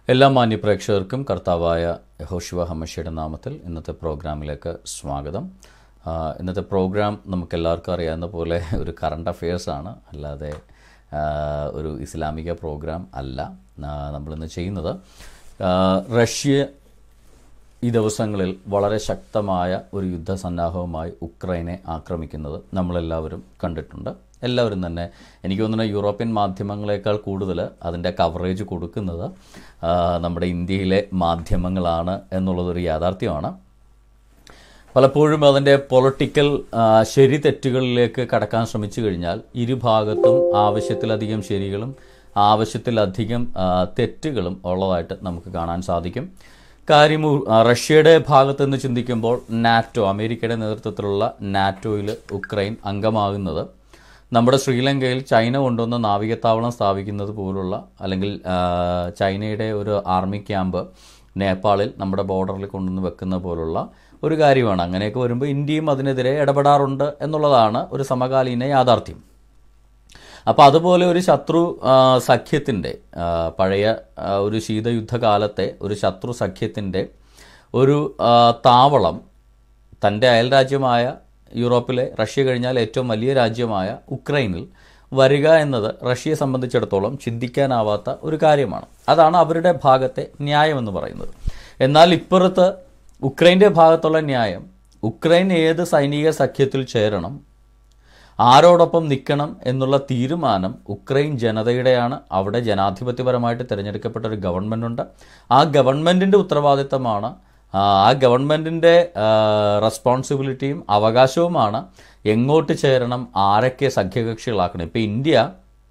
എല്ലാ മാന്യപ്രേക്ഷകർക്കും കർത്താവായ യഹോശിവ ഹമഷയുടെ നാമത്തിൽ ഇന്നത്തെ പ്രോഗ്രാമിലേക്ക് സ്വാഗതം ആ, ഇന്നത്തെ പ്രോഗ്രാം നമുക്ക് എല്ലാവർക്കും അറിയാവുന്ന പോലെ ഒരു കറണ്ട് അഫയേഴ്സാണ് അല്ലാതെ ആ, ഒരു ഇസ്ലാമിക പ്രോഗ്രാം അല്ല ആ, നമ്മളിന്ന് ചെയ്യുന്നത് ആ, റഷ്യ ഈ ദിവസങ്ങളിൽ വളരെ ശക്തമായ ഒരു യുദ്ധസന്നാഹവുമായി ഉക്രൈനെ ആക്രമിക്കുന്നത് നമ്മളെല്ലാവരും കണ്ടിട്ടുണ്ട് എല്ലാവരും തന്നെ എനിക്ക് തോന്നുന്നു യൂറോപ്യൻ മാധ്യമങ്ങളെക്കാൾ കൂടുതൽ അതിൻ്റെ കവറേജ് കൊടുക്കുന്നത് ആ, നമ്മുടെ ഇന്ത്യയിലെ മാധ്യമങ്ങളാണ് എന്നുള്ളതൊരു യാഥാർത്ഥ്യമാണ് പലപ്പോഴും അതിൻ്റെ പൊളിറ്റിക്കൽ ആ, ശരി തെറ്റുകളിലേക്ക് കടക്കാൻ ശ്രമിച്ചു കഴിഞ്ഞാൽ ഇരുഭാഗത്തും ആവശ്യത്തിലധികം ശരികളും ആവശ്യത്തിലധികം ആ, തെറ്റുകളും ഉള്ളതായിട്ട് നമുക്ക് കാണാൻ സാധിക്കും കാര്യം ഉ- ആ, റഷ്യയുടെ ഭാഗത്ത് നിന്ന് ചിന്തിക്കുമ്പോൾ നാറ്റോ അമേരിക്കയുടെ നേതൃത്വത്തിലുള്ള നാറ്റോയിൽ ഉക്രൈൻ അംഗമാകുന്നത് നമ്മുടെ ശ്രീലങ്കയിൽ ചൈന കൊണ്ടുവന്ന നാവികത്താവളം സ്ഥാപിക്കുന്നത് പോലുള്ള അല്ലെങ്കിൽ ആ, ചൈനയുടെ ഒരു ആർമി ക്യാമ്പ് നേപ്പാളിൽ നമ്മുടെ ബോർഡറിൽ കൊണ്ടുവന്ന് വെക്കുന്ന പോലുള്ള ഒരു കാര്യമാണ് അങ്ങനെയൊക്കെ വരുമ്പോൾ ഇന്ത്യയും അതിനെതിരെ ഇടപെടാറുണ്ട് എന്നുള്ളതാണ് ഒരു സമകാലീന യാഥാർത്ഥ്യം അപ്പോൾ അതുപോലെ ഒരു ശത്രു ആ, സഖ്യത്തിൻ്റെ ആ, പഴയ ആ, ഒരു ശീതയുദ്ധകാലത്തെ ഒരു ശത്രു സഖ്യത്തിൻ്റെ ഒരു ആ, താവളം തൻ്റെ അയൽരാജ്യമായ യൂറോപ്പിലെ റഷ്യ കഴിഞ്ഞാൽ ഏറ്റവും വലിയ രാജ്യമായ ഉക്രൈനിൽ വരിക എന്നത് റഷ്യയെ സംബന്ധിച്ചിടത്തോളം ചിന്തിക്കാനാവാത്ത ഒരു കാര്യമാണ് അതാണ് അവരുടെ ഭാഗത്തെ ന്യായമെന്ന് പറയുന്നത് എന്നാൽ ഇപ്പുറത്ത് ഉക്രൈൻ്റെ ഭാഗത്തുള്ള ന്യായം ഉക്രൈൻ ഏത് സൈനിക സഖ്യത്തിൽ ചേരണം ആരോടൊപ്പം നിൽക്കണം എന്നുള്ള തീരുമാനം ഉക്രൈൻ ജനതയുടെയാണ് അവിടെ ജനാധിപത്യപരമായിട്ട് തിരഞ്ഞെടുക്കപ്പെട്ട ഒരു ഗവൺമെൻറ് ഉണ്ട് ആ ഗവൺമെൻറ്റിൻ്റെ ഉത്തരവാദിത്തമാണ് ആ ആ ഗവൺമെൻറ്റിൻ്റെ റെസ്പോൺസിബിലിറ്റിയും അവകാശവുമാണ് എങ്ങോട്ട് ചേരണം ആരൊക്കെ സഖ്യകക്ഷികളാക്കണം ഇപ്പോൾ ഇന്ത്യ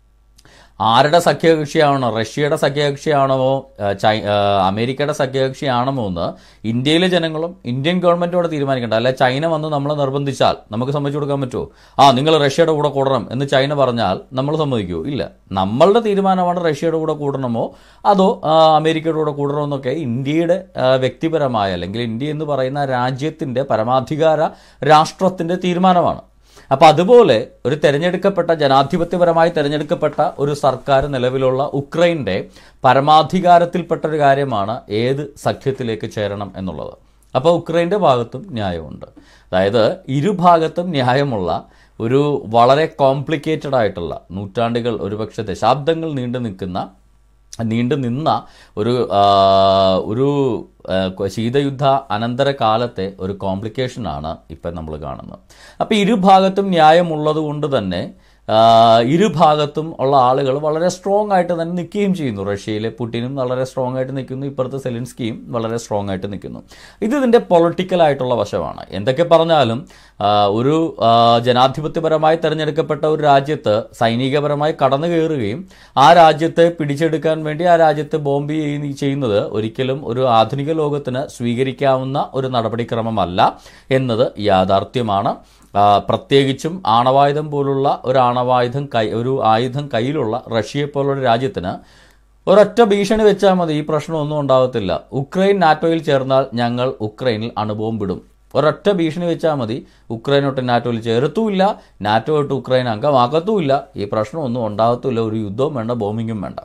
ആരുടെ സഖ്യകക്ഷിയാണോ റഷ്യയുടെ സഖ്യകക്ഷിയാണോ ആ, ചൈ ആ, അമേരിക്കയുടെ സഖ്യകക്ഷിയാണോ എന്ന് ഇന്ത്യയിലെ ജനങ്ങളും ഇന്ത്യൻ ഗവൺമെന്റോട് തീരുമാനിക്കേണ്ട അല്ലെ ചൈന വന്ന് നമ്മളെ നിർബന്ധിച്ചാൽ നമുക്ക് സമ്മതിച്ചു കൊടുക്കാൻ പറ്റുമോ ആ നിങ്ങൾ റഷ്യയുടെ കൂടെ കൂടണം എന്ന് ചൈന പറഞ്ഞാൽ നമ്മൾ സമ്മതിക്കുമോ ഇല്ല നമ്മളുടെ തീരുമാനമാണ് റഷ്യയുടെ കൂടെ കൂടണമോ അതോ ആ, അമേരിക്കയുടെ കൂടെ കൂടണമോ എന്നൊക്കെ ഇന്ത്യയുടെ ആ, വ്യക്തിപരമായ അല്ലെങ്കിൽ ഇന്ത്യ എന്ന് പറയുന്ന രാജ്യത്തിന്റെ പരമാധികാര രാഷ്ട്രത്തിന്റെ തീരുമാനമാണ് അപ്പൊ അതുപോലെ ഒരു തെരഞ്ഞെടുക്കപ്പെട്ട ജനാധിപത്യപരമായി തെരഞ്ഞെടുക്കപ്പെട്ട ഒരു സർക്കാർ നിലവിലുള്ള ഉക്രൈന്റെ പരമാധികാരത്തിൽപ്പെട്ട ഒരു കാര്യമാണ് ഏത് സഖ്യത്തിലേക്ക് ചേരണം എന്നുള്ളത് അപ്പോൾ ഉക്രൈന്റെ ഭാഗത്തും ന്യായമുണ്ട് അതായത് ഇരുഭാഗത്തും ന്യായമുള്ള ഒരു വളരെ കോംപ്ലിക്കേറ്റഡ് ആയിട്ടുള്ള നൂറ്റാണ്ടുകൾ ഒരുപക്ഷെ ദശാബ്ദങ്ങൾ നീണ്ടു നിൽക്കുന്ന നീണ്ടു നിന്ന ഒരു ആ, ഒരു ആ, ശീതയുദ്ധ അനന്തര കാലത്തെ ഒരു കോംപ്ലിക്കേഷനാണ് ഇപ്പം നമ്മൾ കാണുന്നത് അപ്പോൾ ഇരുഭാഗത്തും ന്യായമുള്ളത് കൊണ്ട് തന്നെ ആ, ഇരുഭാഗത്തും ഉള്ള ആളുകൾ വളരെ സ്ട്രോങ് ആയിട്ട് തന്നെ നിൽക്കുകയും ചെയ്യുന്നു റഷ്യയിലെ പുടിനും വളരെ സ്ട്രോങ് ആയിട്ട് നിൽക്കുന്നു ഇപ്പുറത്തെ സെലിൻസ്കിയും വളരെ സ്ട്രോങ് ആയിട്ട് നിൽക്കുന്നു ഇത് ഇതിൻ്റെ പൊളിറ്റിക്കൽ ആയിട്ടുള്ള വശമാണ് എന്തൊക്കെ പറഞ്ഞാലും ആ, ഒരു ആ, ജനാധിപത്യപരമായി തെരഞ്ഞെടുക്കപ്പെട്ട ഒരു രാജ്യത്ത് സൈനികപരമായി കടന്നു കയറുകയും ആ രാജ്യത്തെ പിടിച്ചെടുക്കാൻ വേണ്ടി ആ രാജ്യത്തെ ബോംബ് ചെയ്യുന്ന- ചെയ്യുന്നത് ഒരിക്കലും ഒരു ആധുനിക ലോകത്തിന് സ്വീകരിക്കാവുന്ന ഒരു നടപടിക്രമമല്ല എന്നത് യാഥാർത്ഥ്യമാണ് ആ, പ്രത്യേകിച്ചും ആണവായുധം പോലുള്ള ഒരു ആണവായുധം കൈ ഒരു ആയുധം കയ്യിലുള്ള റഷ്യയെ പോലുള്ള രാജ്യത്തിന് ഒരൊറ്റ ഭീഷണി വെച്ചാൽ മതി ഈ പ്രശ്നമൊന്നും ഉണ്ടാകത്തില്ല ഉക്രൈൻ നാറ്റോയിൽ ചേർന്നാൽ ഞങ്ങൾ ഉക്രൈനിൽ അണുബോംബിടും ഒരൊറ്റ ഭീഷണി വെച്ചാൽ മതി ഉക്രൈനൊട്ട് നാറ്റോയിൽ ചേർത്തുമില്ല നാറ്റോ ഇട്ട് ഉക്രൈൻ അംഗമാക്കത്തുമില്ല ഈ പ്രശ്നമൊന്നും ഉണ്ടാകത്തുമില്ല ഒരു യുദ്ധവും വേണ്ട ബോംബിങ്ങും വേണ്ട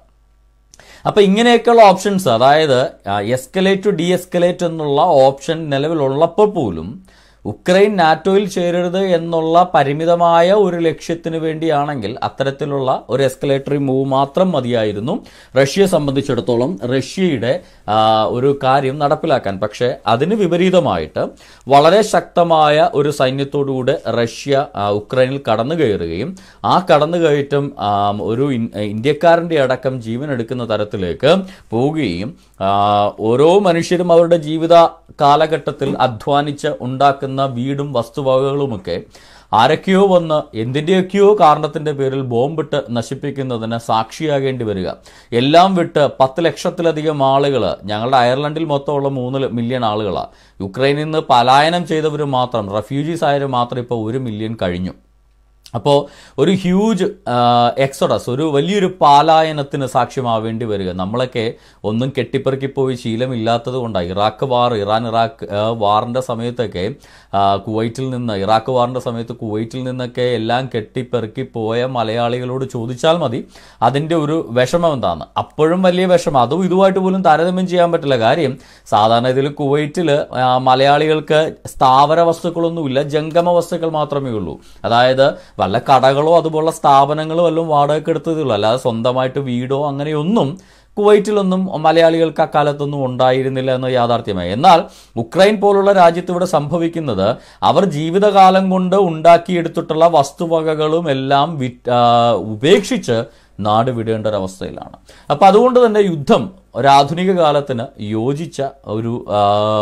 അപ്പൊ ഇങ്ങനെയൊക്കെയുള്ള ഓപ്ഷൻസ് അതായത് എസ്കലേറ്റ് ടു ഡി എസ്കലേറ്റ് എന്നുള്ള ഓപ്ഷൻ നിലവിലുള്ളപ്പോൾ പോലും ഉക്രൈൻ നാറ്റോയിൽ ചേരരുത് എന്നുള്ള പരിമിതമായ ഒരു ലക്ഷ്യത്തിന് വേണ്ടിയാണെങ്കിൽ അത്തരത്തിലുള്ള ഒരു എസ്കലേറ്ററി മൂവ് മാത്രം മതിയായിരുന്നു റഷ്യയെ സംബന്ധിച്ചിടത്തോളം റഷ്യയുടെ ആ, ഒരു കാര്യം നടപ്പിലാക്കാൻ പക്ഷേ അതിന് വിപരീതമായിട്ട് വളരെ ശക്തമായ ഒരു സൈന്യത്തോടുകൂടെ റഷ്യ ആ, ഉക്രൈനിൽ കടന്നു കയറുകയും ആ കടന്നുകയറ്റം ആ, ഒരു ഇൻ- ഇന്ത്യക്കാരന്റെ അടക്കം ജീവൻ എടുക്കുന്ന തരത്തിലേക്ക് പോവുകയും ആ, ഓരോ മനുഷ്യരും അവരുടെ ജീവിത കാലഘട്ടത്തിൽ അധ്വാനിച്ച് ഉണ്ടാക്കുന്ന വീടും വസ്തുവകകളുമൊക്കെ ആരൊക്കെയോ വന്ന് എന്തിൻ്റെയൊക്കെയോ കാരണത്തിന്റെ പേരിൽ ബോംബിട്ട് നശിപ്പിക്കുന്നതിന് സാക്ഷിയാകേണ്ടി വരിക എല്ലാം വിട്ട് പത്ത് ലക്ഷത്തിലധികം ആളുകൾ ഞങ്ങളുടെ അയർലൻഡിൽ മൊത്തമുള്ള മൂന്ന് മില്യൺ ആളുകളാണ് യുക്രൈനിൽ നിന്ന് പലായനം ചെയ്തവർ മാത്രം റെഫ്യൂജീസ് ആയവർ മാത്രം ഇപ്പോൾ ഒരു മില്യൺ കഴിഞ്ഞു അപ്പോൾ ഒരു ഹ്യൂജ് എക്സോഡസ് ഒരു വലിയൊരു പാലായനത്തിന് സാക്ഷ്യമാവേണ്ടി വരിക നമ്മളൊക്കെ ഒന്നും കെട്ടിപ്പെറുക്കി പോയി ശീലമില്ലാത്തത് കൊണ്ടാണ് ഇറാഖ് വാർ ഇറാൻ ഇറാഖ് ആ, വാറിൻ്റെ സമയത്തൊക്കെ ആ, കുവൈറ്റിൽ നിന്ന് ഇറാഖ് വാറിൻ്റെ സമയത്ത് കുവൈറ്റിൽ നിന്നൊക്കെ എല്ലാം കെട്ടിപ്പെറുക്കി പോയ മലയാളികളോട് ചോദിച്ചാൽ മതി അതിൻ്റെ ഒരു വിഷമം എന്താണ് അപ്പോഴും വലിയ വിഷമം അതും ഇതുമായിട്ട് പോലും താരതമ്യം ചെയ്യാൻ പറ്റില്ല കാര്യം സാധാരണ ഇതിൽ കുവൈറ്റിൽ മലയാളികൾക്ക് സ്ഥാവര വസ്തുക്കളൊന്നുമില്ല ജംഗമ വസ്തുക്കൾ മാത്രമേ ഉള്ളൂ അതായത് വല്ല കടകളോ അതുപോലുള്ള സ്ഥാപനങ്ങളോ വല്ലതും വാടകയ്ക്ക് എടുത്തതേ ഉള്ളൂ അല്ലാതെ സ്വന്തമായിട്ട് വീടോ അങ്ങനെയൊന്നും കുവൈറ്റിലൊന്നും മലയാളികൾക്ക് അക്കാലത്തൊന്നും ഉണ്ടായിരുന്നില്ല എന്ന യാഥാർത്ഥ്യമായി എന്നാൽ ഉക്രൈൻ പോലുള്ള രാജ്യത്ത് ഇവിടെ സംഭവിക്കുന്നത് അവർ ജീവിതകാലം കൊണ്ട് ഉണ്ടാക്കിയെടുത്തിട്ടുള്ള വസ്തുവകകളും എല്ലാം വിറ്റ് ആ, ഉപേക്ഷിച്ച് നാട് വിടേണ്ട ഒരവസ്ഥയിലാണ് അപ്പം അതുകൊണ്ട് തന്നെ യുദ്ധം ഒരാധുനിക കാലത്തിന് യോജിച്ച ഒരു ആ,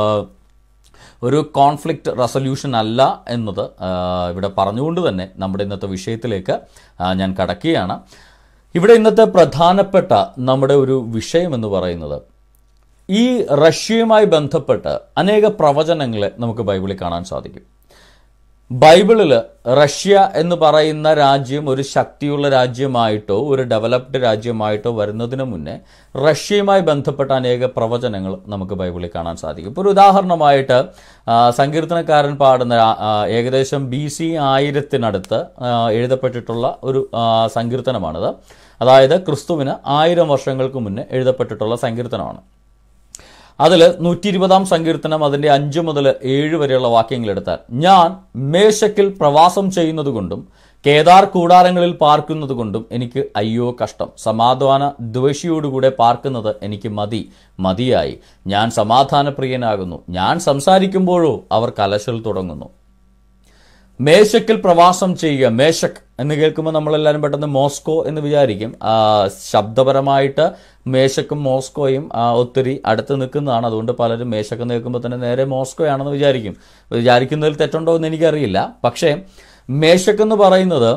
ഒരു കോൺഫ്ലിക്റ്റ് റെസൊല്യൂഷൻ അല്ല എന്നത് ആ, ഇവിടെ പറഞ്ഞുകൊണ്ട് തന്നെ നമ്മുടെ ഇന്നത്തെ വിഷയത്തിലേക്ക് ആ, ഞാൻ കടക്കുകയാണ് ഇവിടെ ഇന്നത്തെ പ്രധാനപ്പെട്ട നമ്മുടെ ഒരു വിഷയം എന്ന് പറയുന്നത് ഈ റഷ്യയുമായി ബന്ധപ്പെട്ട് അനേക പ്രവചനങ്ങളെ നമുക്ക് ബൈബിളിൽ കാണാൻ സാധിക്കും ബൈബിളിൽ റഷ്യ എന്ന് പറയുന്ന രാജ്യം ഒരു ശക്തിയുള്ള രാജ്യമായിട്ടോ ഒരു ഡെവലപ്ഡ് രാജ്യമായിട്ടോ വരുന്നതിന് മുന്നേ റഷ്യയുമായി ബന്ധപ്പെട്ട അനേക പ്രവചനങ്ങൾ നമുക്ക് ബൈബിളിൽ കാണാൻ സാധിക്കും ഇപ്പോൾ ഒരു ഉദാഹരണമായിട്ട് ആ, സങ്കീർത്തനക്കാരൻ പാടുന്ന ആ, ആ, ഏകദേശം ബി സി ആയിരത്തിനടുത്ത് ആ, എഴുതപ്പെട്ടിട്ടുള്ള ഒരു ആ, സങ്കീർത്തനമാണിത് അതായത് ക്രിസ്തുവിന് ആയിരം വർഷങ്ങൾക്ക് മുന്നേ എഴുതപ്പെട്ടിട്ടുള്ള സങ്കീർത്തനമാണ് അതിൽ നൂറ്റി ഇരുപതാം സങ്കീർത്തനം അതിന്റെ അഞ്ച് മുതൽ ഏഴ് വരെയുള്ള വാക്യങ്ങൾ എടുത്താൽ ഞാൻ മേശക്കിൽ പ്രവാസം ചെയ്യുന്നത് കൊണ്ടും കേദാർ കൂടാരങ്ങളിൽ പാർക്കുന്നത് കൊണ്ടും എനിക്ക് അയ്യോ കഷ്ടം സമാധാന ദ്വേഷിയോടുകൂടെ പാർക്കുന്നത് എനിക്ക് മതി മതിയായി ഞാൻ സമാധാനപ്രിയനാകുന്നു ഞാൻ സംസാരിക്കുമ്പോഴോ അവർ കലശൽ തുടങ്ങുന്നു മേശക്കിൽ പ്രവാസം ചെയ്യുക മേശക് എന്ന് കേൾക്കുമ്പോൾ നമ്മളെല്ലാവരും പെട്ടെന്ന് മോസ്കോ എന്ന് വിചാരിക്കും ആ, ശബ്ദപരമായിട്ട് മേശക്കും മോസ്കോയും ആ, ഒത്തിരി അടുത്ത് നിൽക്കുന്നതാണ് അതുകൊണ്ട് പലരും മേശക്ക് നിൽക്കുമ്പോൾ തന്നെ നേരെ മോസ്കോയാണെന്ന് വിചാരിക്കും വിചാരിക്കുന്നതിൽ തെറ്റുണ്ടോ എന്ന് എനിക്കറിയില്ല പക്ഷേ മേശക്ക് എന്ന് പറയുന്നത്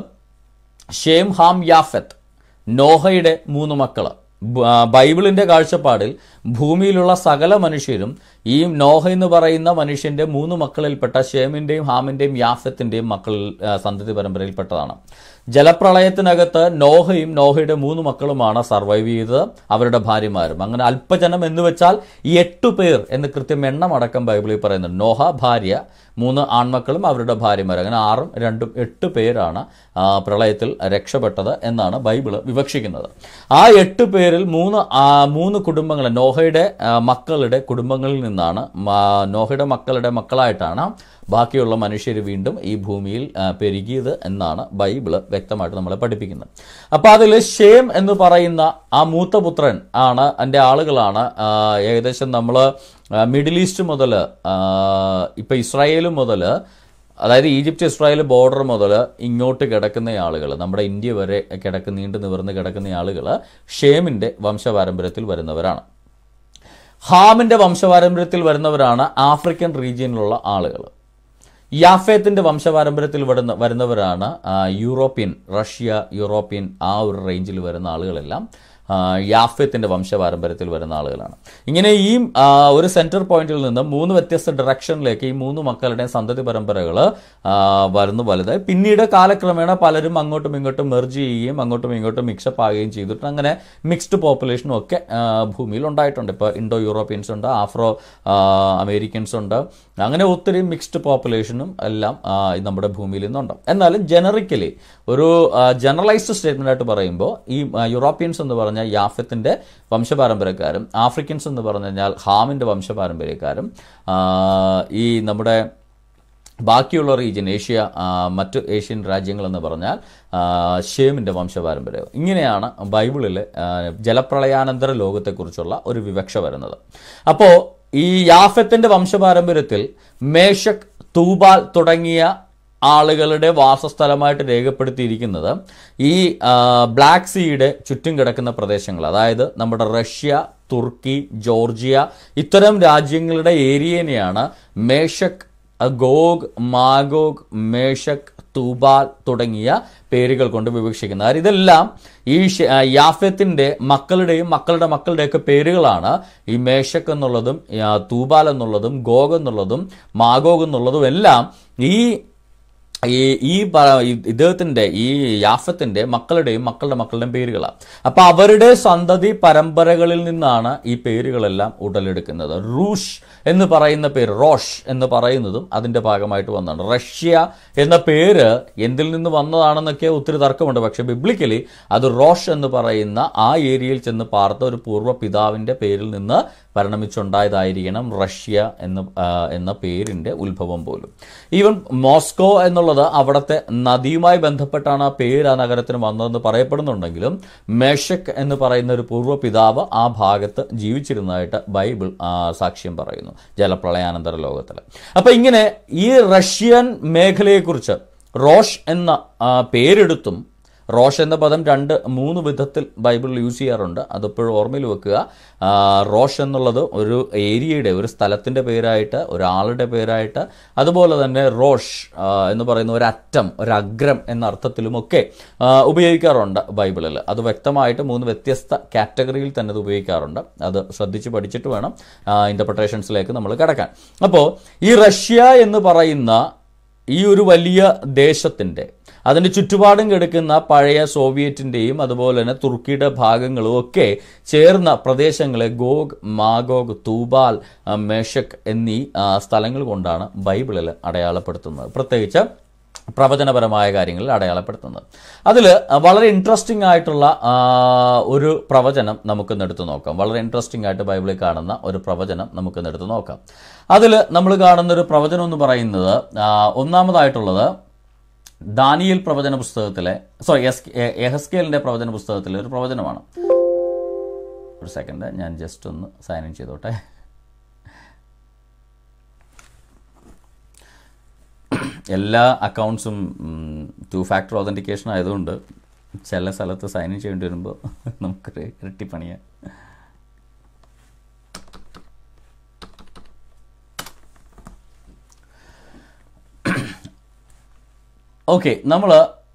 ഷേം ഹാം യാഫത്ത് നോഹയുടെ മൂന്ന് മക്കള് ബ- ആ, ബൈബിളിന്റെ കാഴ്ചപ്പാടിൽ ഭൂമിയിലുള്ള സകല മനുഷ്യരും ഈ നോഹ എന്ന് പറയുന്ന മനുഷ്യന്റെ മൂന്ന് മക്കളിൽപ്പെട്ട ഷേമിന്റെയും ഹാമിന്റെയും യാഫത്തിന്റെയും മക്കളിൽ ആ, സന്തതി പരമ്പരയിൽപ്പെട്ടതാണ് ജലപ്രളയത്തിനകത്ത് നോഹയും നോഹയുടെ മൂന്ന് മക്കളുമാണ് സർവൈവ് ചെയ്തത് അവരുടെ ഭാര്യമാരും അങ്ങനെ അല്പജനം എന്ന് വെച്ചാൽ ഈ എട്ടു പേർ എന്ന് കൃത്യം എണ്ണം അടക്കം ബൈബിളിൽ പറയുന്നുണ്ട് നോഹ ഭാര്യ മൂന്ന് ആൺമക്കളും അവരുടെ ഭാര്യമാരും അങ്ങനെ ആറും രണ്ടും എട്ട് പേരാണ് ആ, പ്രളയത്തിൽ രക്ഷപ്പെട്ടത് എന്നാണ് ബൈബിള് വിവക്ഷിക്കുന്നത് ആ എട്ട് പേരിൽ മൂന്ന് ആ, മൂന്ന് കുടുംബങ്ങൾ നോഹയുടെ ആ, മക്കളുടെ കുടുംബങ്ങളിൽ നിന്നാണ് മാ- നോഹയുടെ മക്കളുടെ മക്കളായിട്ടാണ് ബാക്കിയുള്ള മനുഷ്യർ വീണ്ടും ഈ ഭൂമിയിൽ ആ, പെരുകിയത് എന്നാണ് ബൈബിള് വ്യക്തമായിട്ട് നമ്മളെ പഠിപ്പിക്കുന്നത് അപ്പോൾ അതിൽ ഷേം എന്ന് പറയുന്ന ആ മൂത്ത പുത്രൻ ആണ് എൻ്റെ ആളുകളാണ് ആ, ഏകദേശം നമ്മൾ മിഡിൽ ഈസ്റ്റ് മുതൽ ഇപ്പം ഇസ്രായേൽ മുതൽ അതായത് ഈജിപ്റ്റ് ഇസ്രായേൽ ബോർഡർ മുതൽ ഇങ്ങോട്ട് കിടക്കുന്ന ആളുകൾ നമ്മുടെ ഇന്ത്യ വരെ കിടക്ക് നീണ്ടു നിവർന്ന് കിടക്കുന്ന ആളുകൾ ഷേമിൻ്റെ വംശപാരമ്പര്യത്തിൽ വരുന്നവരാണ് ഹാമിന്റെ വംശപാരമ്പര്യത്തിൽ വരുന്നവരാണ് ആഫ്രിക്കൻ റീജിയനിലുള്ള ആളുകൾ യാഫേത്തിന്റെ വംശപാരമ്പര്യത്തിൽ വരുന്ന വരുന്നവരാണ് ആ, യൂറോപ്യൻ റഷ്യ യൂറോപ്യൻ ആ ഒരു റേഞ്ചിൽ വരുന്ന ആളുകളെല്ലാം ആ, യാഫേത്തിന്റെ വംശപാരമ്പര്യത്തിൽ വരുന്ന ആളുകളാണ് ഇങ്ങനെ ഈ ആ, ഒരു സെന്റർ പോയിന്റിൽ നിന്ന് മൂന്ന് വ്യത്യസ്ത ഡയറക്ഷനിലേക്ക് ഈ മൂന്ന് മക്കളുടെ സന്തതി പരമ്പരകൾ വരുന്നു വലുതായി പിന്നീട് കാലക്രമേണ പലരും അങ്ങോട്ടും ഇങ്ങോട്ടും മെർജ് ചെയ്യുകയും അങ്ങോട്ടും ഇങ്ങോട്ടും മിക്സപ്പ് ആകുകയും ചെയ്തിട്ട് അങ്ങനെ മിക്സ്ഡ് പോപ്പുലേഷനും ഒക്കെ ആ, ഭൂമിയിൽ ഉണ്ടായിട്ടുണ്ട് ഇപ്പോൾ ഇൻഡോ യൂറോപ്യൻസ് ഉണ്ട് ആഫ്രോ ആ, അമേരിക്കൻസ് ഉണ്ട് അങ്ങനെ ഒത്തിരി മിക്സ്ഡ് പോപ്പുലേഷനും എല്ലാം ആ, നമ്മുടെ ഭൂമിയിൽ നിന്നുണ്ട് എന്നാലും ജനറിക്കലി ഒരു ജനറലൈസ്ഡ് സ്റ്റേറ്റ്മെന്റ് ആയിട്ട് പറയുമ്പോൾ ഈ ആ, യൂറോപ്യൻസ് എന്ന് പറഞ്ഞാൽ യാഫത്തിന്റെ വംശപാരമ്പര്യക്കാരും ആഫ്രിക്കൻസ് എന്ന് പറഞ്ഞു കഴിഞ്ഞാൽ ഹാമിന്റെ വംശപാരമ്പര്യക്കാരും ആ, ഈ നമ്മുടെ ബാക്കിയുള്ള റീജിയൻ ഏഷ്യ ആ, മറ്റ് ഏഷ്യൻ രാജ്യങ്ങളെന്ന് പറഞ്ഞാൽ ആ, ഷേമിൻ്റെ വംശപാരമ്പര്യം ഇങ്ങനെയാണ് ബൈബിളിൽ ആ, ജലപ്രളയാനന്തര ലോകത്തെക്കുറിച്ചുള്ള ഒരു വിവക്ഷ വരുന്നത് അപ്പോൾ ഈ യാഫത്തിന്റെ വംശപാരമ്പര്യത്തിൽ മേഷക് തൂബാൽ തുടങ്ങിയ ആളുകളുടെ വാസസ്ഥലമായിട്ട് രേഖപ്പെടുത്തിയിരിക്കുന്നത് ഈ ആ, ബ്ലാക്ക് സീയുടെ ചുറ്റും കിടക്കുന്ന പ്രദേശങ്ങൾ അതായത് നമ്മുടെ റഷ്യ തുർക്കി ജോർജിയ ഇത്തരം രാജ്യങ്ങളുടെ ഏരിയനെയാണ് മേഷക് ഗോഗ് മാഗോഗ് മേഷക് തൂബാൽ തുടങ്ങിയ പേരുകൾ കൊണ്ട് വിവക്ഷിക്കുന്നത് അതായത് ഇതെല്ലാം ഈ ഷ- ആ, യാഫത്തിന്റെ മക്കളുടെയും മക്കളുടെ മക്കളുടെയൊക്കെ പേരുകളാണ് ഈ മേഷക് എന്നുള്ളതും ആ, തൂബാൽ എന്നുള്ളതും ഗോഗ് എന്നുള്ളതും മാഗോഗ് എന്നുള്ളതും എല്ലാം ഈ ഈ ഈ പ- ഈ ഇദ്ദേഹത്തിന്റെ ഈ യാഫത്തിന്റെ മക്കളുടെയും മക്കളുടെ മക്കളുടെയും പേരുകളാണ് അപ്പൊ അവരുടെ സന്തതി പരമ്പരകളിൽ നിന്നാണ് ഈ പേരുകളെല്ലാം ഉടലെടുക്കുന്നത് റൂഷ് എന്ന് പറയുന്ന പേര് റോഷ് എന്ന് പറയുന്നതും അതിന്റെ ഭാഗമായിട്ട് വന്നതാണ് റഷ്യ എന്ന പേര് എന്തിൽ നിന്ന് വന്നതാണെന്നൊക്കെ ഒത്തിരി തർക്കമുണ്ട് പക്ഷെ ബിബ്ലിക്കലി അത് റോഷ് എന്ന് പറയുന്ന ആ ഏരിയയിൽ ചെന്ന് പാർത്ത ഒരു പൂർവ്വ പിതാവിന്റെ പേരിൽ നിന്ന് പരിണമിച്ചുണ്ടായതായിരിക്കണം റഷ്യ എന്ന ആ, എന്ന പേരിന്റെ ഉത്ഭവം പോലും ഈവൻ മോസ്കോ എന്നുള്ളത് അവിടുത്തെ നദിയുമായി ബന്ധപ്പെട്ടാണ് ആ പേര് ആ നഗരത്തിന് വന്നതെന്ന് പറയപ്പെടുന്നുണ്ടെങ്കിലും മേഷക് എന്ന് പറയുന്ന ഒരു പൂർവ്വ പിതാവ് ആ ഭാഗത്ത് ജീവിച്ചിരുന്നതായിട്ട് ബൈബിൾ ആ, സാക്ഷ്യം പറയുന്നു ജലപ്രളയാനന്തര ലോകത്തിൽ അപ്പൊ ഇങ്ങനെ ഈ റഷ്യൻ മേഖലയെക്കുറിച്ച് റോഷ് എന്ന ആ, പേരെടുത്തും റോഷ് എന്ന പദം രണ്ട് മൂന്ന് വിധത്തിൽ ബൈബിളിൽ യൂസ് ചെയ്യാറുണ്ട് അതെപ്പോഴും ഓർമ്മയിൽ വെക്കുക ആ, റോഷ് എന്നുള്ളത് ഒരു ഏരിയയുടെ ഒരു സ്ഥലത്തിൻ്റെ പേരായിട്ട് ഒരാളുടെ പേരായിട്ട് അതുപോലെ തന്നെ റോഷ് ആ, എന്ന് പറയുന്ന ഒരു അറ്റം ഒരു അഗ്രം എന്ന അർത്ഥത്തിലുമൊക്കെ ആ, ഉപയോഗിക്കാറുണ്ട് ബൈബിളിൽ അത് വ്യക്തമായിട്ട് മൂന്ന് വ്യത്യസ്ത കാറ്റഗറിയിൽ തന്നെ അത് ഉപയോഗിക്കാറുണ്ട് അത് ശ്രദ്ധിച്ച് പഠിച്ചിട്ട് വേണം ഇൻ്റർപ്രിട്ടേഷൻസിലേക്ക് നമ്മൾ കിടക്കാൻ അപ്പോൾ ഈ റഷ്യ എന്ന് പറയുന്ന ഈ ഒരു വലിയ ദേശത്തിൻ്റെ അതിൻ്റെ ചുറ്റുപാടും കിടക്കുന്ന പഴയ സോവിയറ്റിൻ്റെയും അതുപോലെ തന്നെ തുർക്കിയുടെ ഭാഗങ്ങളും ഒക്കെ ചേർന്ന പ്രദേശങ്ങളെ ഗോഗ് മാഗോഗ് തൂബാൽ ആ, മേഷക് എന്നീ ആ, സ്ഥലങ്ങൾ കൊണ്ടാണ് ബൈബിളിൽ അടയാളപ്പെടുത്തുന്നത് പ്രത്യേകിച്ച് പ്രവചനപരമായ കാര്യങ്ങളിൽ അടയാളപ്പെടുത്തുന്നത് അതിൽ വളരെ ഇൻട്രസ്റ്റിംഗ് ആയിട്ടുള്ള ആ, ഒരു പ്രവചനം നമുക്കൊന്ന് എടുത്തു നോക്കാം വളരെ ഇൻട്രസ്റ്റിംഗ് ആയിട്ട് ബൈബിളിൽ കാണുന്ന ഒരു പ്രവചനം നമുക്കൊന്ന് എടുത്തു നോക്കാം അതിൽ നമ്മൾ കാണുന്ന ഒരു പ്രവചനം എന്ന് പറയുന്നത് ആ, ഒന്നാമതായിട്ടുള്ളത് ദാനിയൽ പ്രവചന പുസ്തകത്തിലെ സോറി എഹസ്കേലിന്റെ പ്രവചന പുസ്തകത്തിലെ ഒരു പ്രവചനമാണ് ഒരു സെക്കൻഡ് ഞാൻ ജസ്റ്റ് ഒന്ന് സൈൻ ഇൻ ചെയ്തോട്ടെ എല്ലാ അക്കൗണ്ട്സും ടു ഫാക്ടർ ഒതൻറ്റിക്കേഷൻ ആയതുകൊണ്ട് ചില സ്ഥലത്ത് സൈൻ ഇൻ ചെയ്യേണ്ടി വരുമ്പോൾ നമുക്കൊരു ഇരട്ടിപ്പണിയാണ് ഓക്കെ നമ്മൾ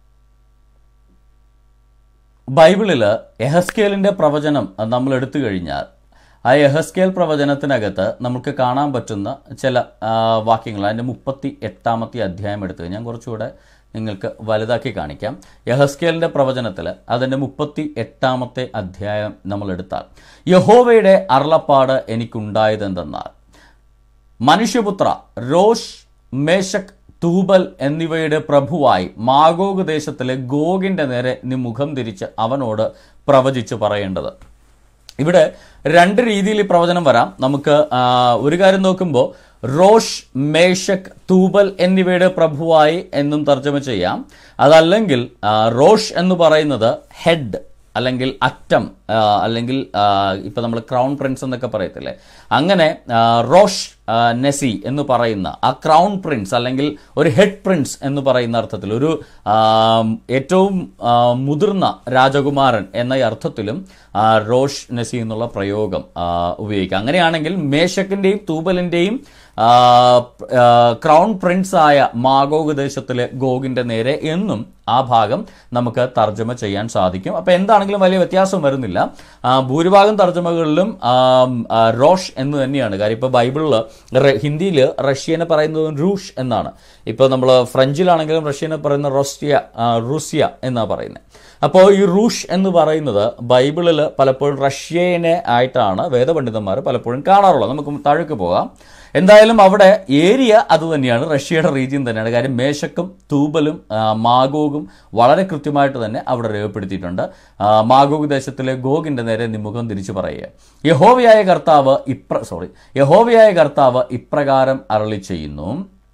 ബൈബിളിൽ എഹസ്കേലിൻ്റെ പ്രവചനം നമ്മൾ എടുത്തു കഴിഞ്ഞാൽ ആ എഹസ്കേൽ പ്രവചനത്തിനകത്ത് നമുക്ക് കാണാൻ പറ്റുന്ന ചില ആ, വാക്യങ്ങൾ അതിൻ്റെ മുപ്പത്തി എട്ടാമത്തെ അധ്യായം എടുത്തു കഴിഞ്ഞാൽ കുറച്ചുകൂടെ നിങ്ങൾക്ക് വലുതാക്കി കാണിക്കാം യഹസ്കേലിൻ്റെ പ്രവചനത്തിൽ അതിൻ്റെ മുപ്പത്തി എട്ടാമത്തെ അധ്യായം നമ്മൾ എടുത്താൽ യഹോവയുടെ അരുളപ്പാട് എനിക്കുണ്ടായതെന്തെന്നാൽ മനുഷ്യപുത്ര റോഷ് മേശക് തൂബൽ എന്നിവയുടെ പ്രഭുവായി മാഗോഗ് ദേശത്തിലെ ഗോഗിന്റെ നേരെ നീ മുഖം തിരിച്ച് അവനോട് പ്രവചിച്ചു പറയേണ്ടത് ഇവിടെ രണ്ട് രീതിയിൽ ഈ പ്രവചനം വരാം നമുക്ക് ആ, ഒരു കാര്യം നോക്കുമ്പോൾ റോഷ് മേഷക് തൂബൽ എന്നിവയുടെ പ്രഭുവായി എന്നും തർജ്ജമ ചെയ്യാം അതല്ലെങ്കിൽ ആ, റോഷ് എന്ന് പറയുന്നത് ഹെഡ് അല്ലെങ്കിൽ അറ്റം ആ, അല്ലെങ്കിൽ ആ, ഇപ്പൊ നമ്മൾ ക്രൗൺ പ്രിൻസ് എന്നൊക്കെ പറയത്തില്ലേ അങ്ങനെ ആ, റോഷ് ആ, നെസി എന്ന് പറയുന്ന ആ ക്രൗൺ പ്രിൻസ് അല്ലെങ്കിൽ ഒരു ഹെഡ് പ്രിൻസ് എന്ന് പറയുന്ന അർത്ഥത്തിൽ ഒരു ആ, ഏറ്റവും ആ, മുതിർന്ന രാജകുമാരൻ എന്ന ഈ അർത്ഥത്തിലും ആ, റോഷ് നെസി എന്നുള്ള പ്രയോഗം ആ, ഉപയോഗിക്കാം അങ്ങനെയാണെങ്കിൽ മേശക്കിന്റെയും തൂബലിന്റെയും ആ, ആ, ക്രൗൺ പ്രിൻസ് ആയ മാഗോഗ് ദേശത്തിലെ ഗോഗിന്റെ നേരെ എന്നും ആ ഭാഗം നമുക്ക് തർജ്ജമ ചെയ്യാൻ സാധിക്കും അപ്പൊ എന്താണെങ്കിലും വലിയ വ്യത്യാസം വരുന്നില്ല ആ, ഭൂരിഭാഗം തർജ്ജമകളിലും ആ, ആ, റോഷ് എന്ന് തന്നെയാണ് കാര്യം ഇപ്പൊ ബൈബിളിൽ ഹിന്ദിയിൽ റഷ്യനെ പറയുന്നത് റൂഷ് എന്നാണ് ഇപ്പൊ നമ്മൾ ഫ്രഞ്ചിലാണെങ്കിലും റഷ്യനെ പറയുന്ന റോസ്റ്റിയ ആ, റൂസിയ എന്നാണ് പറയുന്നത് അപ്പോൾ ഈ റൂഷ് എന്ന് പറയുന്നത് ബൈബിളിൽ പലപ്പോഴും റഷ്യനെ ആയിട്ടാണ് വേദപണ്ഡിതന്മാർ പലപ്പോഴും കാണാറുള്ളത് നമുക്ക് താഴേക്ക് പോകാം എന്തായാലും അവിടെ ഏരിയ അത് തന്നെയാണ് റഷ്യയുടെ റീജിയൻ തന്നെയാണ് കാര്യം മേശക്കും തൂബലും ആ, മാഗോഗും വളരെ കൃത്യമായിട്ട് തന്നെ അവിടെ രേഖപ്പെടുത്തിയിട്ടുണ്ട് ആ, മാഗോഗ് ദേശത്തിലെ ഗോഗിന്റെ നേരെ നിമുഖം തിരിച്ചു പറയുക യഹോവയായ കർത്താവ് ഇപ്ര സോറി യഹോവയായ കർത്താവ് ഇപ്രകാരം അരളി ചെയ്യുന്നു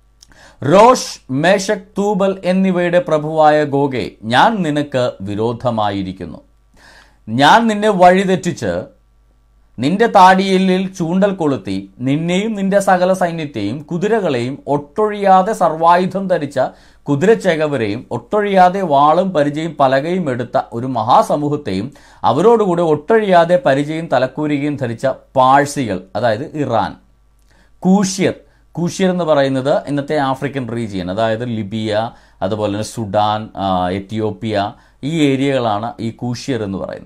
റോഷ് മേഷക് തൂബൽ എന്നിവയുടെ പ്രഭുവായ ഗോഗെ ഞാൻ നിനക്ക് വിരോധമായിരിക്കുന്നു ഞാൻ നിന്നെ വഴിതെറ്റിച്ച് നിന്റെ താടിയലിൽ ചൂണ്ടൽ കൊളുത്തി നിന്നെയും നിന്റെ സകല സൈന്യത്തെയും കുതിരകളെയും ഒട്ടൊഴിയാതെ സർവായുധം ധരിച്ച കുതിരച്ചേകവരെയും ഒട്ടൊഴിയാതെ വാളും പരിചയും പലകയും എടുത്ത ഒരു മഹാസമൂഹത്തെയും അവരോടുകൂടി ഒട്ടൊഴിയാതെ പരിചയും തലക്കൂരികയും ധരിച്ച പാഴ്സികൾ അതായത് ഇറാൻ കൂഷ്യർ കൂഷ്യർ എന്ന് പറയുന്നത് ഇന്നത്തെ ആഫ്രിക്കൻ റീജിയൻ അതായത് ലിബിയ അതുപോലെ തന്നെ സുഡാൻ ആ, എത്യോപ്യ ഈ ഏരിയകളാണ് ഈ കൂഷ്യർ എന്ന് പറയുന്നത്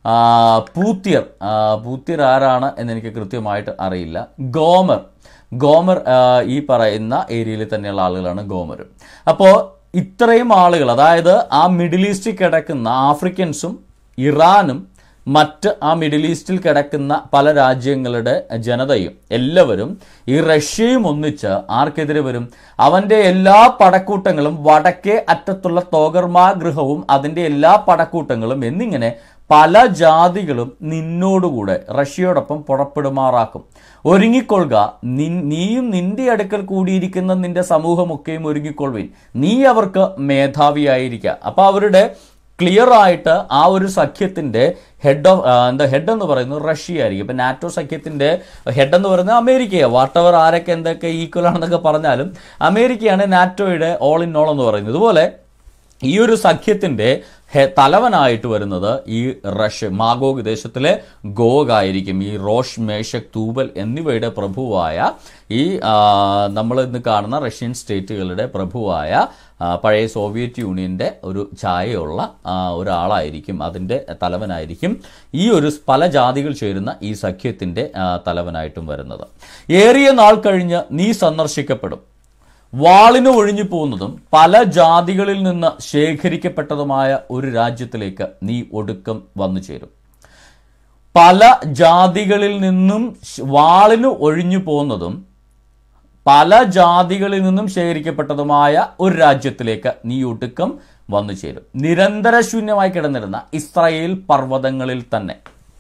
ആ, പൂത്യർ ആ, പൂത്യർ ആരാണ് എന്ന് എനിക്ക് കൃത്യമായിട്ട് അറിയില്ല ഗോമർ ഗോമർ ആ, ഈ പറയുന്ന ഏരിയയിൽ തന്നെയുള്ള ആളുകളാണ് ഗോമർ അപ്പോൾ ഇത്രയും ആളുകൾ അതായത് ആ മിഡിൽ ഈസ്റ്റിൽ കിടക്കുന്ന ആഫ്രിക്കൻസും ഇറാനും മറ്റ് ആ മിഡിൽ ഈസ്റ്റിൽ കിടക്കുന്ന പല രാജ്യങ്ങളുടെ ജനതയും എല്ലാവരും ഈ റഷ്യയും ഒന്നിച്ച് ആർക്കെതിരെ വരും അവന്റെ എല്ലാ പടക്കൂട്ടങ്ങളും വടക്കേ അറ്റത്തുള്ള തോഗർമാ ഗൃഹവും അതിന്റെ എല്ലാ പടക്കൂട്ടങ്ങളും എന്നിങ്ങനെ പല ജാതികളും നിന്നോടുകൂടെ റഷ്യയോടൊപ്പം പുറപ്പെടുമാറാക്കും ഒരുങ്ങിക്കൊള്ളുക നിൻ- നീയും നിന്റെ അടുക്കൽ കൂടിയിരിക്കുന്ന നിന്റെ സമൂഹമൊക്കെയും ഒരുങ്ങിക്കൊള്ളുവിൻ നീ അവർക്ക് മേധാവിയായിരിക്കുക അപ്പൊ അവരുടെ ക്ലിയർ ആയിട്ട് ആ ഒരു സഖ്യത്തിന്റെ ഹെഡ് ഓഫ് എന്താ ഹെഡ് എന്ന് പറയുന്നത് റഷ്യ ആയിരിക്കും ഇപ്പൊ നാറ്റോ സഖ്യത്തിന്റെ ഹെഡ് എന്ന് പറയുന്നത് അമേരിക്കയാണ് വാട്ട് എവർ ആരൊക്കെ എന്തൊക്കെ ഈക്വൽ ആണെന്നൊക്കെ പറഞ്ഞാലും അമേരിക്കയാണ് നാറ്റോയുടെ ഓൾ ഇൻ ഓൾ എന്ന് പറയുന്നത് ഇതുപോലെ ഈ ഒരു സഖ്യത്തിന്റെ ഹെ- തലവനായിട്ട് വരുന്നത് ഈ റഷ്യ മാഗോഗ് ദേശത്തിലെ ഗോഗ് ആയിരിക്കും ഈ റോഷ് മേഷക് തൂബൽ എന്നിവയുടെ പ്രഭുവായ ഈ നമ്മൾ ഇന്ന് കാണുന്ന റഷ്യൻ സ്റ്റേറ്റുകളുടെ പ്രഭുവായ ആ, പഴയ സോവിയറ്റ് യൂണിയന്റെ ഒരു ഛായയുള്ള ആ, ഒരാളായിരിക്കും അതിന്റെ തലവനായിരിക്കും ഈ ഒരു പല ജാതികൾ ചേരുന്ന ഈ സഖ്യത്തിന്റെ ആ, തലവനായിട്ടും വരുന്നത് ഏറിയ നാൾ കഴിഞ്ഞ് നീ സന്ദർശിക്കപ്പെടും വാളിന് ഒഴിഞ്ഞു പോകുന്നതും പല ജാതികളിൽ നിന്ന് ശേഖരിക്കപ്പെട്ടതുമായ ഒരു രാജ്യത്തിലേക്ക് നീ ഒടുക്കം വന്നു ചേരും പല ജാതികളിൽ നിന്നും ശ്- വാളിന് ഒഴിഞ്ഞു പോകുന്നതും പല ജാതികളിൽ നിന്നും ശേഖരിക്കപ്പെട്ടതുമായ ഒരു രാജ്യത്തിലേക്ക് നീ ഒടുക്കം വന്നു ചേരും നിരന്തര ശൂന്യമായി കിടന്നിരുന്ന ഇസ്രായേൽ പർവ്വതങ്ങളിൽ തന്നെ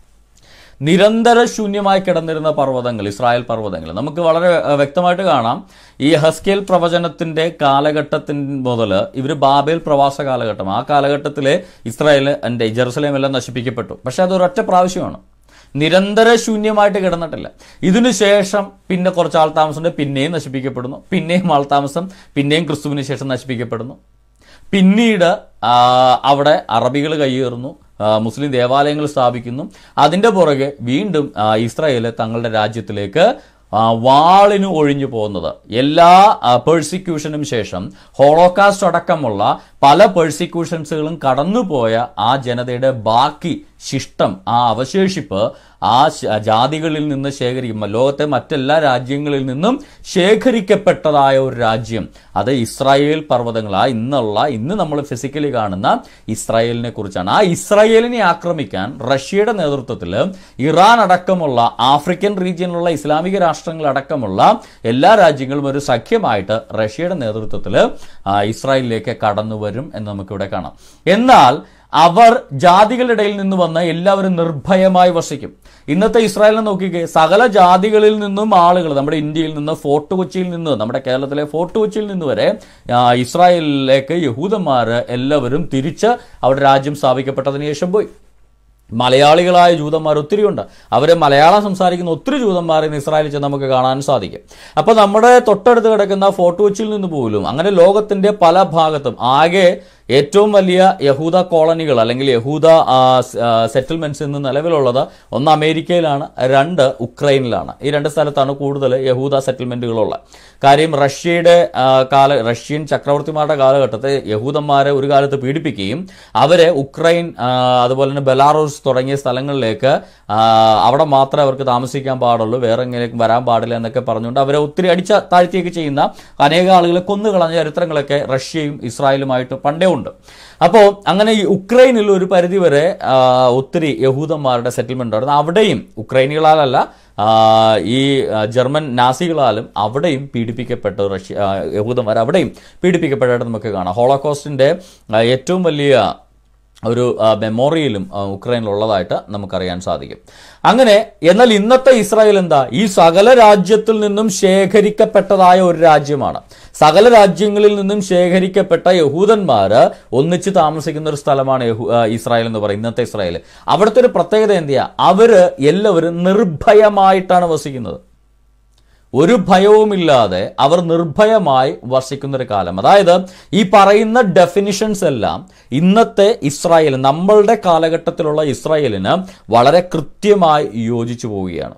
നിരന്തര ശൂന്യമായി കിടന്നിരുന്ന പർവ്വതങ്ങൾ ഇസ്രായേൽ പർവ്വതങ്ങൾ നമുക്ക് വളരെ അഹ്, വ്യക്തമായിട്ട് കാണാം ഈ ഹസ്കേൽ പ്രവചനത്തിന്റെ കാലഘട്ടത്തിൻ മുതൽ ഇവർ ബാബേൽ പ്രവാസ കാലഘട്ടം ആ കാലഘട്ടത്തിലെ ഇസ്രായേൽ എൻ്റെ ജെറുസലേം എല്ലാം നശിപ്പിക്കപ്പെട്ടു പക്ഷെ അത് ഒരൊറ്റ പ്രാവശ്യമാണ് നിരന്തര ശൂന്യമായിട്ട് കിടന്നിട്ടില്ല ഇതിനു ശേഷം പിന്നെ കുറച്ച് ആൾ താമസം പിന്നെയും നശിപ്പിക്കപ്പെടുന്നു പിന്നെയും ആൾ താമസം പിന്നെയും ക്രിസ്തുവിന് ശേഷം നശിപ്പിക്കപ്പെടുന്നു പിന്നീട് ആ, അവിടെ അറബികൾ കയ്യേറുന്നു ആ, മുസ്ലിം ദേവാലയങ്ങൾ സ്ഥാപിക്കുന്നു അതിന്റെ പുറകെ വീണ്ടും ആ, ഇസ്രായേൽ തങ്ങളുടെ രാജ്യത്തിലേക്ക് ആ, വാളിന് ഒഴിഞ്ഞു പോകുന്നത് എല്ലാ പേഴ്സിക്യൂഷനും ശേഷം ഹോളോകാസ്റ്റ് അടക്കമുള്ള പല പേഴ്സിക്യൂഷൻസുകളും കടന്നുപോയ ആ ജനതയുടെ ബാക്കി ശിഷ്ടം ആ അവശേഷിപ്പ് ആ ശ- ജാതികളിൽ നിന്ന് ശേഖരിക്കും ലോകത്തെ മറ്റെല്ലാ രാജ്യങ്ങളിൽ നിന്നും ശേഖരിക്കപ്പെട്ടതായ ഒരു രാജ്യം അത് ഇസ്രായേൽ പർവ്വതങ്ങൾ ആ ഇന്നുള്ള ഇന്ന് നമ്മൾ ഫിസിക്കലി കാണുന്ന ഇസ്രായേലിനെ കുറിച്ചാണ് ആ ഇസ്രായേലിനെ ആക്രമിക്കാൻ റഷ്യയുടെ നേതൃത്വത്തിൽ ഇറാൻ അടക്കമുള്ള ആഫ്രിക്കൻ റീജിയനിലുള്ള ഇസ്ലാമിക രാഷ്ട്രങ്ങൾ അടക്കമുള്ള എല്ലാ രാജ്യങ്ങളും ഒരു സഖ്യമായിട്ട് റഷ്യയുടെ നേതൃത്വത്തിൽ ഇസ്രായേലിലേക്ക് കടന്നു വരും എന്ന് നമുക്കിവിടെ കാണാം എന്നാൽ അവർ ജാതികളുടെ ഇടയിൽ നിന്ന് വന്ന് എല്ലാവരും നിർഭയമായി വസിക്കും ഇന്നത്തെ ഇസ്രായേലിനെ നോക്കിക്കേ സകല ജാതികളിൽ നിന്നും ആളുകൾ നമ്മുടെ ഇന്ത്യയിൽ നിന്ന് ഫോർട്ട് കൊച്ചിയിൽ നിന്ന് നമ്മുടെ കേരളത്തിലെ ഫോർട്ട് കൊച്ചിയിൽ നിന്ന് വരെ ആ, ഇസ്രായേലിലേക്ക് യഹൂദന്മാര് എല്ലാവരും തിരിച്ച് അവിടെ രാജ്യം സ്ഥാപിക്കപ്പെട്ടതിന് ശേഷം പോയി മലയാളികളായ ജൂതന്മാർ ഒത്തിരിയുണ്ട് അവരെ മലയാളം സംസാരിക്കുന്ന ഒത്തിരി ജൂതന്മാർ ഇന്ന് ഇസ്രായേലിൽ ചെന്ന് നമുക്ക് കാണാൻ സാധിക്കും അപ്പൊ നമ്മുടെ തൊട്ടടുത്ത് കിടക്കുന്ന ഫോർട്ട് കൊച്ചിയിൽ നിന്ന് പോലും അങ്ങനെ ലോകത്തിന്റെ പല ഭാഗത്തും ആകെ ഏറ്റവും വലിയ യഹൂദ കോളനികൾ അല്ലെങ്കിൽ യഹൂദ സെറ്റിൽമെന്റ്സ് ഇന്ന് നിലവിലുള്ളത് ഒന്ന് അമേരിക്കയിലാണ് രണ്ട് ഉക്രൈനിലാണ് ഈ രണ്ട് സ്ഥലത്താണ് കൂടുതൽ യഹൂദ സെറ്റിൽമെന്റുകളുള്ളത് കാര്യം റഷ്യയുടെ ആ, കാല റഷ്യൻ ചക്രവർത്തിമാരുടെ കാലഘട്ടത്തെ യഹൂദന്മാരെ ഒരു കാലത്ത് പീഡിപ്പിക്കുകയും അവരെ ഉക്രൈൻ ആ, അതുപോലെ തന്നെ ബെലാറൂസ് തുടങ്ങിയ സ്ഥലങ്ങളിലേക്ക് ആ, അവിടെ മാത്രമേ അവർക്ക് താമസിക്കാൻ പാടുള്ളൂ വേറെ എങ്ങനെയും വരാൻ പാടില്ല എന്നൊക്കെ പറഞ്ഞുകൊണ്ട് അവരെ ഒത്തിരി അടിച്ച താഴ്ത്തിയൊക്കെ ചെയ്യുന്ന അനേക ആളുകളെ കൊന്നുകളഞ്ഞ ചരിത്രങ്ങളൊക്കെ റഷ്യയും ഇസ്രായേലുമായിട്ട് പണ്ടേ ഉണ്ട് അപ്പോൾ അങ്ങനെ ഈ ഉക്രൈനിൽ ഒരു പരിധിവരെ ആ, ഒത്തിരി യഹൂദന്മാരുടെ സെറ്റിൽമെന്റ് ഉണ്ടായിരുന്നു അവിടെയും ഉക്രൈനികളാലല്ല ആ, ഈ ആ, ജർമ്മൻ നാസികളാലും അവിടെയും പീഡിപ്പിക്കപ്പെട്ട റഷ്യ ആ, യഹൂദന്മാർ അവിടെയും പീഡിപ്പിക്കപ്പെട്ടതായിട്ട് നമുക്ക് കാണാം ഹോളോകോസ്റ്റിന്റെ ആ, ഏറ്റവും വലിയ ഒരു ആ, മെമ്മോറിയലും ആ, ഉക്രൈനിലുള്ളതായിട്ട് നമുക്കറിയാൻ സാധിക്കും അങ്ങനെ എന്നാൽ ഇന്നത്തെ ഇസ്രായേൽ എന്താ ഈ സകല രാജ്യത്തിൽ നിന്നും ശേഖരിക്കപ്പെട്ടതായ ഒരു രാജ്യമാണ് സകല രാജ്യങ്ങളിൽ നിന്നും ശേഖരിക്കപ്പെട്ട യഹൂദന്മാര് ഒന്നിച്ച് താമസിക്കുന്ന ഒരു സ്ഥലമാണ് യഹൂ- ആ, ഇസ്രായേൽ എന്ന് പറയുന്നത് ഇന്നത്തെ ഇസ്രായേൽ അവിടുത്തെ ഒരു പ്രത്യേകത എന്തിയാ അവര് എല്ലാവരും നിർഭയമായിട്ടാണ് വസിക്കുന്നത് ഒരു ഭയവുമില്ലാതെ അവർ നിർഭയമായി വസിക്കുന്ന ഒരു കാലം അതായത് ഈ പറയുന്ന ഡെഫിനിഷൻസ് എല്ലാം ഇന്നത്തെ ഇസ്രായേൽ നമ്മളുടെ കാലഘട്ടത്തിലുള്ള ഇസ്രായേലിന് വളരെ കൃത്യമായി യോജിച്ചു പോവുകയാണ്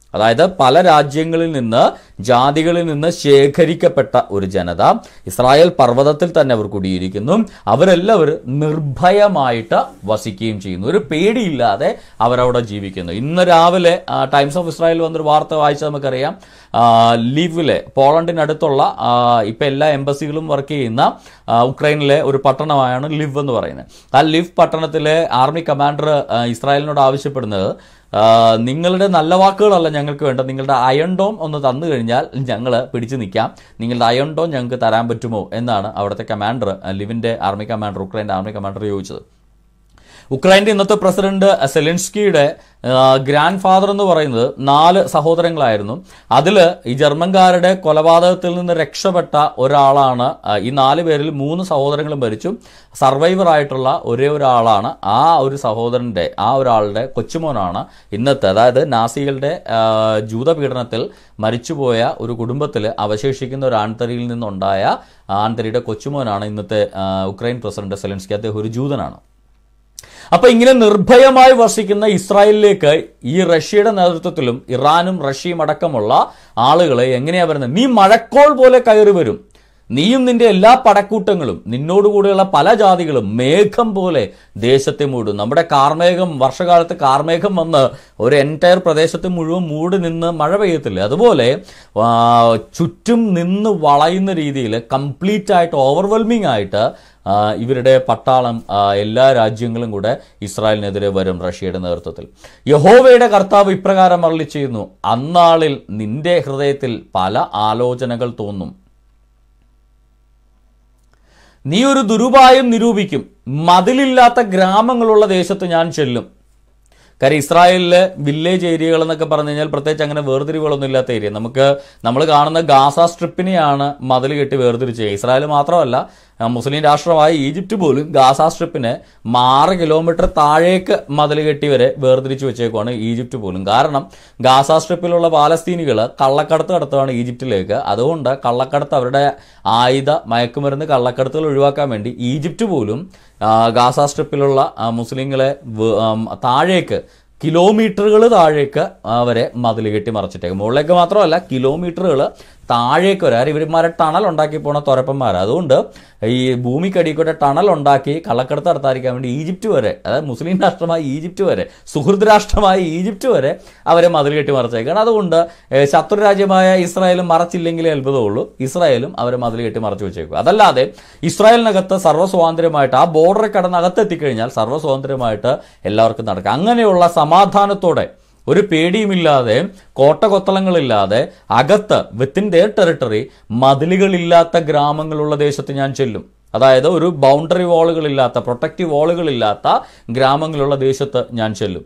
അതായത് പല രാജ്യങ്ങളിൽ നിന്ന് ജാതികളിൽ നിന്ന് ശേഖരിക്കപ്പെട്ട ഒരു ജനത ഇസ്രായേൽ പർവ്വതത്തിൽ തന്നെ അവർ കുടിയിരിക്കുന്നു അവരെല്ലാവരും നിർഭയമായിട്ട് വസിക്കുകയും ചെയ്യുന്നു ഒരു പേടിയില്ലാതെ അവരവിടെ ജീവിക്കുന്നു ഇന്ന് രാവിലെ ആ, ടൈംസ് ഓഫ് ഇസ്രായേൽ വന്നൊരു വാർത്ത വായിച്ചാൽ നമുക്കറിയാം ആ, ലിവിലെ പോളണ്ടിനടുത്തുള്ള ആ, ഇപ്പൊ എല്ലാ എംബസികളും വർക്ക് ചെയ്യുന്ന ആ, ഉക്രൈനിലെ ഒരു പട്ടണമാണ് ലിവ് എന്ന് പറയുന്നത് ആ ലിവ് പട്ടണത്തിലെ ആർമി കമാൻഡർ ആ, ഇസ്രായേലിനോട് ആവശ്യപ്പെടുന്നത് ആ, നിങ്ങളുടെ നല്ല വാക്കുകളല്ല ഞങ്ങൾക്ക് വേണ്ട നിങ്ങളുടെ അയൺ ഡോം ഒന്ന് തന്നു കഴിഞ്ഞാൽ ഞങ്ങൾ പിടിച്ചു നിൽക്കാം നിങ്ങളുടെ അയൺ ഡോം ഞങ്ങൾക്ക് തരാൻ പറ്റുമോ എന്നാണ് അവിടുത്തെ കമാൻഡർ ലിവിന്റെ ആർമി കമാൻഡർ ഉക്രൈൻ്റെ ആർമി കമാൻഡർ ചോദിച്ചത് ഉക്രൈൻ്റെ ഇന്നത്തെ പ്രസിഡന്റ് സെലൻസ്കിയുടെ ഗ്രാൻഡ് ഫാദർ എന്ന് പറയുന്നത് നാല് സഹോദരങ്ങളായിരുന്നു അതിൽ ഈ ജർമ്മൻകാരുടെ കൊലപാതകത്തിൽ നിന്ന് രക്ഷപ്പെട്ട ഒരാളാണ് ആ, ഈ നാല് പേരിൽ മൂന്ന് സഹോദരങ്ങളും മരിച്ചു സർവൈവർ ആയിട്ടുള്ള ഒരേ ഒരാളാണ് ആ ഒരു സഹോദരന്റെ ആ ഒരാളുടെ കൊച്ചുമോനാണ് ഇന്നത്തെ അതായത് നാസികളുടെ ആ, ജൂതപീഡനത്തിൽ മരിച്ചുപോയ ഒരു കുടുംബത്തിൽ അവശേഷിക്കുന്ന ഒരു ആൺതരിയിൽ നിന്നുണ്ടായ ആൺതരിയുടെ കൊച്ചുമോനാണ് ഇന്നത്തെ ആ, ഉക്രൈൻ പ്രസിഡന്റ് സെലൻസ്കി അദ്ദേഹം ഒരു ജൂതനാണ് അപ്പൊ ഇങ്ങനെ നിർഭയമായി വസിക്കുന്ന ഇസ്രായേലിലേക്ക് ഈ റഷ്യയുടെ നേതൃത്വത്തിലും ഇറാനും റഷ്യയും അടക്കമുള്ള ആളുകളെ എങ്ങനെയാ വരുന്നത് നീ മഴക്കോൾ പോലെ കയറി വരും നീയും നിന്റെ എല്ലാ പടക്കൂട്ടങ്ങളും നിന്നോടുകൂടെയുള്ള പല ജാതികളും മേഘം പോലെ ദേശത്തെ മൂടും നമ്മുടെ കാർമേഘം വർഷകാലത്ത് കാർമേഘം വന്ന് ഒരു എൻറ്റയർ പ്രദേശത്തെ മുഴുവൻ മൂടി നിന്ന് മഴ പെയ്യത്തില്ല അതുപോലെ ആ, ചുറ്റും നിന്ന് വളയുന്ന രീതിയിൽ കംപ്ലീറ്റ് ആയിട്ട് ഓവർവെൽമിംഗ് ആയിട്ട് ആ, ഇവരുടെ പട്ടാളം ആ, എല്ലാ രാജ്യങ്ങളും കൂടെ ഇസ്രായേലിനെതിരെ വരും റഷ്യയുടെ നേതൃത്വത്തിൽ യഹോവയുടെ കർത്താവ് ഇപ്രകാരം അരളി ചെയ്യുന്നു അന്നാളിൽ നിന്റെ ഹൃദയത്തിൽ പല ആലോചനകൾ തോന്നും നീ ഒരു ദുരുപായം നിരൂപിക്കും മതിലില്ലാത്ത ഗ്രാമങ്ങളുള്ള ദേശത്ത് ഞാൻ ചെല്ലും കാര്യം ഇസ്രായേലിലെ വില്ലേജ് ഏരിയകൾ എന്നൊക്കെ പറഞ്ഞു കഴിഞ്ഞാൽ പ്രത്യേകിച്ച് അങ്ങനെ വേർതിരിവുകളൊന്നും ഇല്ലാത്ത ഏരിയ നമുക്ക് നമ്മൾ കാണുന്ന ഗാസ സ്ട്രിപ്പിനെയാണ് മതിൽ കെട്ടി വേർതിരിച്ച് ഇസ്രായേൽ മാത്രമല്ല ആ, മുസ്ലിം രാഷ്ട്രമായ ഈജിപ്റ്റ് പോലും ഗാസ സ്ട്രിപ്പിനെ ആറ് കിലോമീറ്റർ താഴേക്ക് മതിൽ കെട്ടി വരെ വേർതിരിച്ച് വെച്ചേക്കുവാണ് ഈജിപ്റ്റ് പോലും കാരണം ഗാസ സ്ട്രിപ്പിലുള്ള പാലസ്തീനികൾ കള്ളക്കടത്ത് നടത്തുകയാണ് ഈജിപ്തിലേക്ക് അതുകൊണ്ട് കള്ളക്കടത്ത് അവരുടെ ആയുധ മയക്കുമരുന്ന് കള്ളക്കടത്തുകൾ ഒഴിവാക്കാൻ വേണ്ടി ഈജിപ്റ്റ് പോലും ആ, ഗാസ സ്ട്രിപ്പിലുള്ള ആ, മുസ്ലിങ്ങളെ വ- ആം, താഴേക്ക് കിലോമീറ്ററുകൾ താഴേക്ക് അവരെ മതിൽ കെട്ടി മറച്ചിട്ടേക്കും മുകളിലേക്ക് മാത്രമല്ല കിലോമീറ്ററുകൾ താഴേക്ക് വരെ കാരണം ഇവന്മാരെ ടണൽ ഉണ്ടാക്കി പോണ തുരപ്പന്മാർ അതുകൊണ്ട് ഈ ഭൂമിക്കടിക്കൂടെ ടണൽ ഉണ്ടാക്കി കള്ളക്കടത്ത് നടത്താതിരിക്കാൻ വേണ്ടി ഈജിപ്റ്റ് വരെ അതായത് മുസ്ലിം രാഷ്ട്രമായ ഈജിപ്റ്റ് വരെ സുഹൃത്ത് രാഷ്ട്രമായ ഈജിപ്റ്റ് വരെ അവരെ മതിൽ കെട്ടി മറച്ചേക്കാണ് അതുകൊണ്ട് ഏഹ്, ശത്രു രാജ്യമായ ഇസ്രായേലും മറച്ചില്ലെങ്കിലേ അത്ഭുതമുള്ളൂ ഇസ്രായേലും അവരെ മതിൽ കെട്ടി മറച്ചു വെച്ചേക്കും അതല്ലാതെ ഇസ്രായേലിനകത്ത് സർവ്വസ്വാതന്ത്ര്യമായിട്ട് ആ ബോർഡർ കടന്ന് അകത്തെത്തിക്കഴിഞ്ഞാൽ സർവ്വസ്വാതന്ത്ര്യമായിട്ട് എല്ലാവർക്കും നടക്കാം അങ്ങനെയുള്ള സമാധാനത്തോടെ ഒരു പേടിയുമില്ലാതെ കോട്ടകൊത്തളങ്ങളില്ലാതെ അകത്ത് വിത്തിൻ ദെയർ ടെറിട്ടറി മതിലുകളില്ലാത്ത ഗ്രാമങ്ങളുള്ള ദേശത്ത് ഞാൻ ചെല്ലും അതായത് ഒരു ബൗണ്ടറി വാളുകളില്ലാത്ത പ്രൊട്ടക്റ്റീവ് വാളുകളില്ലാത്ത ഗ്രാമങ്ങളുള്ള ദേശത്ത് ഞാൻ ചെല്ലും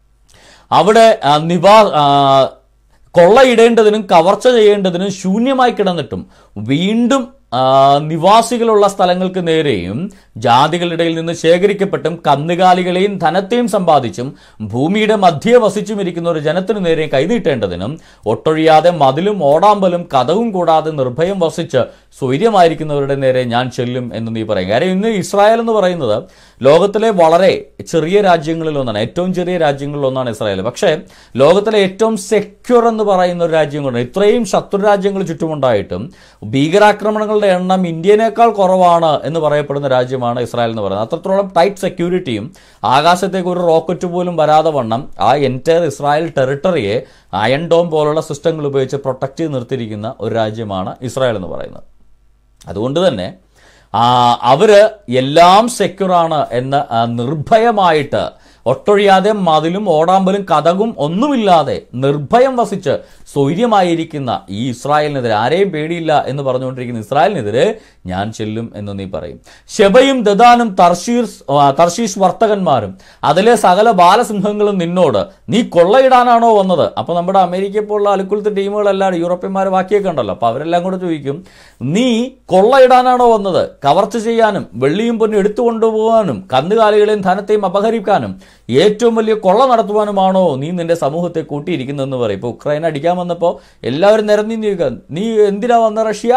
അവിടെ ആ, നിവാ ആ, കൊള്ളയിടേണ്ടതിനും കവർച്ച ചെയ്യേണ്ടതിനും ശൂന്യമായി കിടന്നിട്ടും വീണ്ടും ആ, നിവാസികളുള്ള സ്ഥലങ്ങൾക്ക് നേരെയും ജാതികളുടെ നിന്ന് ശേഖരിക്കപ്പെട്ടും കന്നുകാലികളെയും ധനത്തെയും സമ്പാദിച്ചും ഭൂമിയുടെ മധ്യേ വസിച്ചും ഇരിക്കുന്ന ഒരു ജനത്തിനു നേരെ കൈനീട്ടേണ്ടതിനും ഒട്ടൊഴിയാതെ മതിലും ഓടാമ്പലും കഥവും കൂടാതെ നിർഭയം വസിച്ച് സ്വൈര്യമായിരിക്കുന്നവരുടെ നേരെ ഞാൻ ചെല്ലും എന്ന് നീ പറയും കാര്യം ഇന്ന് ഇസ്രായേൽ എന്ന് പറയുന്നത് ലോകത്തിലെ വളരെ ചെറിയ രാജ്യങ്ങളിൽ ഒന്നാണ് ഏറ്റവും ചെറിയ രാജ്യങ്ങളിൽ ഒന്നാണ് ഇസ്രായേൽ പക്ഷേ ലോകത്തിലെ ഏറ്റവും സെക്യൂർ എന്ന് പറയുന്ന ഒരു രാജ്യം കൂടെ ഇത്രയും ശത്രു രാജ്യങ്ങൾ ചുറ്റുമുണ്ടായിട്ടും ഭീകരാക്രമണങ്ങളുടെ എണ്ണം ഇന്ത്യനേക്കാൾ കുറവാണ് എന്ന് പറയപ്പെടുന്ന രാജ്യമാണ് ഇസ്രായേൽ എന്ന് പറയുന്നത് അത്രത്തോളം ടൈറ്റ് സെക്യൂരിറ്റിയും ആകാശത്തേക്ക് ഒരു റോക്കറ്റ് പോലും വരാതെ വണ്ണം ആ എൻറ്റയർ ഇസ്രായേൽ ടെറിട്ടറിയെ അയൺ ഡോം പോലുള്ള സിസ്റ്റങ്ങൾ ഉപയോഗിച്ച് പ്രൊട്ടക്ട് ചെയ്ത് നിർത്തിയിരിക്കുന്ന ഒരു രാജ്യമാണ് ഇസ്രായേൽ എന്ന് പറയുന്നത് അതുകൊണ്ട് തന്നെ ആ, അവര് എല്ലാം സെക്യൂറാണ് എന്ന് ആ, നിർഭയമായിട്ട് ഒട്ടൊഴിയാതെ മതിലും ഓടാമ്പലും കഥകും ഒന്നുമില്ലാതെ നിർഭയം വസിച്ച് സ്വൈര്യമായിരിക്കുന്ന ഈ ഇസ്രായേലിനെതിരെ ആരെയും പേടിയില്ല എന്ന് പറഞ്ഞുകൊണ്ടിരിക്കുന്ന ഇസ്രായേലിനെതിരെ ഞാൻ ചെല്ലും എന്ന് നീ പറയും ശബയും ദദാനും തർഷീസ് ആ, തർഷീഷ് വർത്തകന്മാരും അതിലെ സകല ബാലസിംഹങ്ങളും നിന്നോട് നീ കൊള്ളയിടാനാണോ വന്നത് അപ്പൊ നമ്മുടെ അമേരിക്കയെ പോലുള്ള അലുക്കുലത്തെ ടീമുകളെല്ലാം യൂറോപ്യന്മാർ ബാക്കിയൊക്കെ ഉണ്ടല്ലോ അപ്പൊ അവരെല്ലാം കൂടെ ചോദിക്കും നീ കൊള്ളയിടാനാണോ വന്നത് കവർച്ച ചെയ്യാനും വെള്ളിയും പൊന്നും എടുത്തു കൊണ്ടുപോകാനും കന്നുകാലികളെയും ധനത്തെയും അപഹരിക്കാനും ഏറ്റവും വലിയ കൊള്ള നടത്തുവാനുമാണോ നീ നിന്റെ സമൂഹത്തെ കൂട്ടിയിരിക്കുന്നതെന്ന് പറയും ഇപ്പൊ ഉക്രൈൻ അടിക്കാൻ വന്നപ്പോൾ എല്ലാവരും നിരന്നി നിൽക്കുക നീ എന്തിനാ വന്ന റഷ്യ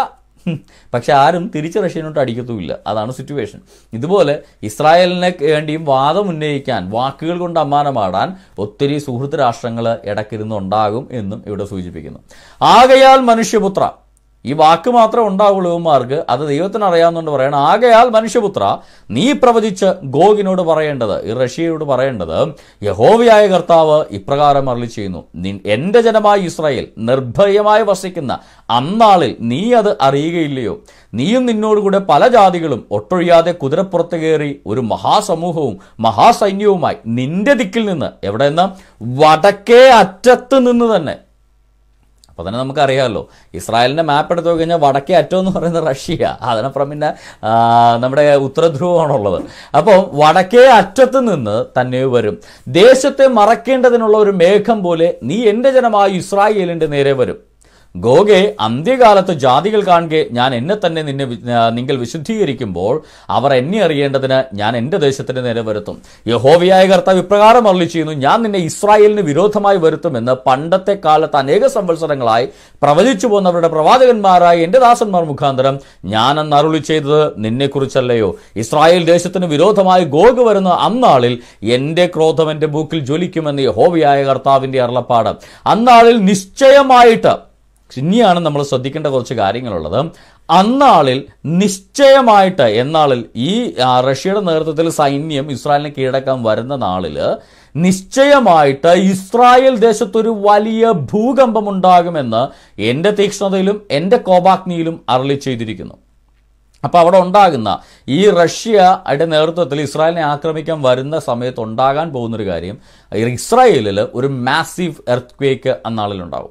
ഹും. പക്ഷെ ആരും തിരിച്ച് റഷ്യനോട്ട് അടിക്കത്തുമില്ല അതാണ് സിറ്റുവേഷൻ ഇതുപോലെ ഇസ്രായേലിനെ വേണ്ടിയും വാദം ഉന്നയിക്കാൻ വാക്കുകൾ കൊണ്ട് അമ്മാനമാടാൻ ഒത്തിരി സുഹൃത്ത് രാഷ്ട്രങ്ങൾ ഇടക്കിരുന്നുണ്ടാകും എന്നും ഇവിടെ സൂചിപ്പിക്കുന്നു ആകയാൽ മനുഷ്യപുത്ര ഈ വാക്ക് മാത്രമേ ഉണ്ടാവുള്ളൂ ഇവന്മാർക്ക് അത് ദൈവത്തിന് അറിയാവുന്നതുകൊണ്ട് പറയണം ആകയാൽ മനുഷ്യപുത്ര നീ പ്രവചിച്ച് ഗോഗിനോട് പറയേണ്ടത് ഈ റഷ്യയോട് പറയേണ്ടത് യഹോവയായ കർത്താവ് ഇപ്രകാരം അരളി ചെയ്യുന്നു നിൻ എന്റെ ജനമായ ഇസ്രായേൽ നിർഭയമായി വസിക്കുന്ന അന്നാളിൽ നീ അത് അറിയുകയില്ലയോ നീയും നിന്നോടുകൂടെ പല ജാതികളും ഒട്ടൊഴിയാതെ കുതിരപ്പുറത്ത് കയറി ഒരു മഹാസമൂഹവും മഹാസൈന്യവുമായി നിന്റെ ദിക്കിൽ നിന്ന് എവിടെ നിന്ന് വടക്കേ അറ്റത്ത് നിന്ന് തന്നെ അപ്പോൾ തന്നെ നമുക്കറിയാമല്ലോ ഇസ്രായേലിൻ്റെ മാപ്പ് എടുത്ത് നോക്കി കഴിഞ്ഞാൽ വടക്കേ അറ്റം എന്ന് പറയുന്നത് റഷ്യ അതിനപ്പുറം പിന്നെ ആ, നമ്മുടെ ഉത്തരധ്രുവമാണുള്ളത് അപ്പോൾ വടക്കേ അറ്റത്ത് നിന്ന് തന്നെ വരും ദേശത്തെ മറക്കേണ്ടതിനുള്ള ഒരു മേഘം പോലെ നീ എൻ്റെ ജനമായ ഇസ്രായേലിൻ്റെ നേരെ വരും ഗോഗെ അന്ത്യകാലത്ത് ജാതികൾ കാണുകെ ഞാൻ എന്നെ തന്നെ നിന്നെ വി- ആ, നിങ്ങൾ വിശുദ്ധീകരിക്കുമ്പോൾ അവർ എന്നെ അറിയേണ്ടതിന് ഞാൻ എൻ്റെ ദേശത്തിന് നേരെ വരുത്തും യഹോവയായ കർത്താവ് ഇപ്രകാരം അരളി ചെയ്യുന്നു ഞാൻ നിന്നെ ഇസ്രായേലിന് വിരോധമായി വരുത്തുമെന്ന് പണ്ടത്തെ കാലത്ത് അനേക സംവത്സരങ്ങളായി പ്രവചിച്ചു പോന്നവരുടെ പ്രവാചകന്മാരായ എൻ്റെ ദാസന്മാർ മുഖാന്തരം ഞാൻ അന്ന് അരുളി ചെയ്തത് നിന്നെക്കുറിച്ചല്ലയോ ഇസ്രായേൽ ദേശത്തിന് വിരോധമായി ഗോഗ് വരുന്ന അന്നാളിൽ എൻ്റെ ക്രോധം എൻ്റെ ബൂക്കിൽ ജ്വലിക്കുമെന്ന് യഹോവയായ കർത്താവിൻ്റെ അരുളപ്പാട് അന്നാളിൽ നിശ്ചയമായിട്ട് ഇനിയാണ് നമ്മൾ ശ്രദ്ധിക്കേണ്ട കുറച്ച് കാര്യങ്ങളുള്ളത് അന്നാളിൽ നിശ്ചയമായിട്ട് എന്നാളിൽ ഈ ആ, റഷ്യയുടെ നേതൃത്വത്തിൽ സൈന്യം ഇസ്രായേലിനെ കീഴടക്കാൻ വരുന്ന നാളിൽ നിശ്ചയമായിട്ട് ഇസ്രായേൽ ദേശത്തൊരു വലിയ ഭൂകമ്പം ഉണ്ടാകുമെന്ന് എൻ്റെ തീക്ഷ്ണതയിലും എൻ്റെ കോപാഗ്നിയിലും അരളി ചെയ്തിരിക്കുന്നു അപ്പോൾ അവിടെ ഉണ്ടാകുന്ന ഈ റഷ്യയുടെ നേതൃത്വത്തിൽ ഇസ്രായേലിനെ ആക്രമിക്കാൻ വരുന്ന സമയത്ത് ഉണ്ടാകാൻ പോകുന്നൊരു കാര്യം ഇസ്രായേലിൽ ഒരു മാസീവ് എർത്ത് ക്വേക്ക് അന്നാളിലുണ്ടാവും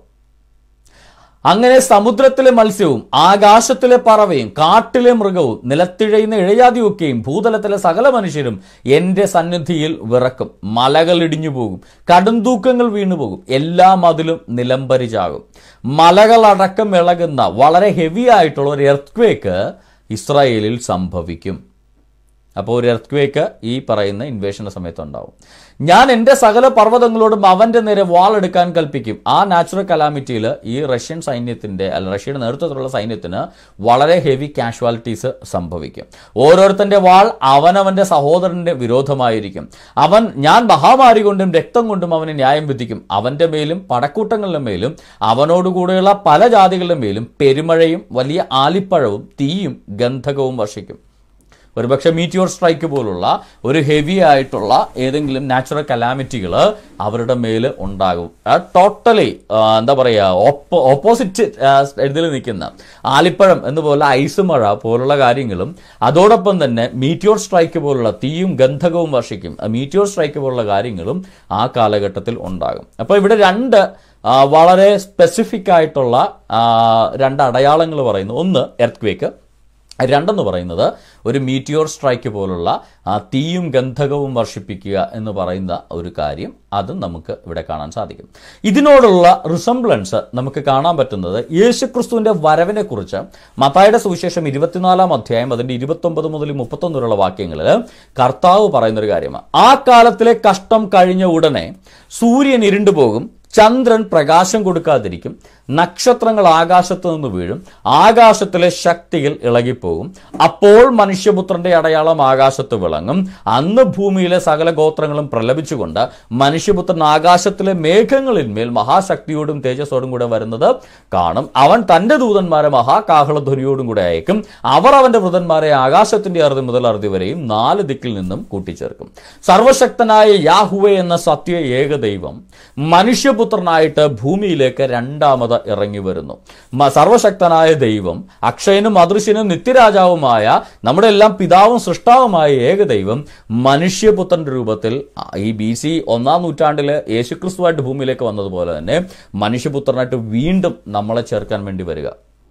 അങ്ങനെ സമുദ്രത്തിലെ മത്സ്യവും ആകാശത്തിലെ പറവയും കാട്ടിലെ മൃഗവും നിലത്തിഴയുന്ന ഇഴയാതിയൊക്കെയും ഭൂതലത്തിലെ സകല മനുഷ്യരും എന്റെ സന്നിധിയിൽ വിറക്കും മലകൾ ഇടിഞ്ഞു പോകും കടുംതൂക്കങ്ങൾ വീണുപോകും എല്ലാ മതിലും നിലംപരിചാകും മലകളടക്കം ഇളകുന്ന വളരെ ഹെവി ആയിട്ടുള്ള ഒരു എർത്ത്ക്വേക്ക് ഇസ്രായേലിൽ സംഭവിക്കും അപ്പോൾ ഒരു എർത്ത്ക്വേക്ക് ഈ പറയുന്ന ഇൻവേഷന്റെ സമയത്ത് ഉണ്ടാവും ഞാൻ എൻ്റെ സകല പർവ്വതങ്ങളോടും അവൻ്റെ നേരെ വാളെടുക്കാൻ കൽപ്പിക്കും ആ നാച്ചുറൽ കലാമിറ്റിയിൽ ഈ റഷ്യൻ സൈന്യത്തിൻ്റെ അല്ല റഷ്യയുടെ നേതൃത്വത്തിലുള്ള സൈന്യത്തിന് വളരെ ഹെവി കാഷ്വാലിറ്റീസ് സംഭവിക്കും ഓരോരുത്തൻ്റെ വാൾ അവനവൻ്റെ സഹോദരൻ്റെ വിരോധമായിരിക്കും അവൻ ഞാൻ മഹാമാരി കൊണ്ടും രക്തം കൊണ്ടും അവനെ ന്യായം വിധിക്കും അവൻ്റെ മേലും പടക്കൂട്ടങ്ങളുടെ മേലും അവനോടുകൂടെയുള്ള പല ജാതികളുടെ മേലും പെരുമഴയും വലിയ ആലിപ്പഴവും തീയും ഗന്ധകവും വർഷിക്കും ഒരുപക്ഷെ മീറ്റിയോർ സ്ട്രൈക്ക് പോലുള്ള ഒരു ഹെവി ആയിട്ടുള്ള ഏതെങ്കിലും നാച്ചുറൽ കലാമിറ്റികൾ അവരുടെ മേൽ ഉണ്ടാകും ടോട്ടലി എന്താ പറയുക ഓപ്പോസിറ്റ് ഇതിൽ നിൽക്കുന്ന ആലിപ്പഴം എന്നുപോലെ ഐസ് മഴ പോലുള്ള കാര്യങ്ങളും അതോടൊപ്പം തന്നെ മീറ്റിയോർ സ്ട്രൈക്ക് പോലുള്ള തീയും ഗന്ധകവും വർഷിക്കും മീറ്റിയോർ സ്ട്രൈക്ക് പോലുള്ള കാര്യങ്ങളും ആ കാലഘട്ടത്തിൽ ഉണ്ടാകും അപ്പോൾ ഇവിടെ രണ്ട് ആ, വളരെ സ്പെസിഫിക് ആയിട്ടുള്ള ആ, രണ്ട് അടയാളങ്ങൾ പറയുന്നു ഒന്ന് എർത്ത് ക്വേക്ക് രണ്ടെന്ന് പറയുന്നത് ഒരു മീറ്റിയോർ സ്ട്രൈക്ക് പോലുള്ള ആ, തീയും ഗന്ധകവും വർഷിപ്പിക്കുക എന്ന് പറയുന്ന ഒരു കാര്യം അതും നമുക്ക് ഇവിടെ കാണാൻ സാധിക്കും ഇതിനോടുള്ള റിസംബ്ലൻസ് നമുക്ക് കാണാൻ പറ്റുന്നത് യേശുക്രിസ്തുവിന്റെ വരവിനെ കുറിച്ച് മത്തായുടെ സുവിശേഷം ഇരുപത്തിനാലാം അധ്യായം അതിന്റെ ഇരുപത്തൊമ്പത് മുതൽ മുപ്പത്തൊന്ന് വരെയുള്ള വാക്യങ്ങളിൽ കർത്താവ് പറയുന്ന ഒരു കാര്യമാണ് ആ കാലത്തിലെ കഷ്ടം കഴിഞ്ഞ ഉടനെ സൂര്യൻ ഇരുണ്ടുപോകും ചന്ദ്രൻ പ്രകാശം കൊടുക്കാതിരിക്കും നക്ഷത്രങ്ങൾ ആകാശത്ത് നിന്ന് വീഴും ആകാശത്തിലെ ശക്തികൾ ഇളകിപ്പോകും അപ്പോൾ മനുഷ്യപുത്രന്റെ അടയാളം ആകാശത്ത് വിളങ്ങും അന്ന് ഭൂമിയിലെ സകല ഗോത്രങ്ങളും പ്രലപിച്ചുകൊണ്ട് മനുഷ്യപുത്രൻ ആകാശത്തിലെ മേഘങ്ങളിന്മേൽ മഹാശക്തിയോടും തേജസ്സോടും കൂടെ വരുന്നത് കാണും അവൻ തന്റെ ദൂതന്മാരെ മഹാകാഹളധ്വനിയോടും കൂടെ അയക്കും അവർ അവന്റെ വൃതന്മാരെ ആകാശത്തിന്റെ അറുതി മുതൽ അറുതി വരെയും നാല് ദിക്കിൽ നിന്നും കൂട്ടിച്ചേർക്കും സർവശക്തനായ യാഹുവെ എന്ന സത്യ ഏകദൈവം മനുഷ്യപുത്രനായിട്ട് ഭൂമിയിലേക്ക് രണ്ടാമത് ഇറങ്ങി വരുന്നു മ- സർവശക്തനായ ദൈവം അക്ഷയനും അദൃശ്യനും നിത്യരാജാവുമായ നമ്മുടെ എല്ലാം പിതാവും സൃഷ്ടാവുമായ ഏകദൈവം മനുഷ്യപുത്രന്റെ രൂപത്തിൽ ആ, ഈ ബി സി ഒന്നാം നൂറ്റാണ്ടില് യേശുക്രിസ്തുവായിട്ട് ഭൂമിയിലേക്ക് വന്നതുപോലെ തന്നെ മനുഷ്യപുത്രനായിട്ട് വീണ്ടും നമ്മളെ ചേർക്കാൻ വേണ്ടി വരിക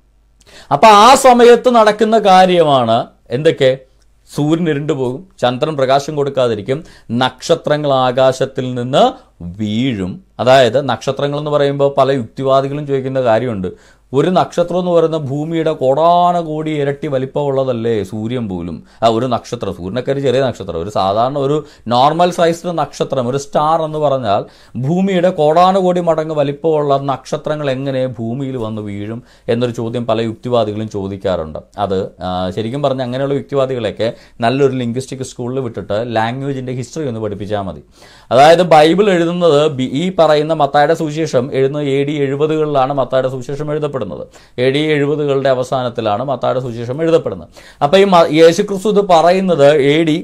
അപ്പൊ ആ സമയത്ത് നടക്കുന്ന കാര്യമാണ് എന്തൊക്കെ സൂര്യൻ ഇരുണ്ടു പോകും ചന്ദ്രൻ പ്രകാശം കൊടുക്കാതിരിക്കും നക്ഷത്രങ്ങൾ ആകാശത്തിൽ നിന്ന് വീഴും അതായത് നക്ഷത്രങ്ങൾ എന്ന് പറയുമ്പോൾ പല യുക്തിവാദികളും ചോദിക്കുന്ന കാര്യമുണ്ട് ഒരു നക്ഷത്രം എന്ന് പറയുന്ന ഭൂമിയുടെ കോടാനകോടി ഇരട്ടി വലിപ്പമുള്ളതല്ലേ സൂര്യൻ പോലും ആ ഒരു നക്ഷത്രം സൂര്യനൊക്കെ ഒരു ചെറിയ നക്ഷത്രം ഒരു സാധാരണ ഒരു നോർമൽ സൈസ്ഡ് നക്ഷത്രം ഒരു സ്റ്റാർ എന്ന് പറഞ്ഞാൽ ഭൂമിയുടെ കോടാനുകോടി മടങ്ങ് വലിപ്പമുള്ള നക്ഷത്രങ്ങൾ എങ്ങനെ ഭൂമിയിൽ വന്ന് വീഴും എന്നൊരു ചോദ്യം പല യുക്തിവാദികളും ചോദിക്കാറുണ്ട് അത് ആ, ശരിക്കും പറഞ്ഞാൽ അങ്ങനെയുള്ള യുക്തിവാദികളെയൊക്കെ നല്ലൊരു ലിംഗ്വിസ്റ്റിക് സ്കൂളിൽ വിട്ടിട്ട് ലാംഗ്വേജിന്റെ ഹിസ്റ്ററി ഒന്ന് പഠിപ്പിച്ചാൽ മതി അതായത് ബൈബിൾ എഴുതുന്നത് ബി- ഈ പറയുന്ന മത്തായുടെ സുവിശേഷം എഴുതുന്നത് എ ഡി എഴുപതുകളിലാണ് മത്തായുടെ സുവിശേഷം എഴുതപ്പെടുന്നത് എ ഡി എഴുപതുകളുടെ അവസാനത്തിലാണ് മത്തായുടെ സുവിശേഷം എഴുതപ്പെടുന്നത് അപ്പൊ ഈ മ- യേശുക്രിസ്തു ഇത് പറയുന്നത് എ ഡി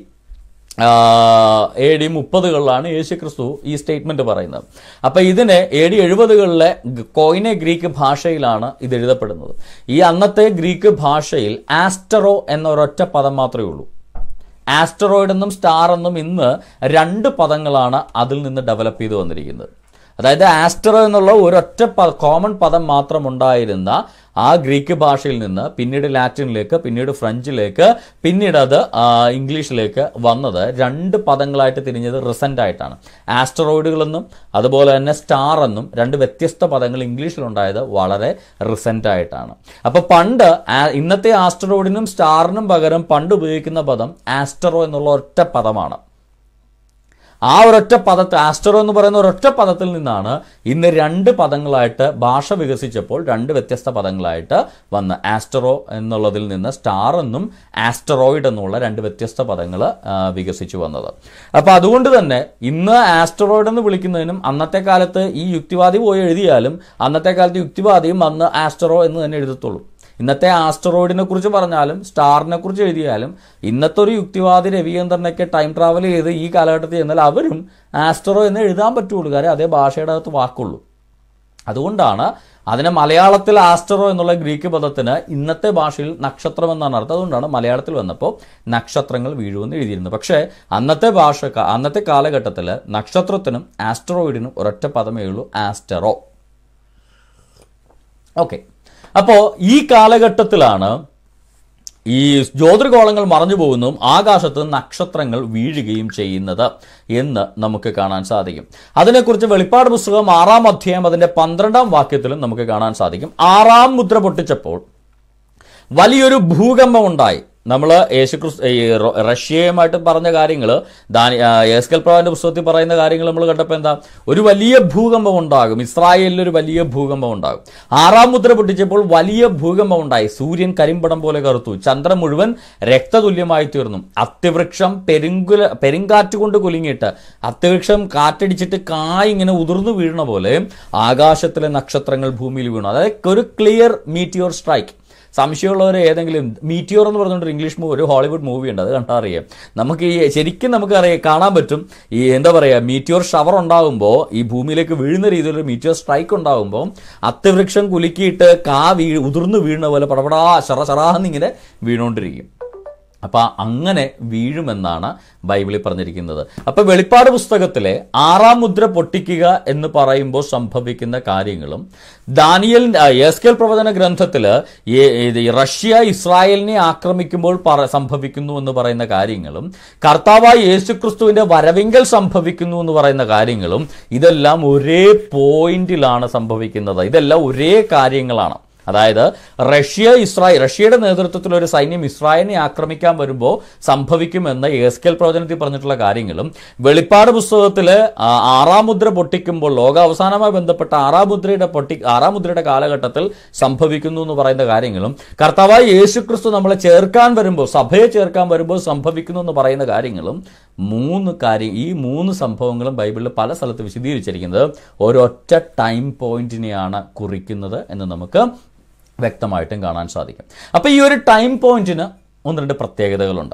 എ ഡി മുപ്പതുകളിലാണ് യേശു ക്രിസ്തു ഈ സ്റ്റേറ്റ്മെന്റ് പറയുന്നത് അപ്പൊ ഇതിന് എ ഡി എഴുപതുകളിലെ കോയിനെ ഗ്രീക്ക് ഭാഷയിലാണ് ഇത് എഴുതപ്പെടുന്നത് ഈ അന്നത്തെ ഗ്രീക്ക് ഭാഷയിൽ ആസ്റ്ററോ എന്ന ഒരൊറ്റ പദം മാത്രമേ ഉള്ളൂ ആസ്റ്ററോയിഡ് എന്നും സ്റ്റാർ എന്നും ഇന്ന് രണ്ട് പദങ്ങളാണ് അതിൽ നിന്ന് ഡെവലപ്പ് ചെയ്ത് വന്നിരിക്കുന്നത് അതായത് ആസ്റ്ററോ എന്നുള്ള ഒരൊറ്റ കോമൺ പദം മാത്രം ഉണ്ടായിരുന്ന ആ ഗ്രീക്ക് ഭാഷയിൽ നിന്ന് പിന്നീട് ലാറ്റിനിലേക്ക് പിന്നീട് ഫ്രഞ്ചിലേക്ക് പിന്നീട് അത് ആ, ഇംഗ്ലീഷിലേക്ക് വന്നത് രണ്ട് പദങ്ങളായിട്ട് തിരിഞ്ഞത് റിസന്റ് ആയിട്ടാണ് ആസ്റ്ററോയിഡുകളെന്നും അതുപോലെ തന്നെ സ്റ്റാർ എന്നും രണ്ട് വ്യത്യസ്ത പദങ്ങൾ ഇംഗ്ലീഷിലുണ്ടായത് വളരെ റിസന്റ് ആയിട്ടാണ് അപ്പൊ പണ്ട് ആ- ഇന്നത്തെ ആസ്റ്ററോയിഡിനും സ്റ്റാറിനും പകരം പണ്ട് ഉപയോഗിക്കുന്ന പദം ആസ്റ്ററോ എന്നുള്ള ഒറ്റ പദമാണ് ആ ഒരൊറ്റ പദത്തെ ആസ്റ്ററോ എന്ന് പറയുന്ന ഒരൊറ്റ പദത്തിൽ നിന്നാണ് ഇന്ന് രണ്ട് പദങ്ങളായിട്ട് ഭാഷ വികസിച്ചപ്പോൾ രണ്ട് വ്യത്യസ്ത പദങ്ങളായിട്ട് വന്ന് ആസ്റ്ററോ എന്നുള്ളതിൽ നിന്ന് സ്റ്റാർ എന്നും ആസ്റ്ററോയിഡ് എന്നുള്ള രണ്ട് വ്യത്യസ്ത പദങ്ങൾ വികസിച്ചു വന്നത് അപ്പൊ അതുകൊണ്ട് തന്നെ ഇന്ന് ആസ്റ്ററോയിഡ് എന്ന് വിളിക്കുന്നതിനും അന്നത്തെ കാലത്ത് ഈ യുക്തിവാദി പോയി എഴുതിയാലും അന്നത്തെ കാലത്ത് യുക്തിവാദിയും അന്ന് ആസ്റ്ററോ എന്ന് തന്നെ എഴുതത്തുള്ളൂ ഇന്നത്തെ ആസ്റ്ററോയിഡിനെ കുറിച്ച് പറഞ്ഞാലും സ്റ്റാറിനെ കുറിച്ച് എഴുതിയാലും ഇന്നത്തെ ഒരു യുക്തിവാദി രവിചന്ദ്രനൊക്കെ ടൈം ട്രാവൽ ചെയ്ത് ഈ കാലഘട്ടത്തിൽ ചെന്നാൽ അവരും ആസ്റ്ററോ എന്ന് എഴുതാൻ പറ്റുള്ളൂ കാര്യം അതേ ഭാഷയുടെ അകത്ത് വാക്കുള്ളൂ അതുകൊണ്ടാണ് അതിനെ മലയാളത്തിൽ ആസ്റ്ററോ എന്നുള്ള ഗ്രീക്ക് പദത്തിന് ഇന്നത്തെ ഭാഷയിൽ നക്ഷത്രം എന്നാണ് അർത്ഥം അതുകൊണ്ടാണ് മലയാളത്തിൽ വന്നപ്പോൾ നക്ഷത്രങ്ങൾ വീഴുമെന്ന് എഴുതിയിരുന്നത് പക്ഷേ അന്നത്തെ ഭാഷ അന്നത്തെ കാലഘട്ടത്തിൽ നക്ഷത്രത്തിനും ആസ്റ്ററോയിഡിനും ഒരൊറ്റ പദമേ ഉള്ളൂ ആസ്റ്ററോ ഓക്കെ അപ്പോ ഈ കാലഘട്ടത്തിലാണ് ഈ ജ്യോതിർഗോളങ്ങൾ മറഞ്ഞു പോകുന്നതും ആകാശത്ത് നക്ഷത്രങ്ങൾ വീഴുകയും ചെയ്യുന്നത് എന്ന് നമുക്ക് കാണാൻ സാധിക്കും അതിനെക്കുറിച്ച് വെളിപ്പാട് പുസ്തകം ആറാം അധ്യായം അതിന്റെ പന്ത്രണ്ടാം വാക്യത്തിലും നമുക്ക് കാണാൻ സാധിക്കും ആറാം മുദ്ര പൊട്ടിച്ചപ്പോൾ വലിയൊരു ഭൂകമ്പം ഉണ്ടായി നമ്മൾ യേശുക്രിസ്തു ഈ റ- റഷ്യയുമായിട്ട് പറഞ്ഞ കാര്യങ്ങൾ ദാനി യേസ്കൽ പ്രവാന്റെ പുസ്തകത്തിൽ പറയുന്ന കാര്യങ്ങൾ നമ്മൾ കണ്ടപ്പോൾ എന്താ ഒരു വലിയ ഭൂകമ്പം ഉണ്ടാകും ഇസ്രായേലിൽ ഒരു വലിയ ഭൂകമ്പം ഉണ്ടാകും ആറാം മുദ്ര പൊട്ടിച്ചപ്പോൾ വലിയ ഭൂകമ്പം ഉണ്ടായി സൂര്യൻ കരിമ്പടം പോലെ കറുത്തു ചന്ദ്രൻ മുഴുവൻ രക്തതുല്യമായി തീർന്നു അത്യവൃക്ഷം പെരുങ്കുല പെരുങ്കാറ്റ് കൊണ്ട് കുലുങ്ങിയിട്ട് അത്യവൃക്ഷം കാറ്റടിച്ചിട്ട് കായ് ഇങ്ങനെ ഉതിർന്നു വീഴുന്ന പോലെ ആകാശത്തിലെ നക്ഷത്രങ്ങൾ ഭൂമിയിൽ വീണു അതായത് ഒരു ക്ലിയർ മീറ്റിയോർ സ്ട്രൈക്ക് സംശയമുള്ളവർ ഏതെങ്കിലും മീറ്റിയോർ എന്ന് പറഞ്ഞുകൊണ്ട് ഇംഗ്ലീഷ് മൂവി ഒരു ഹോളിവുഡ് മൂവി ഉണ്ട് അത് കണ്ടാൽ അറിയാം നമുക്ക് ഈ ശരിക്കും നമുക്ക് അറിയാം കാണാൻ പറ്റും ഈ എന്താ പറയുക മീറ്റിയോർ ഷവർ ഉണ്ടാകുമ്പോൾ ഈ ഭൂമിയിലേക്ക് വീഴുന്ന രീതിയിലൊരു മീറ്റിയോർ സ്ട്രൈക്ക് ഉണ്ടാകുമ്പോൾ അത്യവൃക്ഷം കുലുക്കിയിട്ട് കാ വീ ഉതിർന്നു വീഴുന്ന പോലെ പടപടാ ചറ ചറാന്നിങ്ങനെ വീണുകൊണ്ടിരിക്കും അപ്പൊ അങ്ങനെ വീഴുമെന്നാണ് ബൈബിളിൽ പറഞ്ഞിരിക്കുന്നത് അപ്പൊ വെളിപ്പാട് പുസ്തകത്തിലെ ആറാം മുദ്ര പൊട്ടിക്കുക എന്ന് പറയുമ്പോൾ സംഭവിക്കുന്ന കാര്യങ്ങളും ദാനിയൽ യേസ്കേൽ പ്രവചന ഗ്രന്ഥത്തില് ഈ- ഇത് ഈ റഷ്യ ഇസ്രായേലിനെ ആക്രമിക്കുമ്പോൾ പറ സംഭവിക്കുന്നു എന്ന് പറയുന്ന കാര്യങ്ങളും കർത്താവായ യേശുക്രിസ്തുവിന്റെ വരവിങ്കൽ സംഭവിക്കുന്നു എന്ന് പറയുന്ന കാര്യങ്ങളും ഇതെല്ലാം ഒരേ പോയിന്റിലാണ് സംഭവിക്കുന്നത് ഇതെല്ലാം ഒരേ കാര്യങ്ങളാണ് അതായത് റഷ്യ ഇസ്രായേൽ റഷ്യയുടെ നേതൃത്വത്തിൽ ഒരു സൈന്യം ഇസ്രായേലിനെ ആക്രമിക്കാൻ വരുമ്പോൾ സംഭവിക്കുമെന്ന് എസ്കേൽ പ്രവചനത്തിൽ പറഞ്ഞിട്ടുള്ള കാര്യങ്ങളും വെളിപ്പാട് പുസ്തകത്തിൽ ആറാം മുദ്ര പൊട്ടിക്കുമ്പോൾ ലോകാവസാനമായി ബന്ധപ്പെട്ട ആറാം മുദ്രയുടെ പൊട്ടി ആറാം മുദ്രയുടെ കാലഘട്ടത്തിൽ സംഭവിക്കുന്നു എന്ന് പറയുന്ന കാര്യങ്ങളും കർത്താവായ യേശുക്രിസ്തു നമ്മളെ ചേർക്കാൻ വരുമ്പോൾ സഭയെ ചേർക്കാൻ വരുമ്പോൾ സംഭവിക്കുന്നു എന്ന് പറയുന്ന കാര്യങ്ങളും മൂന്ന് കാര്യം ഈ മൂന്ന് സംഭവങ്ങളും ബൈബിളിൽ പല സ്ഥലത്ത് വിശദീകരിച്ചിരിക്കുന്നത് ഒരൊറ്റ ടൈം പോയിന്റിനെയാണ് കുറിക്കുന്നത് എന്ന് നമുക്ക് വ്യക്തമായിട്ടും കാണാൻ സാധിക്കും അപ്പൊ ഈ ഒരു ടൈം പോയിന്റിന് ഒന്ന് രണ്ട് പ്രത്യേകതകളുണ്ട്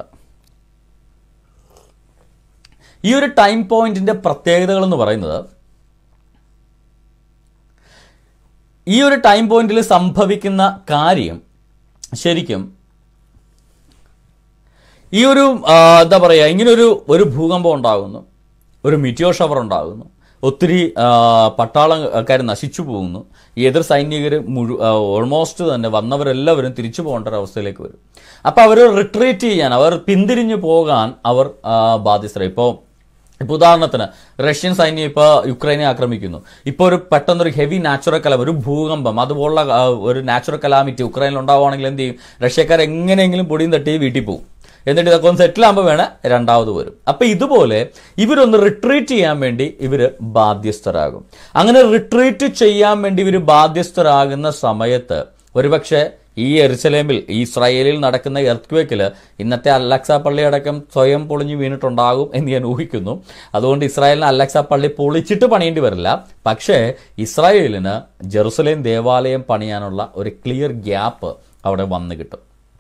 ഈ ഒരു ടൈം പോയിന്റിന്റെ പ്രത്യേകതകൾ എന്ന് പറയുന്നത് ഈ ഒരു ടൈം പോയിന്റിൽ സംഭവിക്കുന്ന കാര്യം ശരിക്കും ഈ ഒരു ആ, എന്താ പറയുക ഇങ്ങനൊരു ഒരു ഭൂകമ്പം ഉണ്ടാകുന്നു ഒരു മിറ്റിയോ ഷവർ ഉണ്ടാകുന്നു ഒത്തിരി ആ, പട്ടാളക്കാർ നശിച്ചു പോകുന്നു ഈ എതിർ സൈനികർ മുഴു ഓൾമോസ്റ്റ് തന്നെ വന്നവരെല്ലാവരും തിരിച്ചു പോകേണ്ട ഒരു അവസ്ഥയിലേക്ക് വരും അപ്പോൾ അവർ റിട്രീറ്റ് ചെയ്യാൻ അവർ പിന്തിരിഞ്ഞു പോകാൻ അവർ ആ, ബാധ്യസ്ഥരായി ഇപ്പോൾ ഇപ്പൊ ഉദാഹരണത്തിന് റഷ്യൻ സൈന്യം ഇപ്പോൾ യുക്രൈനെ ആക്രമിക്കുന്നു ഇപ്പോൾ ഒരു പെട്ടെന്നൊരു ഹെവി നാച്ചുറൽ കലാം ഒരു ഭൂകമ്പം അതുപോലുള്ള ആ, ഒരു നാച്ചുറൽ കലാമിറ്റി യുക്രൈനിൽ ഉണ്ടാവുകയാണെങ്കിൽ എന്ത് ചെയ്യും റഷ്യക്കാർ എങ്ങനെയെങ്കിലും പൊടിയും തട്ടി വീട്ടിൽ പോകും എന്നിട്ട് ഇതൊക്കെ ഒന്ന് സെറ്റിൽ ആകുമ്പോൾ വേണേൽ രണ്ടാമത് വരും അപ്പൊ ഇതുപോലെ ഇവരൊന്ന് റിട്രീറ്റ് ചെയ്യാൻ വേണ്ടി ഇവര് ബാധ്യസ്ഥരാകും അങ്ങനെ റിട്രീറ്റ് ചെയ്യാൻ വേണ്ടി ഇവർ ബാധ്യസ്ഥരാകുന്ന സമയത്ത് ഒരുപക്ഷെ ഈ എറുസലേമിൽ ഈ ഇസ്രായേലിൽ നടക്കുന്ന എർത്ത്ക്വേക്കിൽ ഇന്നത്തെ അലക്സ പള്ളി അടക്കം സ്വയം പൊളിഞ്ഞു വീണിട്ടുണ്ടാകും എന്ന് ഞാൻ ഊഹിക്കുന്നു അതുകൊണ്ട് ഇസ്രായേലിന് അലക്സ പള്ളി പൊളിച്ചിട്ട് പണിയേണ്ടി വരില്ല പക്ഷേ ഇസ്രായേലിന് ജെറുസലേം ദേവാലയം പണിയാനുള്ള ഒരു ക്ലിയർ ഗ്യാപ്പ് അവിടെ വന്നു കിട്ടും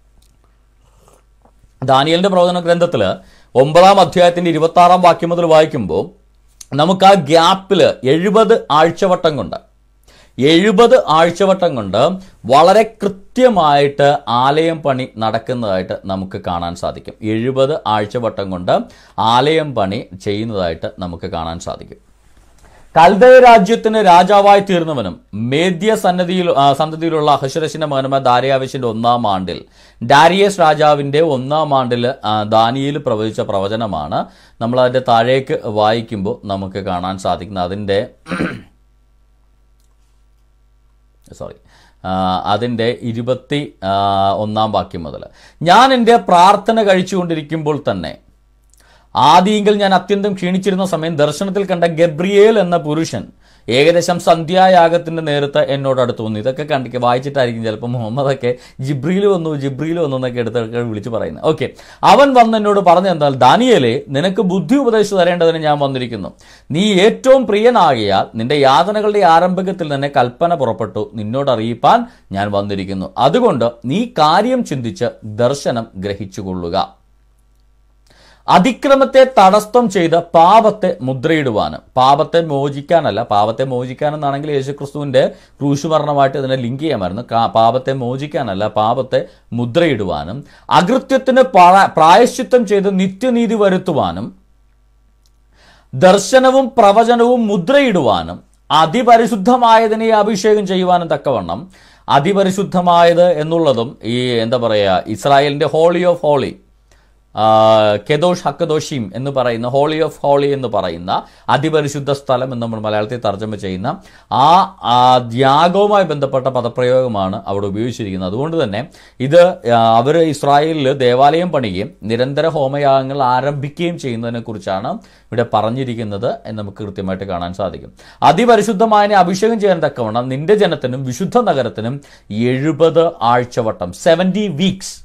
ദാനിയലിന്റെ പ്രവചന ഗ്രന്ഥത്തിൽ ഒമ്പതാം അധ്യായത്തിന്റെ ഇരുപത്തി ആറാം വാക്യം മുതൽ വായിക്കുമ്പോൾ നമുക്ക് ആ ഗ്യാപ്പില് എഴുപത് ആഴ്ചവട്ടം കൊണ്ട് എഴുപത് ആഴ്ചവട്ടം കൊണ്ട് വളരെ കൃത്യമായിട്ട് ആലയം പണി നടക്കുന്നതായിട്ട് നമുക്ക് കാണാൻ സാധിക്കും എഴുപത് ആഴ്ചവട്ടം കൊണ്ട് ആലയം പണി ചെയ്യുന്നതായിട്ട് നമുക്ക് കാണാൻ സാധിക്കും കൽദയ രാജ്യത്തിന് രാജാവായി തീർന്നവനും മേദ്യ സന്നദ്ധിയിൽ ആ, സന്തതിയിലുള്ള അഹശ്വരശിന്റെ മകനുമായ ദാരിയാവിശിന്റെ ഒന്നാം ആണ്ടിൽ ഡാരിയസ് രാജാവിന്റെ ഒന്നാം ആണ്ടിൽ ദാനിയിൽ പ്രവചിച്ച പ്രവചനമാണ് നമ്മൾ അതിന്റെ താഴേക്ക് വായിക്കുമ്പോൾ നമുക്ക് കാണാൻ സാധിക്കുന്നത് അതിന്റെ സോറി അതിൻ്റെ ഇരുപത്തി ആ, ഒന്നാം വാക്യം മുതൽ ഞാൻ എൻ്റെ പ്രാർത്ഥന കഴിച്ചുകൊണ്ടിരിക്കുമ്പോൾ തന്നെ ആദിയെങ്കിൽ ഞാൻ അത്യന്തം ക്ഷീണിച്ചിരുന്ന സമയം ദർശനത്തിൽ കണ്ട ഗബ്രിയേൽ എന്ന പുരുഷൻ ഏകദേശം സന്ധ്യായാഗത്തിന്റെ നേരത്ത് എന്നോട് അടുത്ത് വന്നു ഇതൊക്കെ കണ്ടിക്ക് വായിച്ചിട്ടായിരിക്കും ചിലപ്പോൾ മുഹമ്മദൊക്കെ ജിബ്രീൽ വന്നു ജിബ്രീൽ വന്നു എന്നൊക്കെ എടുത്തൊക്കെ വിളിച്ച് പറയുന്നത് ഓക്കെ അവൻ വന്ന് എന്നോട് പറഞ്ഞു എന്നാൽ ദാനിയേലെ നിനക്ക് ബുദ്ധി ഉപദേശിച്ചു തരേണ്ടതിന് ഞാൻ വന്നിരിക്കുന്നു നീ ഏറ്റവും പ്രിയനാകിയാൽ നിന്റെ യാതനകളുടെ ആരംഭത്തിൽ തന്നെ കൽപ്പന പുറപ്പെട്ടു നിന്നോട് അറിയിപ്പാൻ ഞാൻ വന്നിരിക്കുന്നു അതുകൊണ്ട് നീ കാര്യം ചിന്തിച്ച് ദർശനം ഗ്രഹിച്ചുകൊള്ളുക അതിക്രമത്തെ തടസ്സം ചെയ്ത് പാപത്തെ മുദ്രയിടുവാനും പാപത്തെ മോചിക്കാനല്ല പാപത്തെ മോചിക്കാനെന്നാണെങ്കിൽ യേശുക്രിസ്തുവിന്റെ ക്രൂശുമരണമായിട്ട് ഇതിനെ ലിങ്ക് ചെയ്യാമായിരുന്നു കാ- പാപത്തെ മോചിക്കാനല്ല പാപത്തെ മുദ്രയിടുവാനും അകൃത്യത്തിന് പ്രാ- പ്രായശ്ചിത്തം ചെയ്ത് നിത്യനീതി വരുത്തുവാനും ദർശനവും പ്രവചനവും മുദ്രയിടുവാനും അതിപരിശുദ്ധമായതിനെ അഭിഷേകം ചെയ്യുവാനും തക്കവണ്ണം അതിപരിശുദ്ധമായത് എന്നുള്ളതും ഈ എന്താ പറയുക ഇസ്രായേലിന്റെ ഹോളി ഓഫ് ഹോളി കെദോഷ് ഹക്കദോഷീം എന്ന് പറയുന്ന ഹോളി ഓഫ് ഹോളി എന്ന് പറയുന്ന അതിപരിശുദ്ധ സ്ഥലം എന്ന് നമ്മൾ മലയാളത്തിൽ തർജ്ജമ ചെയ്യുന്ന ആ ആ ത്യാഗവുമായി ബന്ധപ്പെട്ട പദപ്രയോഗമാണ് അവിടെ ഉപയോഗിച്ചിരിക്കുന്നത് അതുകൊണ്ട് തന്നെ ഇത് അവർ ഇസ്രായേലിൽ ദേവാലയം പണിയുകയും നിരന്തര ഹോമയാഗങ്ങൾ ആരംഭിക്കുകയും ചെയ്യുന്നതിനെ കുറിച്ചാണ് ഇവിടെ പറഞ്ഞിരിക്കുന്നത് എന്ന് നമുക്ക് കൃത്യമായിട്ട് കാണാൻ സാധിക്കും അതിപരിശുദ്ധമായ അഭിഷേകം ചെയ്യാൻ തക്കവണ്ണം നിന്റെ ജനത്തിനും വിശുദ്ധ നഗരത്തിനും എഴുപത് ആഴ്ചവട്ടം സെവൻറ്റി വീക്സ്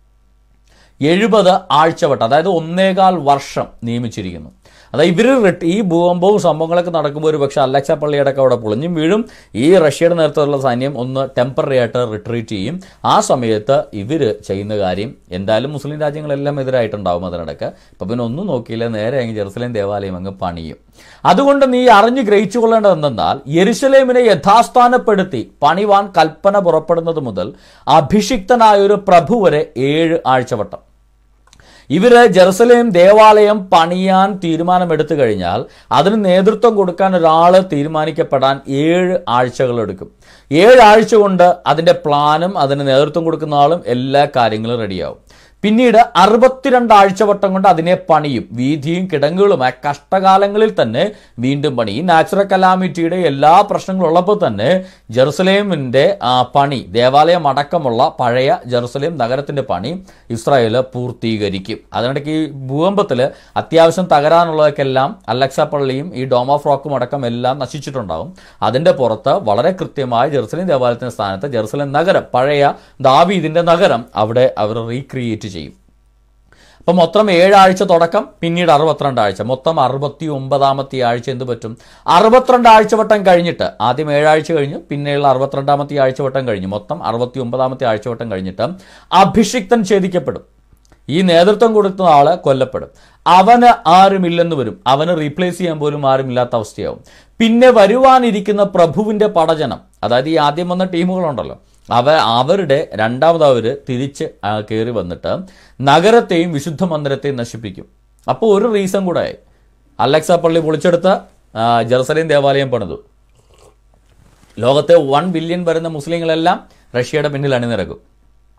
എഴുപത് ആഴ്ചവട്ടം അതായത് ഒന്നേകാൽ വർഷം നിയമിച്ചിരിക്കുന്നു അതായത് ഇവർ ഈ ഭൂകമ്പവും സംഭവങ്ങളൊക്കെ നടക്കുമ്പോൾ ഒരു പക്ഷേ അലക്സ പള്ളിയടക്കം അവിടെ പൊളിഞ്ഞും വീഴും ഈ റഷ്യയുടെ നേതൃത്വത്തിലുള്ള സൈന്യം ഒന്ന് ടെമ്പററി ആയിട്ട് റിട്രീറ്റ് ചെയ്യും ആ സമയത്ത് ഇവർ ചെയ്യുന്ന കാര്യം എന്തായാലും മുസ്ലിം രാജ്യങ്ങളെല്ലാം എതിരായിട്ടുണ്ടാവും അതിനിടയ്ക്ക് അപ്പം പിന്നെ ഒന്നും നോക്കിയില്ല നേരെ അങ്ങ് ജെറുസലേം ദേവാലയം അങ്ങ് പണിയും അതുകൊണ്ട് നീ അറിഞ്ഞു ഗ്രഹിച്ചു കൊള്ളേണ്ടത് എന്തെന്നാൽ യെരുസലേമിനെ യഥാസ്ഥാനപ്പെടുത്തി പണിവാൻ കൽപ്പന പുറപ്പെടുന്നത് മുതൽ അഭിഷിക്തനായ ഒരു പ്രഭു വരെ ഏഴ് ആഴ്ചവട്ടം ഇവര് ജെറുസലേം ദേവാലയം പണിയാൻ തീരുമാനമെടുത്തു കഴിഞ്ഞാൽ അതിന് നേതൃത്വം കൊടുക്കാൻ ഒരാൾ തീരുമാനിക്കപ്പെടാൻ ഏഴ് ആഴ്ചകൾ എടുക്കും ഏഴ് ആഴ്ച കൊണ്ട് അതിന്റെ പ്ലാനും അതിന് നേതൃത്വം കൊടുക്കുന്ന ആളും എല്ലാ കാര്യങ്ങളും റെഡിയാവും പിന്നീട് അറുപത്തിരണ്ട് ആഴ്ചവട്ടം കൊണ്ട് അതിനെ പണിയും വീതിയും കിടങ്ങുകളുമായ കഷ്ടകാലങ്ങളിൽ തന്നെ വീണ്ടും പണി ഈ നാച്ചുറൽ കലാമിറ്റിയുടെ എല്ലാ പ്രശ്നങ്ങളും ഉള്ളപ്പോൾ തന്നെ ജെറുസലേമിന്റെ ആ, പണി ദേവാലയം അടക്കമുള്ള പഴയ ജെറുസലേം നഗരത്തിന്റെ പണി ഇസ്രായേൽ പൂർത്തീകരിക്കും അതിനിടയ്ക്ക് ഈ ഭൂകമ്പത്തിൽ അത്യാവശ്യം തകരാനുള്ളതൊക്കെല്ലാം അലക്സ പള്ളിയും ഈ ഡോം ഓഫ് റോക്കും അടക്കം എല്ലാം നശിച്ചിട്ടുണ്ടാവും അതിന്റെ പുറത്ത് വളരെ കൃത്യമായ ജെറുസലേം ദേവാലയത്തിന്റെ സ്ഥാനത്ത് ജെറുസലേം നഗരം പഴയ ദാവീദിന്റെ നഗരം അവിടെ അവർ റീക്രിയേറ്റ് ചെയ്യും അപ്പൊ മൊത്തം ഏഴാഴ്ച തുടക്കം പിന്നീട് അറുപത്തിരണ്ട് ആഴ്ച മൊത്തം അറുപത്തി ഒമ്പതാമത്തെ ആഴ്ച എന്ത് പറ്റും അറുപത്തിരണ്ട് ആഴ്ചവട്ടം കഴിഞ്ഞിട്ട് ആദ്യം ഏഴാഴ്ച കഴിഞ്ഞു പിന്നെയുള്ള അറുപത്തിരണ്ടാമത്തെ ആഴ്ചവട്ടം കഴിഞ്ഞു മൊത്തം അറുപത്തി ഒമ്പതാമത്തെ ആഴ്ചവട്ടം കഴിഞ്ഞിട്ട് അഭിഷിക്തൻ ഛേദിക്കപ്പെടും ഈ നേതൃത്വം കൊടുക്കുന്ന ആള് കൊല്ലപ്പെടും അവന് ആരുമില്ലെന്ന് വരും അവന് റീപ്ലേസ് ചെയ്യാൻ പോലും ആരുമില്ലാത്ത അവസ്ഥയാവും പിന്നെ വരുവാനിരിക്കുന്ന പ്രഭുവിന്റെ പടജനം അതായത് ഈ ആദ്യം വന്ന ടീമുകളുണ്ടല്ലോ അവ അവരുടെ രണ്ടാമത് അവർ തിരിച്ച് ആ, കയറി വന്നിട്ട് നഗരത്തെയും വിശുദ്ധ മന്ദിരത്തെയും നശിപ്പിക്കും അപ്പോൾ ഒരു റീസൺ കൂടെ ആയി അലക്സ പള്ളി പൊളിച്ചെടുത്ത ആ, ജെറുസലേം ദേവാലയം പണിതു ലോകത്തെ വൺ ബില്യൺ വരുന്ന മുസ്ലിങ്ങളെല്ലാം റഷ്യയുടെ പിന്നിൽ അണിനിരക്കും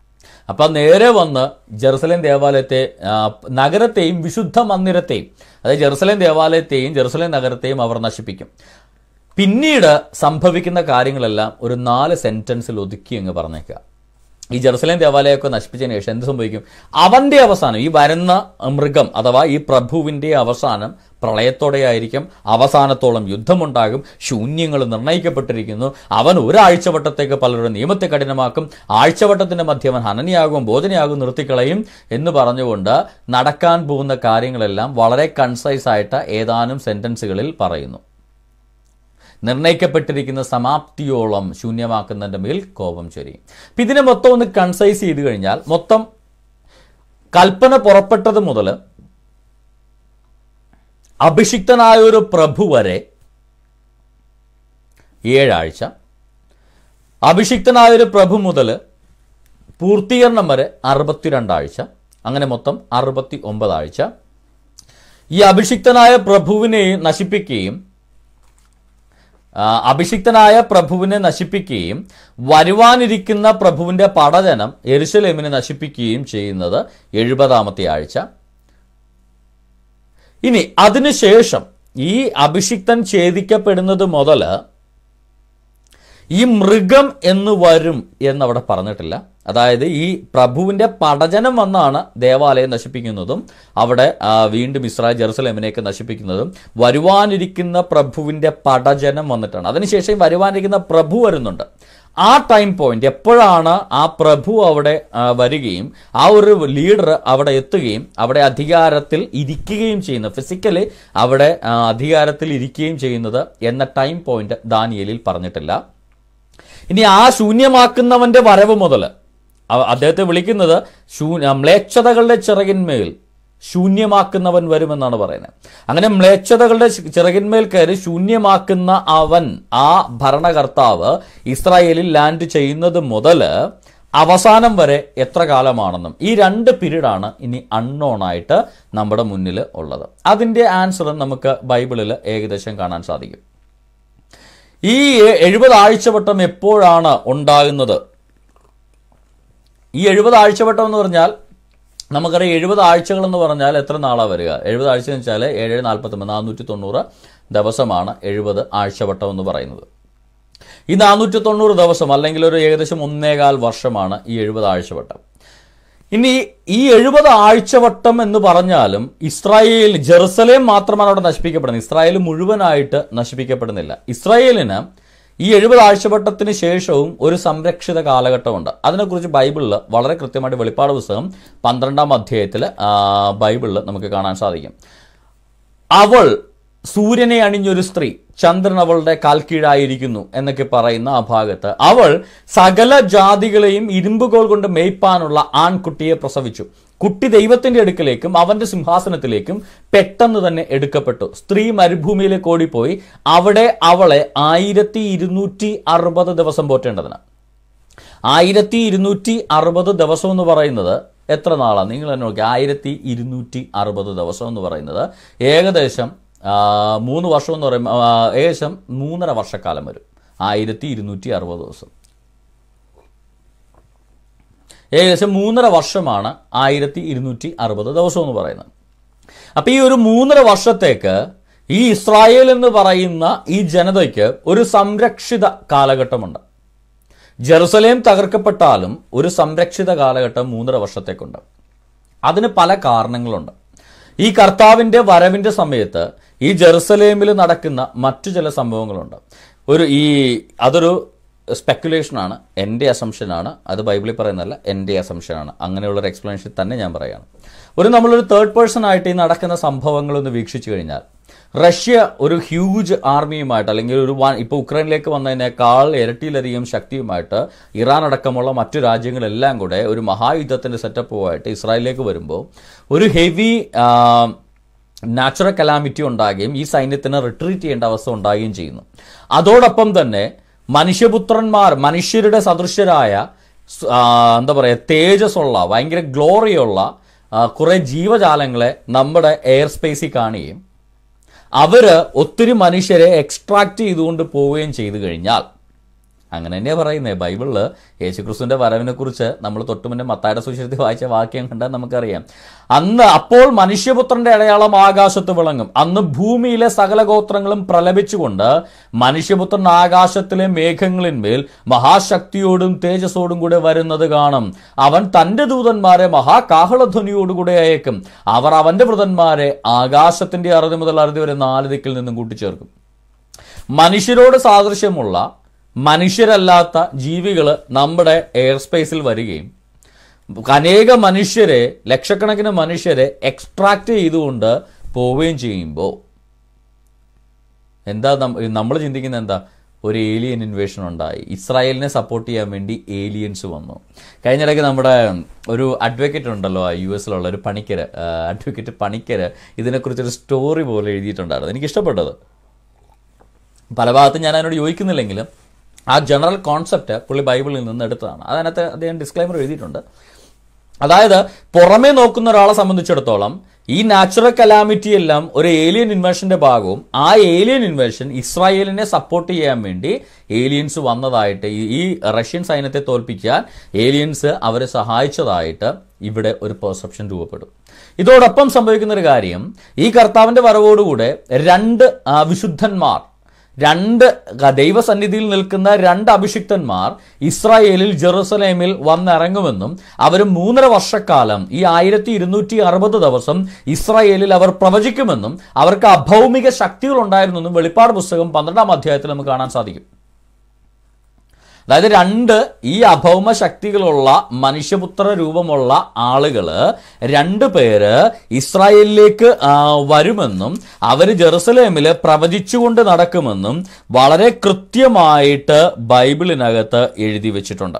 അപ്പം നേരെ വന്ന് ജെറുസലേം ദേവാലയത്തെ ആ, നഗരത്തെയും വിശുദ്ധ മന്ദിരത്തെയും അതായത് ജെറുസലേം ദേവാലയത്തെയും ജെറുസലേം നഗരത്തെയും അവർ നശിപ്പിക്കും പിന്നീട് സംഭവിക്കുന്ന കാര്യങ്ങളെല്ലാം ഒരു നാല് സെന്റൻസിൽ ഒതുക്കി അങ്ങ് പറഞ്ഞേക്കുക ഈ ജെറുസലേം ദേവാലയമൊക്കെ നശിപ്പിച്ചതിന് ശേഷം എന്ത് സംഭവിക്കും അവന്റെ അവസാനം ഈ വരുന്ന മൃഗം അഥവാ ഈ പ്രഭുവിന്റെ അവസാനം പ്രളയത്തോടെയായിരിക്കും അവസാനത്തോളം യുദ്ധമുണ്ടാകും ശൂന്യങ്ങൾ നിർണ്ണയിക്കപ്പെട്ടിരിക്കുന്നു അവൻ ഒരാഴ്ചവട്ടത്തേക്ക് പലരുടെ നിയമത്തെ കഠിനമാക്കും ആഴ്ചവട്ടത്തിന്റെ മധ്യ അവൻ ഹനനിയാകും ബോധനയാകും നിർത്തിക്കളയും എന്ന് പറഞ്ഞുകൊണ്ട് നടക്കാൻ പോകുന്ന കാര്യങ്ങളെല്ലാം വളരെ കൺസൈസ് ആയിട്ട് ഏതാനും സെന്റൻസുകളിൽ പറയുന്നു നിർണയിക്കപ്പെട്ടിരിക്കുന്ന സമാപ്തിയോളം ശൂന്യമാക്കുന്നതിന്റെ മേൽ കോപം ചൊരിയും അപ്പൊ ഇതിനെ മൊത്തം ഒന്ന് കൺസൈസ് ചെയ്ത് കഴിഞ്ഞാൽ മൊത്തം കൽപ്പന പുറപ്പെട്ടത് മുതൽ അഭിഷിക്തനായ ഒരു പ്രഭു വരെ ഏഴാഴ്ച അഭിഷിക്തനായ ഒരു പ്രഭു മുതൽ പൂർത്തീകരണം വരെ അറുപത്തിരണ്ടാഴ്ച അങ്ങനെ മൊത്തം അറുപത്തി ഒമ്പതാഴ്ച ഈ അഭിഷിക്തനായ പ്രഭുവിനെ നശിപ്പിക്കുകയും ആ, അഭിഷിക്തനായ പ്രഭുവിനെ നശിപ്പിക്കുകയും വരുവാനിരിക്കുന്ന പ്രഭുവിന്റെ പടജനം എരുശലേമിനെ നശിപ്പിക്കുകയും ചെയ്യുന്നത് എഴുപതാമത്തെ ആഴ്ച ഇനി അതിനുശേഷം ഈ അഭിഷിക്തൻ ഛേദിക്കപ്പെടുന്നത് മുതൽ ഈ മൃഗം എന്ന് വരും എന്നവിടെ പറഞ്ഞിട്ടില്ല അതായത് ഈ പ്രഭുവിന്റെ പടജനം വന്നാണ് ദേവാലയം നശിപ്പിക്കുന്നതും അവിടെ ആ, വീണ്ടും ഇസ്രായേൽ ജെറുസലേമിനെയൊക്കെ നശിപ്പിക്കുന്നതും വരുവാനിരിക്കുന്ന പ്രഭുവിന്റെ പടജനം വന്നിട്ടാണ് അതിനുശേഷം വരുവാനിരിക്കുന്ന പ്രഭു വരുന്നുണ്ട് ആ ടൈം പോയിന്റ് എപ്പോഴാണ് ആ പ്രഭു അവിടെ ആ, വരികയും ആ ഒരു ലീഡർ അവിടെ എത്തുകയും അവിടെ അധികാരത്തിൽ ഇരിക്കുകയും ചെയ്യുന്നത് ഫിസിക്കലി അവിടെ ആ, അധികാരത്തിൽ ഇരിക്കുകയും ചെയ്യുന്നത് എന്ന ടൈം പോയിന്റ് ദാനിയലിൽ പറഞ്ഞിട്ടില്ല ഇനി ആ ശൂന്യമാക്കുന്നവന്റെ വരവ് മുതൽ അവ- അദ്ദേഹത്തെ വിളിക്കുന്നത് ശൂ- മ്ലേച്ഛതകളുടെ ചിറകിന്മേൽ ശൂന്യമാക്കുന്നവൻ വരുമെന്നാണ് പറയുന്നത് അങ്ങനെ മ്ലേച്ഛതകളുടെ ചി- ചിറകിന്മേൽ കയറി ശൂന്യമാക്കുന്ന അവൻ ആ ഭരണകർത്താവ് ഇസ്രായേലിൽ ലാൻഡ് ചെയ്യുന്നത് മുതൽ അവസാനം വരെ എത്ര കാലമാണെന്നും ഈ രണ്ട് പീരീഡാണ് ഇനി അൺനോൺ ആയിട്ട് നമ്മുടെ മുന്നിൽ ഉള്ളത് അതിന്റെ ആൻസർ നമുക്ക് ബൈബിളിൽ ഏകദേശം കാണാൻ സാധിക്കും ഈ എഴുപത് ആഴ്ചവട്ടം എപ്പോഴാണ് ഉണ്ടാകുന്നത് ഈ എഴുപത് ആഴ്ചവട്ടം എന്ന് പറഞ്ഞാൽ നമുക്കറിയാം എഴുപത് ആഴ്ചകൾ എന്ന് പറഞ്ഞാൽ എത്ര നാളാണ് വരിക എഴുപത് ആഴ്ച എന്ന് വെച്ചാൽ ഏഴ് നാൽപ്പത്തൊമ്പത് നാനൂറ്റി തൊണ്ണൂറ് ദിവസമാണ് എഴുപത് ആഴ്ചവട്ടം എന്ന് പറയുന്നത് ഈ നാനൂറ്റി തൊണ്ണൂറ് ദിവസം അല്ലെങ്കിൽ ഒരു ഏകദേശം ഒന്നേകാൽ വർഷമാണ് ഈ എഴുപത് ആഴ്ചവട്ടം ഇനി ഈ എഴുപത് ആഴ്ചവട്ടം എന്ന് പറഞ്ഞാലും ഇസ്രായേൽ ജെറുസലേം മാത്രമാണ് അവിടെ നശിപ്പിക്കപ്പെടുന്നത് ഇസ്രായേൽ മുഴുവനായിട്ട് നശിപ്പിക്കപ്പെടുന്നില്ല ഇസ്രായേലിന് ഈ എഴുപത് ആഴ്ചവട്ടത്തിന് ശേഷവും ഒരു സംരക്ഷിത കാലഘട്ടമുണ്ട് അതിനെക്കുറിച്ച് ബൈബിളിൽ വളരെ കൃത്യമായിട്ട് വെളിപ്പാട് പുസ്തകം പന്ത്രണ്ടാം അധ്യായത്തിൽ ബൈബിളിൽ നമുക്ക് കാണാൻ സാധിക്കും അവൾ സൂര്യനെ അണിഞ്ഞൊരു സ്ത്രീ ചന്ദ്രൻ അവളുടെ കാൽക്കീഴായിരിക്കുന്നു എന്നൊക്കെ പറയുന്ന ആ ഭാഗത്ത് അവൾ സകല ജാതികളെയും ഇരുമ്പുകോൾ കൊണ്ട് മേയ്പ്പാനുള്ള ആൺകുട്ടിയെ പ്രസവിച്ചു കുട്ടി ദൈവത്തിന്റെ അടുക്കലേക്കും അവന്റെ സിംഹാസനത്തിലേക്കും പെട്ടെന്ന് തന്നെ എടുക്കപ്പെട്ടു സ്ത്രീ മരുഭൂമിയിലേക്ക് ഓടിപ്പോയി അവിടെ അവളെ ആയിരത്തി ഇരുന്നൂറ്റി അറുപത് ദിവസം പോറ്റേണ്ടതിന് ആയിരത്തി ഇരുന്നൂറ്റി അറുപത് ദിവസം എന്ന് പറയുന്നത് എത്ര നാളാണ് നിങ്ങൾ തന്നെ നോക്കി ആയിരത്തി ഇരുന്നൂറ്റി അറുപത് ദിവസം എന്ന് പറയുന്നത് ഏകദേശം ആ, മൂന്ന് വർഷം എന്ന് പറയുമ്പോൾ ആ, ഏകദേശം മൂന്നര വർഷക്കാലം വരും ആയിരത്തി ഇരുന്നൂറ്റി അറുപത് ദിവസം ഏകദേശം മൂന്നര വർഷമാണ് ആയിരത്തി ഇരുന്നൂറ്റി അറുപത് ദിവസം എന്ന് പറയുന്നത് അപ്പൊ ഈ ഒരു മൂന്നര വർഷത്തേക്ക് ഈ ഇസ്രായേൽ എന്ന് പറയുന്ന ഈ ജനതയ്ക്ക് ഒരു സംരക്ഷിത കാലഘട്ടമുണ്ട് ജെറുസലേം തകർക്കപ്പെട്ടാലും ഒരു സംരക്ഷിത കാലഘട്ടം മൂന്നര വർഷത്തേക്കുണ്ട് അതിന് പല കാരണങ്ങളുണ്ട് ഈ കർത്താവിന്റെ വരവിന്റെ സമയത്ത് ഈ ജെറുസലേമിൽ നടക്കുന്ന മറ്റു ചില സംഭവങ്ങളുണ്ട് ഒരു ഈ അതൊരു സ്പെക്കുലേഷനാണ് എൻ്റെ അസംഷനാണ് അത് ബൈബിളിൽ പറയുന്നതല്ല എൻ്റെ അസംഷനാണ് അങ്ങനെയുള്ളൊരു എക്സ്പ്ലനേഷൻ തന്നെ ഞാൻ പറയുകയാണ് ഒരു നമ്മളൊരു തേർഡ് പേഴ്സൺ ആയിട്ട് ഈ നടക്കുന്ന സംഭവങ്ങളൊന്ന് വീക്ഷിച്ചു കഴിഞ്ഞാൽ റഷ്യ ഒരു ഹ്യൂജ് ആർമിയുമായിട്ട് അല്ലെങ്കിൽ ഒരു വൻ ഇപ്പോൾ ഉക്രൈനിലേക്ക് വന്നതിനേക്കാൾ ഇരട്ടിയിലധികം ശക്തിയുമായിട്ട് ഇറാൻ അടക്കമുള്ള മറ്റു രാജ്യങ്ങളെല്ലാം കൂടെ ഒരു മഹായുദ്ധത്തിന്റെ സെറ്റപ്പുമായിട്ട് ഇസ്രായേലിലേക്ക് വരുമ്പോൾ ഒരു ഹെവി നാച്ചുറൽ കലാമിറ്റി ഉണ്ടാകുകയും ഈ സൈന്യത്തിന് റിട്രീറ്റ് ചെയ്യേണ്ട അവസ്ഥ ഉണ്ടാകുകയും ചെയ്യുന്നു അതോടൊപ്പം തന്നെ മനുഷ്യപുത്രന്മാർ മനുഷ്യരുടെ സദൃശ്യരായ സ്- ആ, എന്താ പറയുക തേജസ്സുള്ള ഭയങ്കര ഗ്ലോറിയുള്ള ആ, കുറെ ജീവജാലങ്ങളെ നമ്മുടെ എയർ സ്പേസിൽ കാണുകയും അവര് ഒത്തിരി മനുഷ്യരെ എക്സ്ട്രാക്ട് ചെയ്തുകൊണ്ട് പോവുകയും ചെയ്തു കഴിഞ്ഞാൽ അങ്ങനെ തന്നെയാണ് പറയുന്നത് ബൈബിളിൽ യേശുക്രിസ്തുവിന്റെ വരവിനെ കുറിച്ച് നമ്മൾ തൊട്ടുമുന്നേ മത്തായുടെ സുശേഷത്തിൽ വായിച്ച വാക്യം കണ്ടാൽ നമുക്കറിയാം അന്ന് അപ്പോൾ മനുഷ്യപുത്രന്റെ അടയാളം ആകാശത്ത് വിളങ്ങും അന്ന് ഭൂമിയിലെ സകല ഗോത്രങ്ങളും പ്രലപിച്ചുകൊണ്ട് മനുഷ്യപുത്രൻ ആകാശത്തിലെ മേഘങ്ങളിന്മേൽ മഹാശക്തിയോടും തേജസ്സോടും കൂടെ വരുന്നത് കാണും അവൻ തന്റെ ദൂതന്മാരെ മഹാകാഹളധ്വനിയോടുകൂടെ അയക്കും അവർ അവന്റെ വൃതന്മാരെ ആകാശത്തിന്റെ അറുതി മുതൽ അറുതി വരെ നാല് ദിക്കിൽ നിന്നും കൂട്ടിച്ചേർക്കും മനുഷ്യരോട് സാദൃശ്യമുള്ള മനുഷ്യരല്ലാത്ത ജീവികൾ നമ്മുടെ എയർ സ്പേസിൽ വരികയും അനേക മനുഷ്യരെ ലക്ഷക്കണക്കിന് മനുഷ്യരെ എക്സ്ട്രാക്ട് ചെയ്തുകൊണ്ട് പോവുകയും ചെയ്യുമ്പോൾ എന്താ നമ്മൾ ചിന്തിക്കുന്ന എന്താ ഒരു ഏലിയൻ ഇൻവേഷൻ ഉണ്ടായി ഇസ്രായേലിനെ സപ്പോർട്ട് ചെയ്യാൻ വേണ്ടി ഏലിയൻസ് വന്നു കഴിഞ്ഞിടയ്ക്ക് നമ്മുടെ ഒരു അഡ്വക്കേറ്റ് ഉണ്ടല്ലോ യു എസിലുള്ള ഒരു പണിക്കര് അഡ്വക്കേറ്റ് പണിക്കര് ഇതിനെക്കുറിച്ചൊരു സ്റ്റോറി പോലെ എഴുതിയിട്ടുണ്ടായിരുന്നു എനിക്ക് ഇഷ്ടപ്പെട്ടത് പല ഭാഗത്തും ഞാൻ അതിനോട് യോജിക്കുന്നില്ലെങ്കിലും ആ ജനറൽ കോൺസെപ്റ്റ് പുള്ളി ബൈബിളിൽ നിന്ന് എടുത്തതാണ് അതിനകത്ത് അദ്ദേഹം ഡിസ്ക്ലൈമർ എഴുതിയിട്ടുണ്ട് അതായത് പുറമേ നോക്കുന്ന ഒരാളെ സംബന്ധിച്ചിടത്തോളം ഈ നാച്ചുറൽ കലാമിറ്റി എല്ലാം ഒരു ഏലിയൻ ഇൻവേഷന്റെ ഭാഗവും ആ ഏലിയൻ ഇൻവേഷൻ ഇസ്രായേലിനെ സപ്പോർട്ട് ചെയ്യാൻ വേണ്ടി ഏലിയൻസ് വന്നതായിട്ട് ഈ- ഈ റഷ്യൻ സൈന്യത്തെ തോൽപ്പിക്കാൻ ഏലിയൻസ് അവരെ സഹായിച്ചതായിട്ട് ഇവിടെ ഒരു പെർസെപ്ഷൻ രൂപപ്പെടും ഇതോടൊപ്പം സംഭവിക്കുന്ന ഒരു കാര്യം ഈ കർത്താവിന്റെ വരവോടുകൂടെ രണ്ട് ആ, വിശുദ്ധന്മാർ രണ്ട് ക- ദൈവസന്നിധിയിൽ നിൽക്കുന്ന രണ്ട് അഭിഷിക്തന്മാർ ഇസ്രായേലിൽ ജെറുസലേമിൽ വന്നിറങ്ങുമെന്നും അവർ മൂന്നര വർഷക്കാലം ഈ ആയിരത്തി ഇരുന്നൂറ്റി അറുപത് ദിവസം ഇസ്രായേലിൽ അവർ പ്രവചിക്കുമെന്നും അവർക്ക് അഭൗമിക ശക്തികൾ ഉണ്ടായിരുന്നെന്നും വെളിപ്പാട് പുസ്തകം പന്ത്രണ്ടാം അധ്യായത്തിൽ നമുക്ക് കാണാൻ സാധിക്കും അതായത് രണ്ട് ഈ അഭൗമ ശക്തികളുള്ള മനുഷ്യപുത്ര രൂപമുള്ള ആളുകള് രണ്ട് പേര് ഇസ്രായേലിലേക്ക് ആ, വരുമെന്നും അവർ ജെറുസലേമിൽ പ്രവചിച്ചുകൊണ്ട് നടക്കുമെന്നും വളരെ കൃത്യമായിട്ട് ബൈബിളിനകത്ത് എഴുതി വെച്ചിട്ടുണ്ട്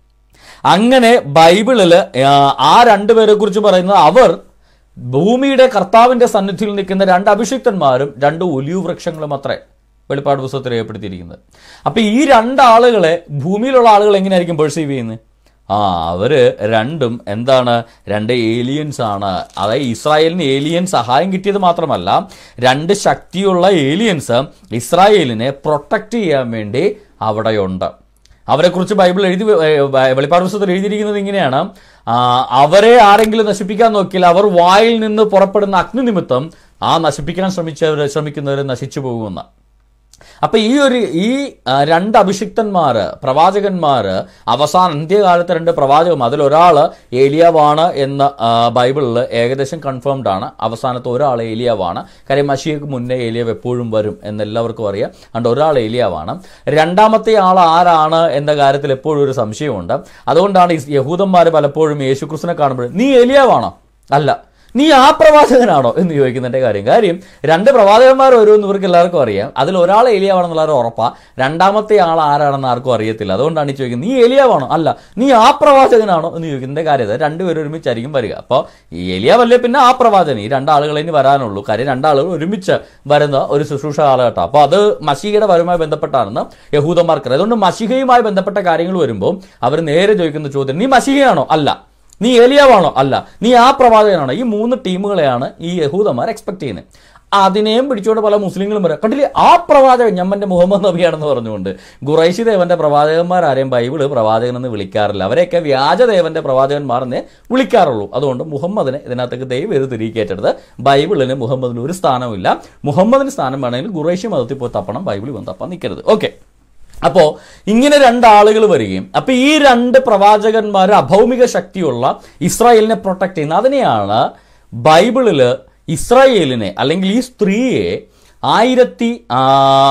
അങ്ങനെ ബൈബിളിൽ ആ രണ്ടുപേരെ കുറിച്ച് പറയുന്നത് അവർ ഭൂമിയുടെ കർത്താവിന്റെ സന്നിധിയിൽ നിൽക്കുന്ന രണ്ട് അഭിഷിക്തന്മാരും രണ്ട് ഒലിവ് വൃക്ഷങ്ങളും അത്രേ വെളിപ്പാട് പുസ്തകത്തിൽ രേഖപ്പെടുത്തിയിരിക്കുന്നത് അപ്പൊ ഈ രണ്ടാളുകളെ ഭൂമിയിലുള്ള ആളുകൾ എങ്ങനെയായിരിക്കും പെർസീവ് ചെയ്യുന്നത് ആ അവര് രണ്ടും എന്താണ് രണ്ട് ഏലിയൻസ് ആണ് അതായത് ഇസ്രായേലിന് ഏലിയൻ സഹായം കിട്ടിയത് മാത്രമല്ല രണ്ട് ശക്തിയുള്ള ഏലിയൻസ് ഇസ്രായേലിനെ പ്രൊട്ടക്ട് ചെയ്യാൻ വേണ്ടി അവിടെയുണ്ട് അവരെക്കുറിച്ച് ബൈബിൾ എഴുതി ഏ, വെളിപ്പാട് പുസ്തകത്തിൽ എഴുതിയിരിക്കുന്നത് ഇങ്ങനെയാണ് ആ, അവരെ ആരെങ്കിലും നശിപ്പിക്കാൻ നോക്കിയാൽ അവർ വായിൽ നിന്ന് പുറപ്പെടുന്ന അഗ്നി നിമിത്തം ആ നശിപ്പിക്കാൻ ശ്രമിച്ചവർ ശ്രമിക്കുന്നവർ നശിച്ചു പോകുമെന്ന് അപ്പൊ ഈ ഒരു ഈ ആ, രണ്ട് അഭിഷിക്തന്മാര് പ്രവാചകന്മാര് അവസാന അന്ത്യകാലത്തെ രണ്ട് പ്രവാചകം അതിലൊരാള് ഏലിയാവാണ് എന്ന് ആ, ബൈബിളിൽ ഏകദേശം കൺഫേംഡ് ആണ് അവസാനത്തെ ഒരാൾ ഏലിയാവാണ് കാര്യം മഷിയക്ക് മുന്നേ ഏലിയാവ് എപ്പോഴും വരും എന്ന് എല്ലാവർക്കും അറിയാം അതുകൊണ്ട് ഒരാൾ ഏലിയാവാണ് രണ്ടാമത്തെ ആൾ ആരാണ് എന്ന കാര്യത്തിൽ എപ്പോഴും ഒരു സംശയമുണ്ട് അതുകൊണ്ടാണ് ഈ യഹൂദന്മാർ പലപ്പോഴും യേശുക്രിസ്തുവിനെ കാണുമ്പോൾ നീ ഏലിയാവാണോ അല്ല നീ ആ പ്രവാചകനാണോ എന്ന് ചോദിക്കുന്നതിന്റെ കാര്യം കാര്യം രണ്ട് പ്രവാചകന്മാർ വരുമെന്ന് ഇവർക്ക് എല്ലാവർക്കും അറിയാം അതിൽ ഒരാൾ ഏലിയാവാണെന്നുള്ള ഉറപ്പാ രണ്ടാമത്തെ ആൾ ആരാണെന്ന് ആർക്കും അറിയത്തില്ല അതുകൊണ്ടാണ് ഈ ചോദിക്കുന്നത് നീ ഏലിയാവാണോ അല്ല നീ ആ പ്രവാചകനാണോ എന്ന് ചോദിക്കുന്നതിന്റെ കാര്യം അത് രണ്ടുപേരും ഒരുമിച്ചായിരിക്കും വരിക അപ്പോൾ ഈ ഏലിയാവല്ലേ പിന്നെ ആ പ്രവാചകൻ ഈ രണ്ടാളുകൾ ഇനി വരാനുള്ളൂ കാര്യം രണ്ടാളുകൾ ഒരുമിച്ച് വരുന്ന ഒരു ശുശ്രൂഷ കാലഘട്ടം അപ്പോൾ അത് മഷികയുടെ വരവുമായി ബന്ധപ്പെട്ടാണെന്ന് യഹൂദന്മാർക്ക് അതുകൊണ്ട് മഷികയുമായി ബന്ധപ്പെട്ട കാര്യങ്ങൾ വരുമ്പോൾ അവർ നേരെ ചോദിക്കുന്ന ചോദ്യം നീ മഷികയാണോ അല്ല നീ ഏലിയാവാണോ അല്ല നീ ആ പ്രവാചകനാണോ ഈ മൂന്ന് ടീമുകളെയാണ് ഈ യഹൂദന്മാർ എക്സ്പെക്ട് ചെയ്യുന്നത് അതിനെയും പിടിച്ചുകൊണ്ട് പല മുസ്ലിങ്ങളും വരാം കണ്ടില്ലേ ആ പ്രവാചകൻ ഞമ്മന്റെ മുഹമ്മദ് നബിയാണെന്ന് പറഞ്ഞുകൊണ്ട് ഖുറൈശി ദേവന്റെ പ്രവാചകന്മാരാരെയും ബൈബിള് പ്രവാചകൻ എന്ന് വിളിക്കാറില്ല അവരെയൊക്കെ വ്യാജദേവന്റെ പ്രവാചകന്മാരെന്നേ വിളിക്കാറുള്ളൂ അതുകൊണ്ട് മുഹമ്മദിനെ ഇതിനകത്തേക്ക് ദൈവം ഇത് തിരികേറ്റെടുത്ത് ബൈബിളിന് മുഹമ്മദിന് ഒരു സ്ഥാനമില്ല മുഹമ്മദിന് സ്ഥാനം വേണമെങ്കിൽ ഖുറൈശി മതത്തിൽ പോയി തപ്പണം ബൈബിളിൽ വന്ന് തപ്പാൻ നിൽക്കരുത് ഓക്കെ അപ്പോ ഇങ്ങനെ രണ്ടാളുകൾ വരികയും അപ്പൊ ഈ രണ്ട് പ്രവാചകന്മാർ അഭൗമിക ശക്തിയുള്ള ഇസ്രായേലിനെ പ്രൊട്ടക്ട് ചെയ്യുന്ന അതിനെയാണ് ബൈബിളില് ഇസ്രായേലിനെ അല്ലെങ്കിൽ ഈ സ്ത്രീയെ ആയിരത്തി ആ,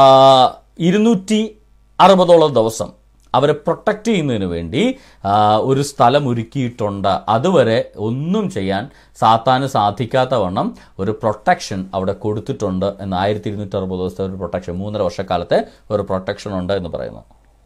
ഇരുന്നൂറ്റി അറുപതോളം ദിവസം അവരെ പ്രൊട്ടക്ട് ചെയ്യുന്നതിന് വേണ്ടി ആ, ഒരു സ്ഥലം ഒരുക്കിയിട്ടുണ്ട് അതുവരെ ഒന്നും ചെയ്യാൻ സാത്താന് സാധിക്കാത്ത വണ്ണം ഒരു പ്രൊട്ടക്ഷൻ അവിടെ കൊടുത്തിട്ടുണ്ട് എന്ന് ആയിരത്തി ഇരുന്നൂറ്റി അറുപത് ദിവസത്തെ ഒരു പ്രൊട്ടക്ഷൻ മൂന്നര വർഷക്കാലത്തെ ഒരു പ്രൊട്ടക്ഷൻ ഉണ്ട് എന്ന് പറയുന്നു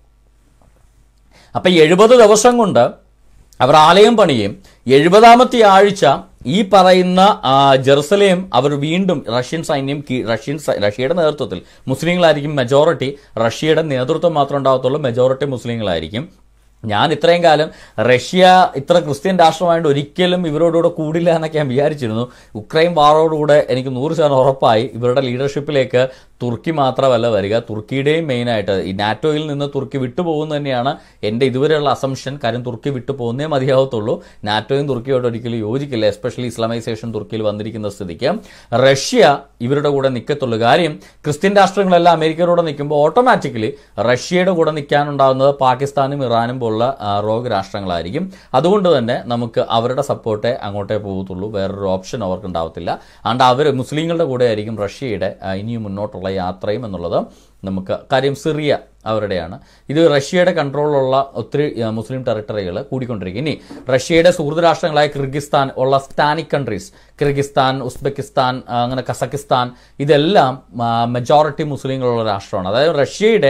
അപ്പൊ എഴുപത് ദിവസം കൊണ്ട് അവർ ആലയം പണിയും എഴുപതാമത്തെ ആഴ്ച ഈ പറയുന്ന ആ, ജെറുസലേം അവർ വീണ്ടും റഷ്യൻ സൈന്യം കീ- റഷ്യൻ സൈ- റഷ്യയുടെ നേതൃത്വത്തിൽ മുസ്ലിങ്ങളായിരിക്കും മെജോറിറ്റി റഷ്യയുടെ നേതൃത്വം മാത്രം ഉണ്ടാകത്തുള്ളൂ മെജോറിറ്റി മുസ്ലിങ്ങളായിരിക്കും ഞാൻ ഇത്രയും കാലം റഷ്യ ഇത്ര ക്രിസ്ത്യൻ രാഷ്ട്രമായിട്ട് ഒരിക്കലും ഇവരോടുകൂടെ കൂടില്ല എന്നൊക്കെ ഞാൻ വിചാരിച്ചിരുന്നു ഉക്രൈൻ വാറോടുകൂടെ എനിക്ക് നൂറ് ശതമാനം ഉറപ്പായി ഇവരുടെ ലീഡർഷിപ്പിലേക്ക് തുർക്കി മാത്രമല്ല വരിക തുർക്കിയുടെയും മെയിനായിട്ട് ഈ നാറ്റോയിൽ നിന്ന് തുർക്കി വിട്ടുപോകുന്നത് തന്നെയാണ് എൻ്റെ ഇതുവരെയുള്ള അസംഷൻ കാര്യം തുർക്കി വിട്ടു പോകുന്നേ മതിയാവത്തുള്ളൂ നാറ്റോയും തുർക്കിയോട് ഒരിക്കലും യോജിക്കില്ല എസ്പെഷ്യലി ഇസ്ലാമൈസേഷൻ തുർക്കിയിൽ വന്നിരിക്കുന്ന സ്ഥിതിക്ക് റഷ്യ ഇവരുടെ കൂടെ നിൽക്കത്തുള്ളൂ കാര്യം ക്രിസ്ത്യൻ രാഷ്ട്രങ്ങളെല്ലാം അമേരിക്കയോടെ നിൽക്കുമ്പോൾ ഓട്ടോമാറ്റിക്കലി റഷ്യയുടെ കൂടെ നിൽക്കാനുണ്ടാകുന്നത് പാകിസ്ഥാനും ഇറാനും പോലുള്ള ആ, റോഗ് രാഷ്ട്രങ്ങളായിരിക്കും അതുകൊണ്ട് തന്നെ നമുക്ക് അവരുടെ സപ്പോർട്ടേ അങ്ങോട്ടേ പോകത്തുള്ളൂ വേറൊരു ഓപ്ഷൻ അവർക്ക് ഉണ്ടാവത്തില്ല അതുകൊണ്ട് അവർ മുസ്ലിങ്ങളുടെ കൂടെ ആയിരിക്കും റഷ്യയുടെ ആ, ഇനിയും മുന്നോട്ടുള്ള യാത്രയും എന്നുള്ളത് നമുക്ക് കാര്യം സിറിയ അവരുടെയാണ് ഇത് റഷ്യയുടെ കൺട്രോളിലുള്ള ഒത്തിരി ആ, മുസ്ലിം ടെറിട്ടറികൾ കൂടിക്കൊണ്ടിരിക്കും ഇനി റഷ്യയുടെ സുഹൃത്ത് രാഷ്ട്രങ്ങളായ കിർഗിസ്ഥാൻ ഉള്ള സ്റ്റാനിക് കൺട്രീസ് കിർഗിസ്ഥാൻ ഉസ്ബെക്കിസ്ഥാൻ ആ, അങ്ങനെ കസക്കിസ്ഥാൻ ഇതെല്ലാം മെജോറിറ്റി മുസ്ലിങ്ങളുള്ള രാഷ്ട്രമാണ് അതായത് റഷ്യയുടെ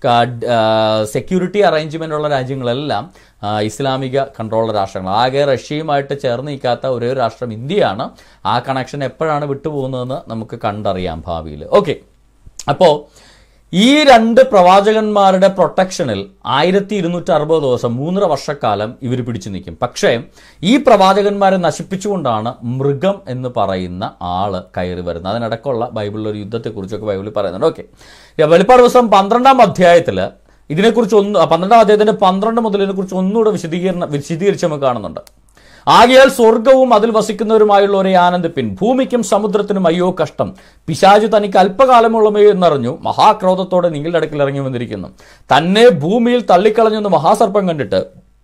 സെക്യൂരിറ്റി അറേഞ്ച്മെന്റ് ഉള്ള രാജ്യങ്ങളെല്ലാം ആ, ഇസ്ലാമിക കൺട്രോളുള്ള രാഷ്ട്രങ്ങൾ ആകെ റഷ്യയുമായിട്ട് ചേർന്ന് നിൽക്കാത്ത ഒരേ ഒരു രാഷ്ട്രം ഇന്ത്യയാണ് ആ കണക്ഷൻ എപ്പോഴാണ് വിട്ടുപോകുന്നതെന്ന് നമുക്ക് കണ്ടറിയാം ഭാവിയിൽ ഓക്കെ അപ്പോൾ ഈ രണ്ട് പ്രവാചകന്മാരുടെ പ്രൊട്ടക്ഷനിൽ ആയിരത്തി ഇരുന്നൂറ്റി അറുപത് ദിവസം മൂന്നര വർഷക്കാലം ഇവർ പിടിച്ചു നിൽക്കും പക്ഷേ ഈ പ്രവാചകന്മാരെ നശിപ്പിച്ചുകൊണ്ടാണ് മൃഗം എന്ന് പറയുന്ന ആള് കയറി വരുന്നത് അതിനിടക്കുള്ള ബൈബിളിൽ ഒരു യുദ്ധത്തെക്കുറിച്ചൊക്കെ ബൈബിളിൽ പറയുന്നുണ്ട് ഓക്കെ വെളിപ്പാട് ദിവസം പന്ത്രണ്ടാം അധ്യായത്തിൽ ഇതിനെക്കുറിച്ച് ഒന്ന് പന്ത്രണ്ടാം അധ്യായത്തിന്റെ പന്ത്രണ്ട് മുതൽ ഇതിനെക്കുറിച്ച് ഒന്നുകൂടെ വിശദീകരണം വിശദീകരിച്ച് നമുക്ക് കാണുന്നുണ്ട് ആകയാൽ സ്വർഗവും അതിൽ വസിക്കുന്നവരുമായുള്ളവരെ ആനന്ദിപ്പിൻ ഭൂമിക്കും സമുദ്രത്തിനും അയ്യോ കഷ്ടം പിശാചു തനിക്ക് അല്പകാലമുള്ളമേ എന്നറിഞ്ഞു മഹാക്രോധത്തോടെ നിങ്ങളുടെ അടുക്കൽ ഇറങ്ങി വന്നിരിക്കുന്നു തന്നെ ഭൂമിയിൽ തള്ളിക്കളഞ്ഞെന്ന് മഹാസർപ്പം കണ്ടിട്ട്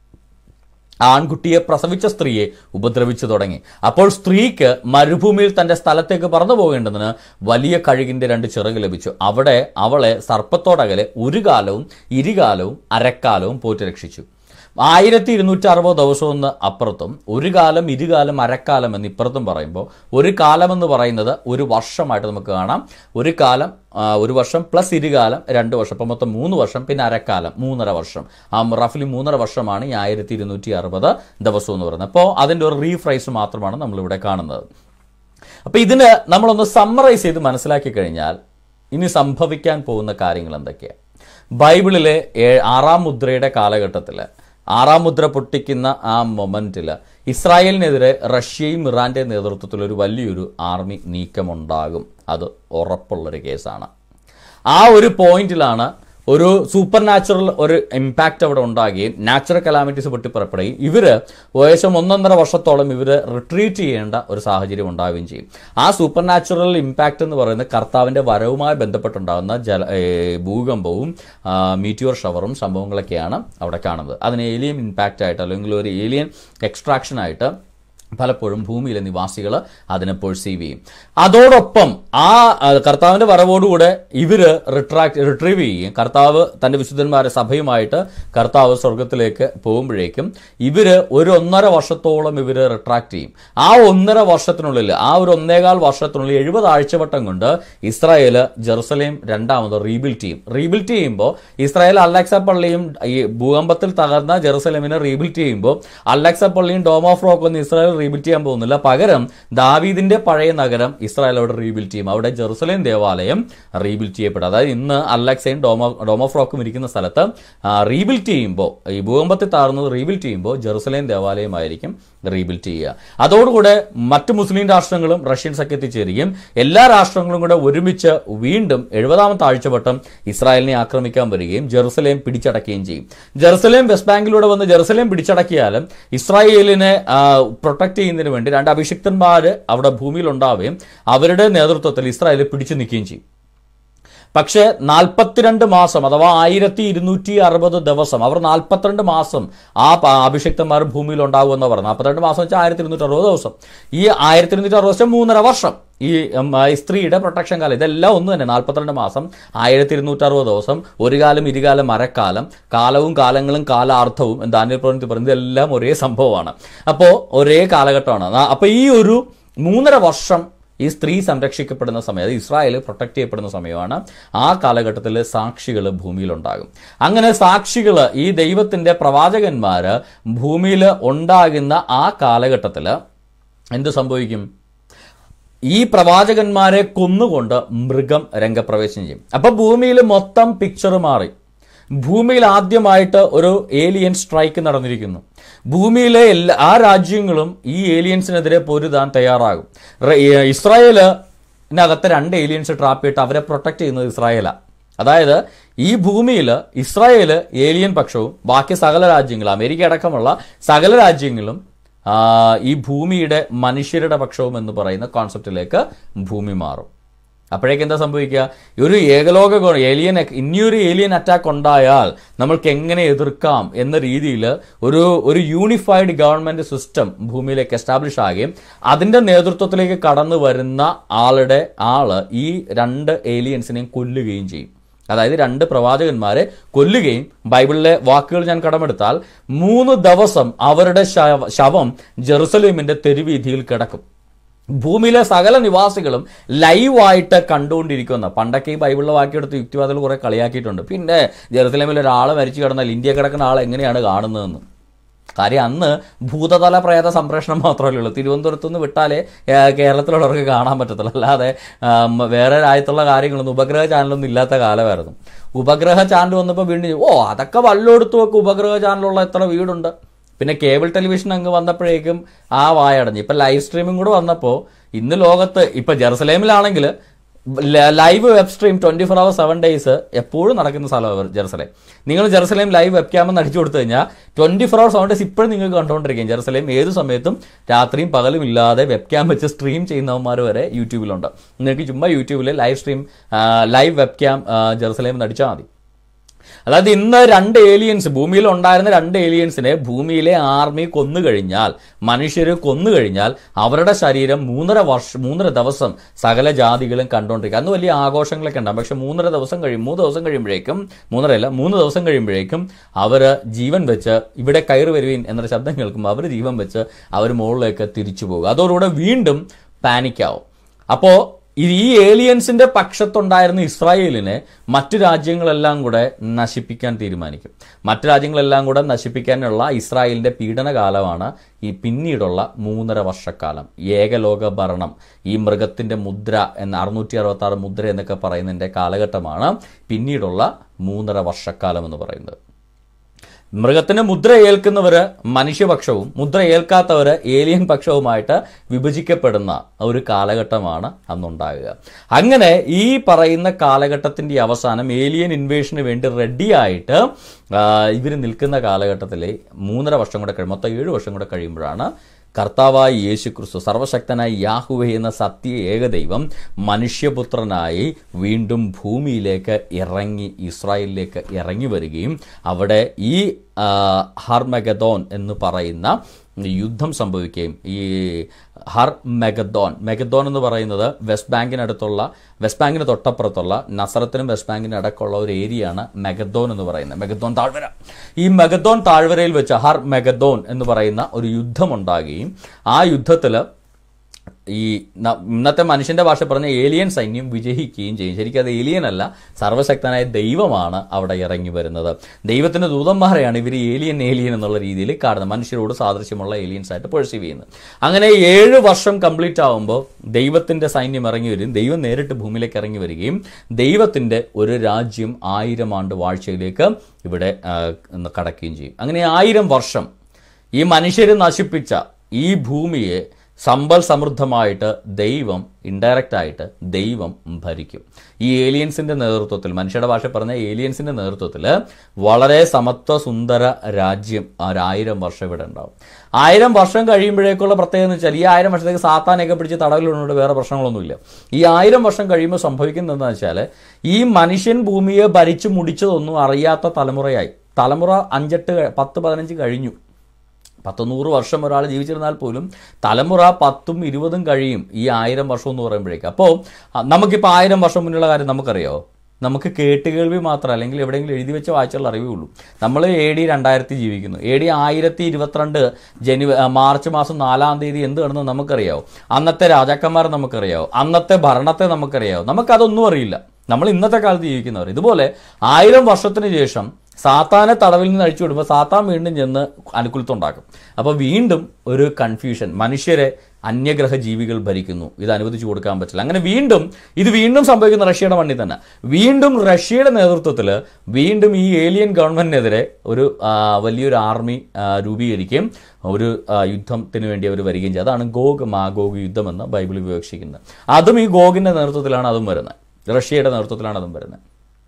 ആൺകുട്ടിയെ പ്രസവിച്ച സ്ത്രീയെ ഉപദ്രവിച്ചു തുടങ്ങി അപ്പോൾ സ്ത്രീക്ക് മരുഭൂമിയിൽ തന്റെ സ്ഥലത്തേക്ക് പറന്നു പോകേണ്ടതിന് വലിയ കഴുകിന്റെ രണ്ട് ചിറക് ലഭിച്ചു അവിടെ അവളെ സർപ്പത്തോടകലെ ഒരു കാലവും ഇരുകാലവും അരക്കാലവും പോറ്റി രക്ഷിച്ചു ആയിരത്തി ഇരുന്നൂറ്റി അറുപത് ദിവസം എന്ന് അപ്പുറത്തും ഒരു കാലം ഇരുകാലം അരക്കാലം എന്ന് ഇപ്പുറത്തും പറയുമ്പോൾ ഒരു കാലം എന്ന് പറയുന്നത് ഒരു വർഷമായിട്ട് നമുക്ക് കാണാം ഒരു കാലം ആ, ഒരു വർഷം പ്ലസ് ഇരുകാലം രണ്ട് വർഷം അപ്പം മൊത്തം മൂന്ന് വർഷം പിന്നെ അരക്കാലം മൂന്നര വർഷം ആ റഫ്ലി മൂന്നര വർഷമാണ് ഈ ആയിരത്തി ഇരുന്നൂറ്റി അറുപത് ദിവസം എന്ന് പറയുന്നത് അപ്പോൾ അതിൻ്റെ ഒരു റീഫ്രൈസ് മാത്രമാണ് നമ്മളിവിടെ കാണുന്നത് അപ്പോൾ ഇതിന് നമ്മളൊന്ന് സമ്മറൈസ് ചെയ്ത് മനസ്സിലാക്കി കഴിഞ്ഞാൽ ഇനി സംഭവിക്കാൻ പോകുന്ന കാര്യങ്ങൾ എന്തൊക്കെയാണ് ബൈബിളിലെ ഏ- ആറാം മുദ്രയുടെ കാലഘട്ടത്തിൽ ആറാം മുദ്ര പൊട്ടിക്കുന്ന ആ മൊമെന്റിൽ ഇസ്രായേലിനെതിരെ റഷ്യയും ഇറാന്റെ നേതൃത്വത്തിൽ ഒരു വലിയൊരു ആർമി നീക്കമുണ്ടാകും അത് ഉറപ്പുള്ളൊരു കേസാണ് ആ ഒരു പോയിന്റിലാണ് ഒരു സൂപ്പർ നാച്ചുറൽ ഒരു ഇമ്പാക്റ്റ് അവിടെ ഉണ്ടാകുകയും നാച്ചുറൽ കലാമിറ്റീസ് പൊട്ടിപ്പുറപ്പെടുകയും ഇവര് ഏകദേശം ഒന്നൊന്നര വർഷത്തോളം ഇവര് റിട്രീറ്റ് ചെയ്യേണ്ട ഒരു സാഹചര്യം ഉണ്ടാവുകയും ചെയ്യും ആ സൂപ്പർ നാച്ചുറൽ ഇമ്പാക്റ്റ് എന്ന് പറയുന്നത് കർത്താവിന്റെ വരവുമായി ബന്ധപ്പെട്ടുണ്ടാകുന്ന ജല ഏ, ഭൂകമ്പവും മീറ്റിയോർ ഷവറും സംഭവങ്ങളൊക്കെയാണ് അവിടെ കാണുന്നത് അതിന് ഏലിയൻ ഇമ്പാക്റ്റ് ആയിട്ട് അല്ലെങ്കിൽ ഒരു ഏലിയൻ എക്സ്ട്രാക്ഷൻ ആയിട്ട് പലപ്പോഴും ഭൂമിയിലെ നിവാസികൾ അതിനെ പെർസീവ് ചെയ്യും അതോടൊപ്പം ആ ആ, കർത്താവിന്റെ വരവോടുകൂടെ ഇവര് റിട്രാക്ട് റിട്രീവ് ചെയ്യുകയും കർത്താവ് തന്റെ വിശുദ്ധന്മാരെ സഭയുമായിട്ട് കർത്താവ് സ്വർഗത്തിലേക്ക് പോകുമ്പോഴേക്കും ഇവര് ഒരു ഒന്നര വർഷത്തോളം ഇവര് റിട്രാക്ട് ചെയ്യും ആ ഒന്നര വർഷത്തിനുള്ളിൽ ആ ഒരു ഒന്നേകാൽ വർഷത്തിനുള്ളിൽ എഴുപത് ആഴ്ചവട്ടം കൊണ്ട് ഇസ്രായേൽ ജെറുസലേം രണ്ടാമത് റീബിൽറ്റ് ചെയ്യും റീബിൽറ്റ് ചെയ്യുമ്പോൾ ഇസ്രായേൽ അലക്സ പള്ളിയും ഈ ഭൂകമ്പത്തിൽ തകർന്ന ജെറുസലേമിനെ റീബിൽറ്റ് ചെയ്യുമ്പോൾ അലക്സ പള്ളിയും ഡോം ഓഫ് റോക്ക് ഒന്നും ഇസ്രായേൽ റീബിൽറ്റ് ചെയ്യാൻ പോകുന്നില്ല പകരം ദാവീദിന്റെ പഴയ നഗരം ഇസ്രായേൽ അവിടെ റീബിൽറ്റ് ചെയ്യും അവിടെ ജെറുസലേം ദേവാലയം റീബിൽറ്റ് ചെയ്യപ്പെടും അതായത് ഇന്ന് അലക്സയും ഡോമോ ഡോം ഓഫ് റോക്കും ഇരിക്കുന്ന സ്ഥലത്ത് റീബിൽറ്റ് ചെയ്യുമ്പോൾ ഈ ഭൂകമ്പത്തിൽ താഴ്ന്നത് റീബിൽറ്റ് ചെയ്യുമ്പോൾ ജെറുസലേം ദേവാലയമായിരിക്കും റീബിൽറ്റ് ചെയ്യുക അതോടുകൂടെ മറ്റ് മുസ്ലിം രാഷ്ട്രങ്ങളും റഷ്യൻ സഖ്യത്തിൽ ചേരുകയും എല്ലാ രാഷ്ട്രങ്ങളും കൂടെ ഒരുമിച്ച് വീണ്ടും എഴുപതാമത്തെ ആഴ്ചവട്ടം ഇസ്രായേലിനെ ആക്രമിക്കാൻ വരികയും ജെറുസലേം പിടിച്ചടക്കുകയും ചെയ്യും ജെറുസലേം വെസ്റ്റ് ബാങ്കിലൂടെ വന്ന് ജെറുസലേം പിടിച്ചടക്കിയാലും ഇസ്രായേലിനെ പ്രൊട്ടക്ട് ചെയ്യുന്നതിന് വേണ്ടി രണ്ട് അഭിഷിക്തന്മാർ അവിടെ ഭൂമിയിൽ ഉണ്ടാവുകയും അവരുടെ നേതൃത്വത്തിൽ ഇസ്രായേൽ പിടിച്ചു നിൽക്കുകയും ചെയ്യും പക്ഷേ നാൽപ്പത്തിരണ്ട് മാസം അഥവാ ആയിരത്തി ഇരുന്നൂറ്റി അറുപത് ദിവസം അവർ നാൽപ്പത്തിരണ്ട് മാസം ആ പ- അഭിഷിക്തന്മാർ ഭൂമിയിൽ ഉണ്ടാകുമെന്ന് പറഞ്ഞു നാൽപ്പത്തിരണ്ട് മാസം വെച്ചാൽ ആയിരത്തി ഇരുന്നൂറ്റി അറുപത് ദിവസം ഈ ആയിരത്തി ഇരുന്നൂറ്റി അറുപത് ദിവസം മൂന്നര വർഷം ഈ ഉം, ആ, ഈ സ്ത്രീയുടെ പ്രൊട്ടക്ഷൻ കാലം ഇതെല്ലാം ഒന്ന് തന്നെ നാൽപ്പത്തിരണ്ട് മാസം ആയിരത്തി ഇരുന്നൂറ്റി അറുപത് ദിവസം ഒരു കാലം ഇരുകാലം അരക്കാലം കാലവും കാലങ്ങളും കാലാർത്ഥവും ദാനിയൽ പ്രവൃത്തി പറയുന്നത് ഇതെല്ലാം ഒരേ സംഭവമാണ് അപ്പോൾ ഒരേ കാലഘട്ടമാണ് ആ, അപ്പോൾ ഈ ഒരു മൂന്നര വർഷം ഈ സ്ത്രീ സംരക്ഷിക്കപ്പെടുന്ന സമയം അത് ഇസ്രായേൽ പ്രൊട്ടക്ട് ചെയ്യപ്പെടുന്ന സമയമാണ് ആ കാലഘട്ടത്തിൽ സാക്ഷികൾ ഭൂമിയിലുണ്ടാകും അങ്ങനെ സാക്ഷികൾ ഈ ദൈവത്തിന്റെ പ്രവാചകന്മാര് ഭൂമിയിൽ ഉണ്ടാകുന്ന ആ കാലഘട്ടത്തിൽ എന്ത് സംഭവിക്കും ഈ പ്രവാചകന്മാരെ കൊന്നുകൊണ്ട് മൃഗം രംഗപ്രവേശനം ചെയ്യും അപ്പൊ ഭൂമിയിൽ മൊത്തം പിക്ചർ മാറി ഭൂമിയിൽ ആദ്യമായിട്ട് ഒരു ഏലിയൻ സ്ട്രൈക്ക് നടന്നിരിക്കുന്നു ഭൂമിയിലെ എല്ലാ ആ രാജ്യങ്ങളും ഈ ഏലിയൻസിനെതിരെ പൊരുതാൻ തയ്യാറാകും റ- ഏ- ഇസ്രായേല് ഇതിനകത്ത് രണ്ട് ഏലിയൻസ് ട്രാപ്പ് ചെയ്തിട്ട് അവരെ പ്രൊട്ടക്ട് ചെയ്യുന്നത് ഇസ്രായേലാണ് അതായത് ഈ ഭൂമിയിൽ ഇസ്രായേൽ ഏലിയൻ പക്ഷവും ബാക്കി സകല രാജ്യങ്ങളും അമേരിക്ക അടക്കമുള്ള സകല രാജ്യങ്ങളും ആ, ഈ ഭൂമിയുടെ മനുഷ്യരുടെ പക്ഷവും എന്ന് പറയുന്ന കോൺസെപ്റ്റിലേക്ക് ഭൂമി മാറും അപ്പോഴേക്ക് എന്താ സംഭവിക്കുക ഈ ഒരു ഏകലോക ഗോ- ഏലിയൻ അക്- ഇനിയൊരു ഏലിയൻ അറ്റാക്ക് ഉണ്ടായാൽ നമ്മൾക്ക് എങ്ങനെ എതിർക്കാം എന്ന രീതിയിൽ ഒരു ഒരു യൂണിഫൈഡ് ഗവൺമെന്റ് സിസ്റ്റം ഭൂമിയിലേക്ക് എസ്റ്റാബ്ലിഷ് ആകുകയും അതിന്റെ നേതൃത്വത്തിലേക്ക് കടന്നു വരുന്ന ആളുടെ ആള് ഈ രണ്ട് ഏലിയൻസിനെയും കൊല്ലുകയും ചെയ്യും അതായത് രണ്ട് പ്രവാചകന്മാരെ കൊല്ലുകയും ബൈബിളിലെ വാക്കുകൾ ഞാൻ കടമെടുത്താൽ മൂന്ന് ദിവസം അവരുടെ ശവ- ശവം ജെറുസലേമിന്റെ തെരുവീതിയിൽ കിടക്കും ഭൂമിയിലെ സകല നിവാസികളും ലൈവായിട്ട് കണ്ടുകൊണ്ടിരിക്കുന്ന പണ്ടൊക്കെ ഈ ബൈബിളിലെ വാക്കിയെടുത്ത് യുക്തിവാദികൾ കുറെ കളിയാക്കിയിട്ടുണ്ട് പിന്നെ ജെറുസലേമിൽ ഒരാൾ മരിച്ചു കിടന്നാൽ ഇന്ത്യ കിടക്കുന്ന ആൾ എങ്ങനെയാണ് കാണുന്നതെന്ന് കാര്യം അന്ന് ഭൂതതല പ്രേത സംപ്രേഷണം മാത്രമല്ലേ ഉള്ളൂ തിരുവനന്തപുരത്ത് നിന്ന് വിട്ടാലേ ഏ, കേരളത്തിലുള്ളവർക്ക് കാണാൻ പറ്റത്തുള്ളൂ അല്ലാതെ ആം, വേറെ രാജ്യത്തുള്ള കാര്യങ്ങളൊന്നും ഉപഗ്രഹ ചാനലൊന്നും ഇല്ലാത്ത കാലമായിരുന്നു ഉപഗ്രഹ ചാനൽ വന്നപ്പോൾ വീണ്ടും ഓ അതൊക്കെ വല്ലൊടുത്തു വെക്കും ഉപഗ്രഹ ചാനലുള്ള എത്ര വീടുണ്ട് പിന്നെ കേബിൾ ടെലിവിഷൻ അങ്ങ് വന്നപ്പോഴേക്കും ആ വായടഞ്ഞു ഇപ്പൊ ലൈവ് സ്ട്രീമിംഗ് കൂടെ വന്നപ്പോൾ ഇന്ന് ലോകത്ത് ഇപ്പൊ ജെറുസലേമിലാണെങ്കിൽ live web stream twenty four hour seven days എപ്പോഴും നടക്കുന്ന സ്ഥലമാണ് ജെറുസലേം നിങ്ങൾ ജെറുസലേം ലൈവ് വെബ് ക്യാമെന്ന് അടിച്ചു കൊടുത്തു കഴിഞ്ഞാൽ twenty four hour seven days ഇപ്പോഴും നിങ്ങൾക്ക് കണ്ടുകൊണ്ടിരിക്കും ജെറുസലേം ഏത് സമയത്തും രാത്രിയും പകലും ഇല്ലാതെ വെബ് ക്യാം വെച്ച് സ്ട്രീം ചെയ്യുന്നവന്മാർ വരെ യൂട്യൂബിലുണ്ട് നിങ്ങൾക്ക് ചുമ്മാ യൂട്യൂബിൽ live stream live web cam Jerusalem എന്ന് അടിച്ചാൽ മതി അതായത് ഇന്ന് രണ്ട് ഏലിയൻസ് ഭൂമിയിൽ ഉണ്ടായിരുന്ന രണ്ട് ഏലിയൻസിനെ ഭൂമിയിലെ ആർമി കൊന്നു കഴിഞ്ഞാൽ മനുഷ്യർ കൊന്നു കഴിഞ്ഞാൽ അവരുടെ ശരീരം മൂന്നര വർഷം മൂന്നര ദിവസം സകല ജാതികളും കണ്ടുകൊണ്ടിരിക്കുക അന്ന് വലിയ ആഘോഷങ്ങളൊക്കെ ഉണ്ടാകും പക്ഷെ മൂന്നര ദിവസം കഴിയും മൂന്ന് ദിവസം കഴിയുമ്പോഴേക്കും മൂന്നരയല്ല മൂന്ന് ദിവസം കഴിയുമ്പോഴേക്കും അവർ ജീവൻ വെച്ച് ഇവിടെ കയറി വരുവീൻ എന്നൊരു ശബ്ദം കേൾക്കുമ്പോൾ അവർ ജീവൻ വെച്ച് അവർ മുകളിലേക്ക് തിരിച്ചു പോകും അതോടുകൂടെ വീണ്ടും പാനിക്കാവും അപ്പോ ഇത് ഈ ഏലിയൻസിന്റെ പക്ഷത്തുണ്ടായിരുന്ന ഇസ്രായേലിനെ മറ്റു രാജ്യങ്ങളെല്ലാം കൂടെ നശിപ്പിക്കാൻ തീരുമാനിക്കും മറ്റു രാജ്യങ്ങളെല്ലാം കൂടെ നശിപ്പിക്കാനുള്ള ഇസ്രായേലിന്റെ പീഡനകാലമാണ് ഈ പിന്നീടുള്ള മൂന്നര വർഷക്കാലം ഏകലോക ഭരണം ഈ മൃഗത്തിന്റെ മുദ്ര എന്ന അറുന്നൂറ്റി അറുപത്തി ആറ് മുദ്ര എന്നൊക്കെ പറയുന്നതിന്റെ കാലഘട്ടമാണ് പിന്നീടുള്ള മൂന്നര വർഷക്കാലം എന്ന് പറയുന്നത് മൃഗത്തിന് മുദ്ര ഏൽക്കുന്നവര് മനുഷ്യപക്ഷവും മുദ്ര ഏൽക്കാത്തവര് ഏലിയൻ പക്ഷവുമായിട്ട് വിഭജിക്കപ്പെടുന്ന ഒരു കാലഘട്ടമാണ് അന്നുണ്ടാകുക അങ്ങനെ ഈ പറയുന്ന കാലഘട്ടത്തിന്റെ അവസാനം ഏലിയൻ ഇൻവേഷന് വേണ്ടി റെഡിയായിട്ട് ഇവർ നിൽക്കുന്ന കാലഘട്ടത്തിൽ മൂന്നര വർഷം കൂടെ കഴിയും മൊത്തം ഏഴ് വർഷം കൂടെ കഴിയുമ്പോഴാണ് കർത്താവായ യേശു ക്രിസ്തു സർവശക്തനായ യാഹുവെ എന്ന സത്യ ഏകദൈവം മനുഷ്യപുത്രനായി വീണ്ടും ഭൂമിയിലേക്ക് ഇറങ്ങി ഇസ്രായേലിലേക്ക് ഇറങ്ങി വരികയും അവിടെ ഈ ആ, ഹർമെഗദോൻ എന്ന് പറയുന്ന യുദ്ധം സംഭവിക്കുകയും ഈ ഹർ മെഗദോൻ മെഗദോൻ എന്ന് പറയുന്നത് വെസ്റ്റ് ബാങ്കിനടുത്തുള്ള വെസ്റ്റ് ബാങ്കിന് തൊട്ടപ്പുറത്തുള്ള നസറത്തിനും വെസ്റ്റ് ബാങ്കിനും അടക്കമുള്ള ഒരു ഏരിയയാണ് മെഗദോൻ എന്ന് പറയുന്നത് മെഗദോൻ താഴ്വര ഈ മെഗദോൻ താഴ്വരയിൽ വെച്ച് ഹർ മെഗദോൻ എന്ന് പറയുന്ന ഒരു യുദ്ധമുണ്ടാകുകയും ആ യുദ്ധത്തിൽ ഈ ന- ഇന്നത്തെ മനുഷ്യന്റെ ഭാഷ പറഞ്ഞ ഏലിയൻ സൈന്യം വിജയിക്കുകയും ചെയ്യും ശരിക്കും അത് ഏലിയൻ അല്ല സർവശക്തനായ ദൈവമാണ് അവിടെ ഇറങ്ങി വരുന്നത് ദൈവത്തിന്റെ ദൂതന്മാരെയാണ് ഇവർ ഏലിയൻ ഏലിയൻ എന്നുള്ള രീതിയിൽ കാണുന്നത് മനുഷ്യരോട് സാദൃശ്യമുള്ള ഏലിയൻസ് ആയിട്ട് പെർസീവ് ചെയ്യുന്നത് അങ്ങനെ ഏഴ് വർഷം കംപ്ലീറ്റ് ആവുമ്പോൾ ദൈവത്തിന്റെ സൈന്യം ഇറങ്ങി വരും ദൈവം നേരിട്ട് ഭൂമിയിലേക്ക് ഇറങ്ങി വരികയും ദൈവത്തിന്റെ ഒരു രാജ്യം ആയിരം ആണ്ട് വാഴ്ചയിലേക്ക് ഇവിടെ ആ, കടക്കുകയും ചെയ്യും അങ്ങനെ ആയിരം വർഷം ഈ മനുഷ്യരെ നശിപ്പിച്ച ഈ ഭൂമിയെ സമ്പൽ സമൃദ്ധമായിട്ട് ദൈവം ഇൻഡയറക്റ്റ് ആയിട്ട് ദൈവം ഭരിക്കും ഈ ഏലിയൻസിന്റെ നേതൃത്വത്തിൽ മനുഷ്യരുടെ ഭാഷ പറഞ്ഞ ഏലിയൻസിന്റെ നേതൃത്വത്തിൽ വളരെ സമത്വ സുന്ദര രാജ്യം ആ ഒരായിരം വർഷം ഇവിടെ ഉണ്ടാവും ആയിരം വർഷം കഴിയുമ്പോഴേക്കുള്ള പ്രത്യേകത എന്ന് വെച്ചാൽ ഈ ആയിരം വർഷത്തേക്ക് സാത്താനൊക്കെ പിടിച്ച് തടവിലുണ്ട് വേറെ പ്രശ്നങ്ങളൊന്നുമില്ല ഈ ആയിരം വർഷം കഴിയുമ്പോൾ സംഭവിക്കുന്നത് എന്താണെന്ന് വെച്ചാൽ ഈ മനുഷ്യൻ ഭൂമിയെ ഭരിച്ചു മുടിച്ചതൊന്നും അറിയാത്ത തലമുറയായി തലമുറ അഞ്ചെട്ട് ക- പത്ത് പതിനഞ്ച് കഴിഞ്ഞു പത്ത് നൂറ് വർഷം ഒരാൾ ജീവിച്ചിരുന്നാൽ പോലും തലമുറ പത്തും ഇരുപതും കഴിയും ഈ ആയിരം വർഷം എന്ന് പറയുമ്പോഴേക്ക് അപ്പോൾ നമുക്കിപ്പോൾ ആയിരം വർഷം മുന്നുള്ള കാര്യം നമുക്കറിയാമോ നമുക്ക് കേട്ടുകേൾവി മാത്രം അല്ലെങ്കിൽ എവിടെയെങ്കിലും എഴുതി വെച്ച വായിച്ചുള്ള അറിവേ ഉള്ളൂ നമ്മൾ എ ഡി രണ്ടായിരത്തി ജീവിക്കുന്നു എ ഡി ആയിരത്തി ഇരുപത്തിരണ്ട് ജനുവരി മാർച്ച് മാസം നാലാം തീയതി എന്ത് നടന്നു നമുക്കറിയാവോ അന്നത്തെ രാജാക്കന്മാരെ നമുക്കറിയാവോ അന്നത്തെ ഭരണത്തെ നമുക്കറിയാവോ നമുക്കതൊന്നും അറിയില്ല നമ്മൾ ഇന്നത്തെ കാലത്ത് ജീവിക്കുന്നവർ ഇതുപോലെ ആയിരം വർഷത്തിന് ശേഷം സാത്താനെ തടവിൽ നിന്ന് അഴിച്ചു വിടുമ്പോൾ സാത്താൻ വീണ്ടും ചെന്ന് അനുകൂലത്വം ഉണ്ടാക്കും അപ്പോൾ വീണ്ടും ഒരു കൺഫ്യൂഷൻ മനുഷ്യരെ അന്യഗ്രഹ ജീവികൾ ഭരിക്കുന്നു ഇത് അനുവദിച്ചു കൊടുക്കാൻ പറ്റില്ല അങ്ങനെ വീണ്ടും ഇത് വീണ്ടും സംഭവിക്കുന്ന റഷ്യയുടെ മണ്ണിൽ തന്നെ വീണ്ടും റഷ്യയുടെ നേതൃത്വത്തിൽ വീണ്ടും ഈ ഏലിയൻ ഗവൺമെന്റിനെതിരെ ഒരു ആ, വലിയൊരു ആർമി ആ, രൂപീകരിക്കുകയും ഒരു ആ, യുദ്ധത്തിന് വേണ്ടി അവർ വരികയും ചെയ്യും അതാണ് ഗോഗ് മാഗോഗ് യുദ്ധം എന്ന് ബൈബിൾ വിവക്ഷിക്കുന്നത് അതും ഈ ഗോഗിന്റെ നേതൃത്വത്തിലാണ് അതും വരുന്നത് റഷ്യയുടെ നേതൃത്വത്തിലാണ് അതും വരുന്നത്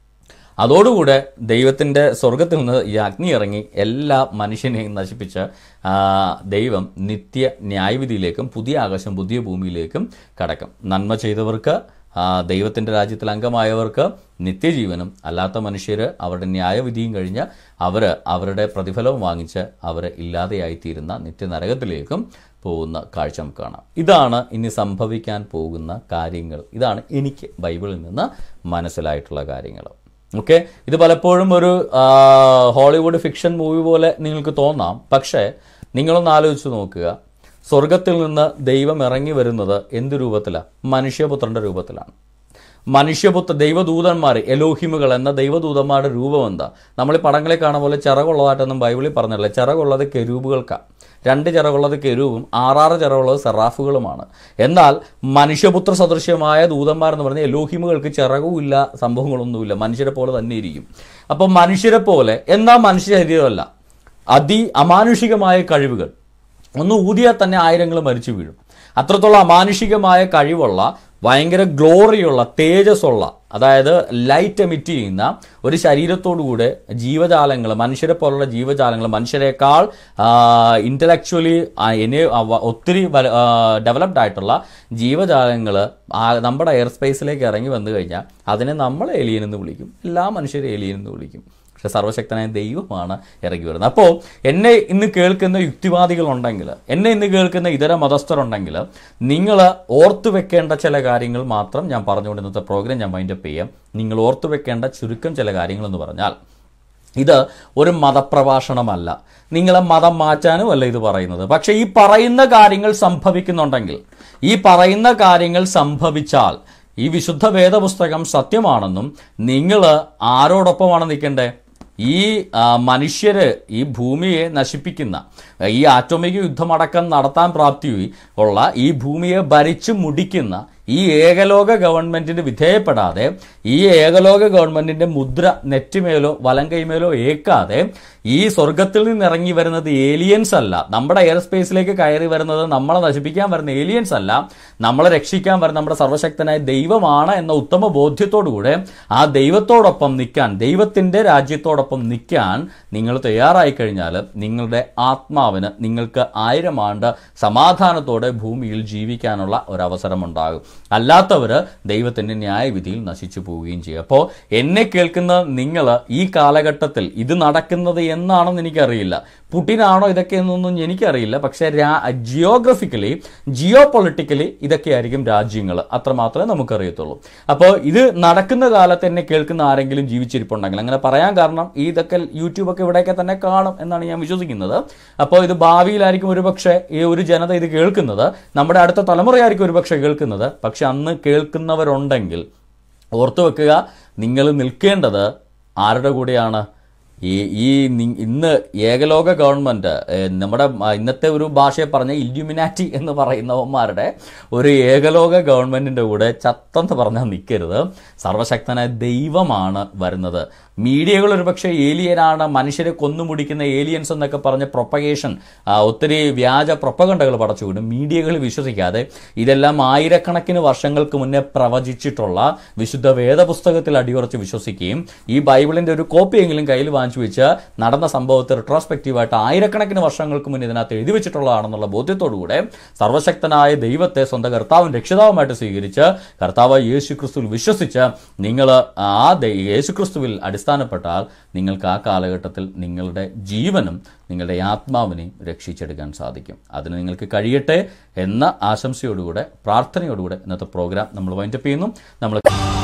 അതോടുകൂടെ ദൈവത്തിൻ്റെ സ്വർഗത്തിൽ നിന്ന് ഈ അഗ്നി ഇറങ്ങി എല്ലാ മനുഷ്യനെയും നശിപ്പിച്ച് ആ, ദൈവം നിത്യ ന്യായവിധിയിലേക്കും പുതിയ ആകാശം പുതിയ ഭൂമിയിലേക്കും കടക്കും നന്മ ചെയ്തവർക്ക് ആ, ദൈവത്തിൻ്റെ രാജ്യത്തിൽ അംഗമായവർക്ക് നിത്യജീവനും അല്ലാത്ത മനുഷ്യർ അവരുടെ ന്യായവിധിയും കഴിഞ്ഞ് അവർ അവരുടെ പ്രതിഫലവും വാങ്ങിച്ച് അവർ ഇല്ലാതെയായിത്തീരുന്ന നിത്യനരകത്തിലേക്കും പോകുന്ന കാഴ്ച നമുക്ക് കാണാം ഇതാണ് ഇനി സംഭവിക്കാൻ പോകുന്ന കാര്യങ്ങൾ ഇതാണ് എനിക്ക് ബൈബിളിൽ നിന്ന് മനസ്സിലായിട്ടുള്ള കാര്യങ്ങൾ ഓക്കെ ഇത് പലപ്പോഴും ഒരു ആ, ഹോളിവുഡ് ഫിക്ഷൻ മൂവി പോലെ നിങ്ങൾക്ക് തോന്നാം പക്ഷേ നിങ്ങളൊന്ന് ആലോചിച്ച് നോക്കുക സ്വർഗത്തിൽ നിന്ന് ദൈവം ഇറങ്ങി വരുന്നത് എന്ത് രൂപത്തിലാണ് മനുഷ്യപുത്രന്റെ രൂപത്തിലാണ് മനുഷ്യപുത്ര ദൈവദൂതന്മാർ എലോഹിമുകൾ എന്ന ദൈവദൂതന്മാരുടെ രൂപം എന്താ നമ്മൾ ഈ പടങ്ങളിൽ കാണുന്ന പോലെ ചിറകുള്ളതായിട്ടൊന്നും ബൈബിളിൽ പറഞ്ഞില്ല ചിറകുള്ളത് കെരൂബുകൾക്കാണ് രണ്ട് ചിറകുള്ളത് കെരൂബും ആറാറ് ചിറകുള്ളത് സെറാഫുകളുമാണ് എന്നാൽ മനുഷ്യപുത്ര സദൃശ്യമായ ദൂതന്മാരെന്ന് പറഞ്ഞാൽ എലോഹിമുകൾക്ക് ചിറകുമില്ല സംഭവങ്ങളൊന്നുമില്ല മനുഷ്യരെ പോലെ തന്നെ ഇരിക്കും അപ്പം മനുഷ്യരെ പോലെ എന്നാൽ മനുഷ്യ ശരീരമല്ല അതി അമാനുഷികമായ കഴിവുകൾ ഒന്ന് ഊതിയാൽ തന്നെ ആയിരങ്ങൾ മരിച്ചു വീഴും അത്രത്തോളം അമാനുഷികമായ കഴിവുള്ള ഭയങ്കര ഗ്ലോറിയുള്ള തേജസ്സുള്ള അതായത് ലൈറ്റ് എമിറ്റ് ചെയ്യുന്ന ഒരു ശരീരത്തോടുകൂടെ ജീവജാലങ്ങൾ മനുഷ്യരെ പോലുള്ള ജീവജാലങ്ങൾ മനുഷ്യരെക്കാൾ ഇൻ്റലക്ച്വലി ഒത്തിരി ഡെവലപ്ഡ് ആയിട്ടുള്ള ജീവജാലങ്ങൾ നമ്മുടെ എയർ സ്പേസിലേക്ക് ഇറങ്ങി വന്നു കഴിഞ്ഞാൽ അതിനെ നമ്മൾ ഏലിയൻ എന്ന് വിളിക്കും എല്ലാ മനുഷ്യരും ഏലിയൻ എന്ന് വിളിക്കും പക്ഷെ സർവശക്തനായ ദൈവമാണ് ഇറങ്ങി വരുന്നത് അപ്പോൾ എന്നെ ഇന്ന് കേൾക്കുന്ന യുക്തിവാദികളുണ്ടെങ്കിൽ എന്നെ ഇന്ന് കേൾക്കുന്ന ഇതര മതസ്ഥരുണ്ടെങ്കിൽ നിങ്ങൾ ഓർത്തു വെക്കേണ്ട ചില കാര്യങ്ങൾ മാത്രം ഞാൻ പറഞ്ഞുകൊണ്ട് ഇന്നത്തെ പ്രോഗ്രാം ഞാൻ മൈൻഡപ്പ് ചെയ്യാം നിങ്ങൾ ഓർത്തു വെക്കേണ്ട ചുരുക്കം ചില കാര്യങ്ങളെന്ന് പറഞ്ഞാൽ ഇത് ഒരു മതപ്രഭാഷണമല്ല നിങ്ങളെ മതം മാറ്റാനും അല്ല ഇത് പറയുന്നത് പക്ഷെ ഈ പറയുന്ന കാര്യങ്ങൾ സംഭവിക്കുന്നുണ്ടെങ്കിൽ ഈ പറയുന്ന കാര്യങ്ങൾ സംഭവിച്ചാൽ ഈ വിശുദ്ധ വേദപുസ്തകം സത്യമാണെന്നും നിങ്ങൾ ആരോടൊപ്പമാണ് നിൽക്കേണ്ടത് ഈ ആ, മനുഷ്യര് ഈ ഭൂമിയെ നശിപ്പിക്കുന്ന ഈ ആറ്റോമിക് യുദ്ധമടക്കം നടത്താൻ പ്രാപ്തി ഉള്ള ഈ ഭൂമിയെ ഭരിച്ചു മുടിക്കുന്ന ഈ ഏകലോക ഗവൺമെന്റിന് വിധേയപ്പെടാതെ ഈ ഏകലോക ഗവൺമെന്റിന്റെ മുദ്ര നെറ്റിമേലോ വലം കൈമേലോ ഏക്കാതെ ഈ സ്വർഗത്തിൽ നിന്ന് ഇറങ്ങി വരുന്നത് ഏലിയൻസ് അല്ല നമ്മുടെ എയർ സ്പേസിലേക്ക് കയറി വരുന്നത് നമ്മളെ നശിപ്പിക്കാൻ വരുന്ന ഏലിയൻസ് അല്ല നമ്മളെ രക്ഷിക്കാൻ വരുന്ന നമ്മുടെ സർവശക്തനായ ദൈവമാണ് എന്ന ഉത്തമ ബോധ്യത്തോടുകൂടെ ആ ദൈവത്തോടൊപ്പം നിൽക്കാൻ ദൈവത്തിന്റെ രാജ്യത്തോടൊപ്പം നിൽക്കാൻ നിങ്ങൾ തയ്യാറായി കഴിഞ്ഞാൽ നിങ്ങളുടെ ആത്മാവിന് നിങ്ങൾക്ക് ആയിരം ആണ്ട് സമാധാനത്തോടെ ഭൂമിയിൽ ജീവിക്കാനുള്ള ഒരവസരമുണ്ടാകും അല്ലാത്തവർ ദൈവത്തിന്റെ ന്യായവിധിയിൽ നശിച്ചു പോവുകയും ചെയ്യും അപ്പോൾ എന്നെ കേൾക്കുന്ന നിങ്ങൾ ഈ കാലഘട്ടത്തിൽ ഇത് നടക്കുന്നത് എന്നാണെന്ന് എനിക്കറിയില്ല പുടിനാണോ ഇതൊക്കെ എന്നൊന്നും എനിക്കറിയില്ല പക്ഷേ ജിയോഗ്രഫിക്കലി ജിയോ പൊളിറ്റിക്കലി ഇതൊക്കെയായിരിക്കും രാജ്യങ്ങൾ അത്രമാത്രമേ നമുക്കറിയത്തുള്ളൂ അപ്പോൾ ഇത് നടക്കുന്ന കാലത്ത് എന്നെ കേൾക്കുന്ന ആരെങ്കിലും ജീവിച്ചിരിപ്പുണ്ടെങ്കിൽ അങ്ങനെ പറയാൻ കാരണം ഈ ഇതൊക്കെ യൂട്യൂബൊക്കെ ഇവിടെയൊക്കെ തന്നെ കാണും എന്നാണ് ഞാൻ വിശ്വസിക്കുന്നത് അപ്പോൾ ഇത് ഭാവിയിലായിരിക്കും ഒരുപക്ഷെ ഈ ഒരു ജനത ഇത് കേൾക്കുന്നത് നമ്മുടെ അടുത്ത തലമുറയായിരിക്കും ഒരുപക്ഷെ കേൾക്കുന്നത് പക്ഷെ അന്ന് കേൾക്കുന്നവരുണ്ടെങ്കിൽ ഓർത്തു വെക്കുക നിങ്ങൾ നിൽക്കേണ്ടത് ആരുടെ കൂടെയാണ് ഈ ഈ നി- ഇന്ന് ഏകലോക ഗവൺമെന്റ് ഏഹ്, നമ്മുടെ മ- ഇന്നത്തെ ഒരു ഭാഷയെ പറഞ്ഞ ഇല്യൂമിനാറ്റി എന്ന് പറയുന്നവന്മാരുടെ ഒരു ഏകലോക ഗവൺമെന്റിന്റെ കൂടെ ചത്തെന്ന് പറഞ്ഞാൽ നിൽക്കരുത് സർവശക്തനായ ദൈവമാണ് വരുന്നത് മീഡിയകൾ ഒരുപക്ഷെ ഏലിയനാണ് മനുഷ്യരെ കൊന്നുമുടിക്കുന്ന ഏലിയൻസ് എന്നൊക്കെ പറഞ്ഞ പ്രൊപ്പഗേഷൻ ഒത്തിരി വ്യാജ പ്രൊപ്പകണ്ടകൾ പടച്ചുവിടും മീഡിയകൾ വിശ്വസിക്കാതെ ഇതെല്ലാം ആയിരക്കണക്കിന് വർഷങ്ങൾക്ക് മുന്നേ പ്രവചിച്ചിട്ടുള്ള വിശുദ്ധ വേദപുസ്തകത്തിൽ അടിയുറച്ച് വിശ്വസിക്കുകയും ഈ ബൈബിളിന്റെ ഒരു കോപ്പിയെങ്കിലും കയ്യിൽ വാങ്ങിച്ചു വെച്ച് നടന്ന സംഭവത്തെ റിട്രോസ്പെക്റ്റീവായിട്ട് ആയിരക്കണക്കിന് വർഷങ്ങൾക്ക് മുന്നേ ഇതിനകത്ത് എഴുതി വെച്ചിട്ടുള്ളതാണെന്നുള്ള ബോധ്യത്തോടുകൂടെ സർവശക്തനായ ദൈവത്തെ സ്വന്തം കർത്താവും രക്ഷിതാവുമായിട്ട് സ്വീകരിച്ച് കർത്താവ് യേശു ക്രിസ്തുവിൽ വിശ്വസിച്ച് നിങ്ങൾ ആ ദൈ- യേശു ക്രിസ്തുവിൽ അടിസ്ഥാനപ്പെട്ടാൽ നിങ്ങൾക്ക് ആ കാലഘട്ടത്തിൽ നിങ്ങളുടെ ജീവനും നിങ്ങളുടെ ആത്മാവിനെയും രക്ഷിച്ചെടുക്കാൻ സാധിക്കും അതിന് നിങ്ങൾക്ക് കഴിയട്ടെ എന്ന ആശംസയോടുകൂടെ പ്രാർത്ഥനയോടുകൂടെ ഇന്നത്തെ പ്രോഗ്രാം നമ്മൾ വൈൻഡപ്പ് ചെയ്യുന്നു നമ്മൾ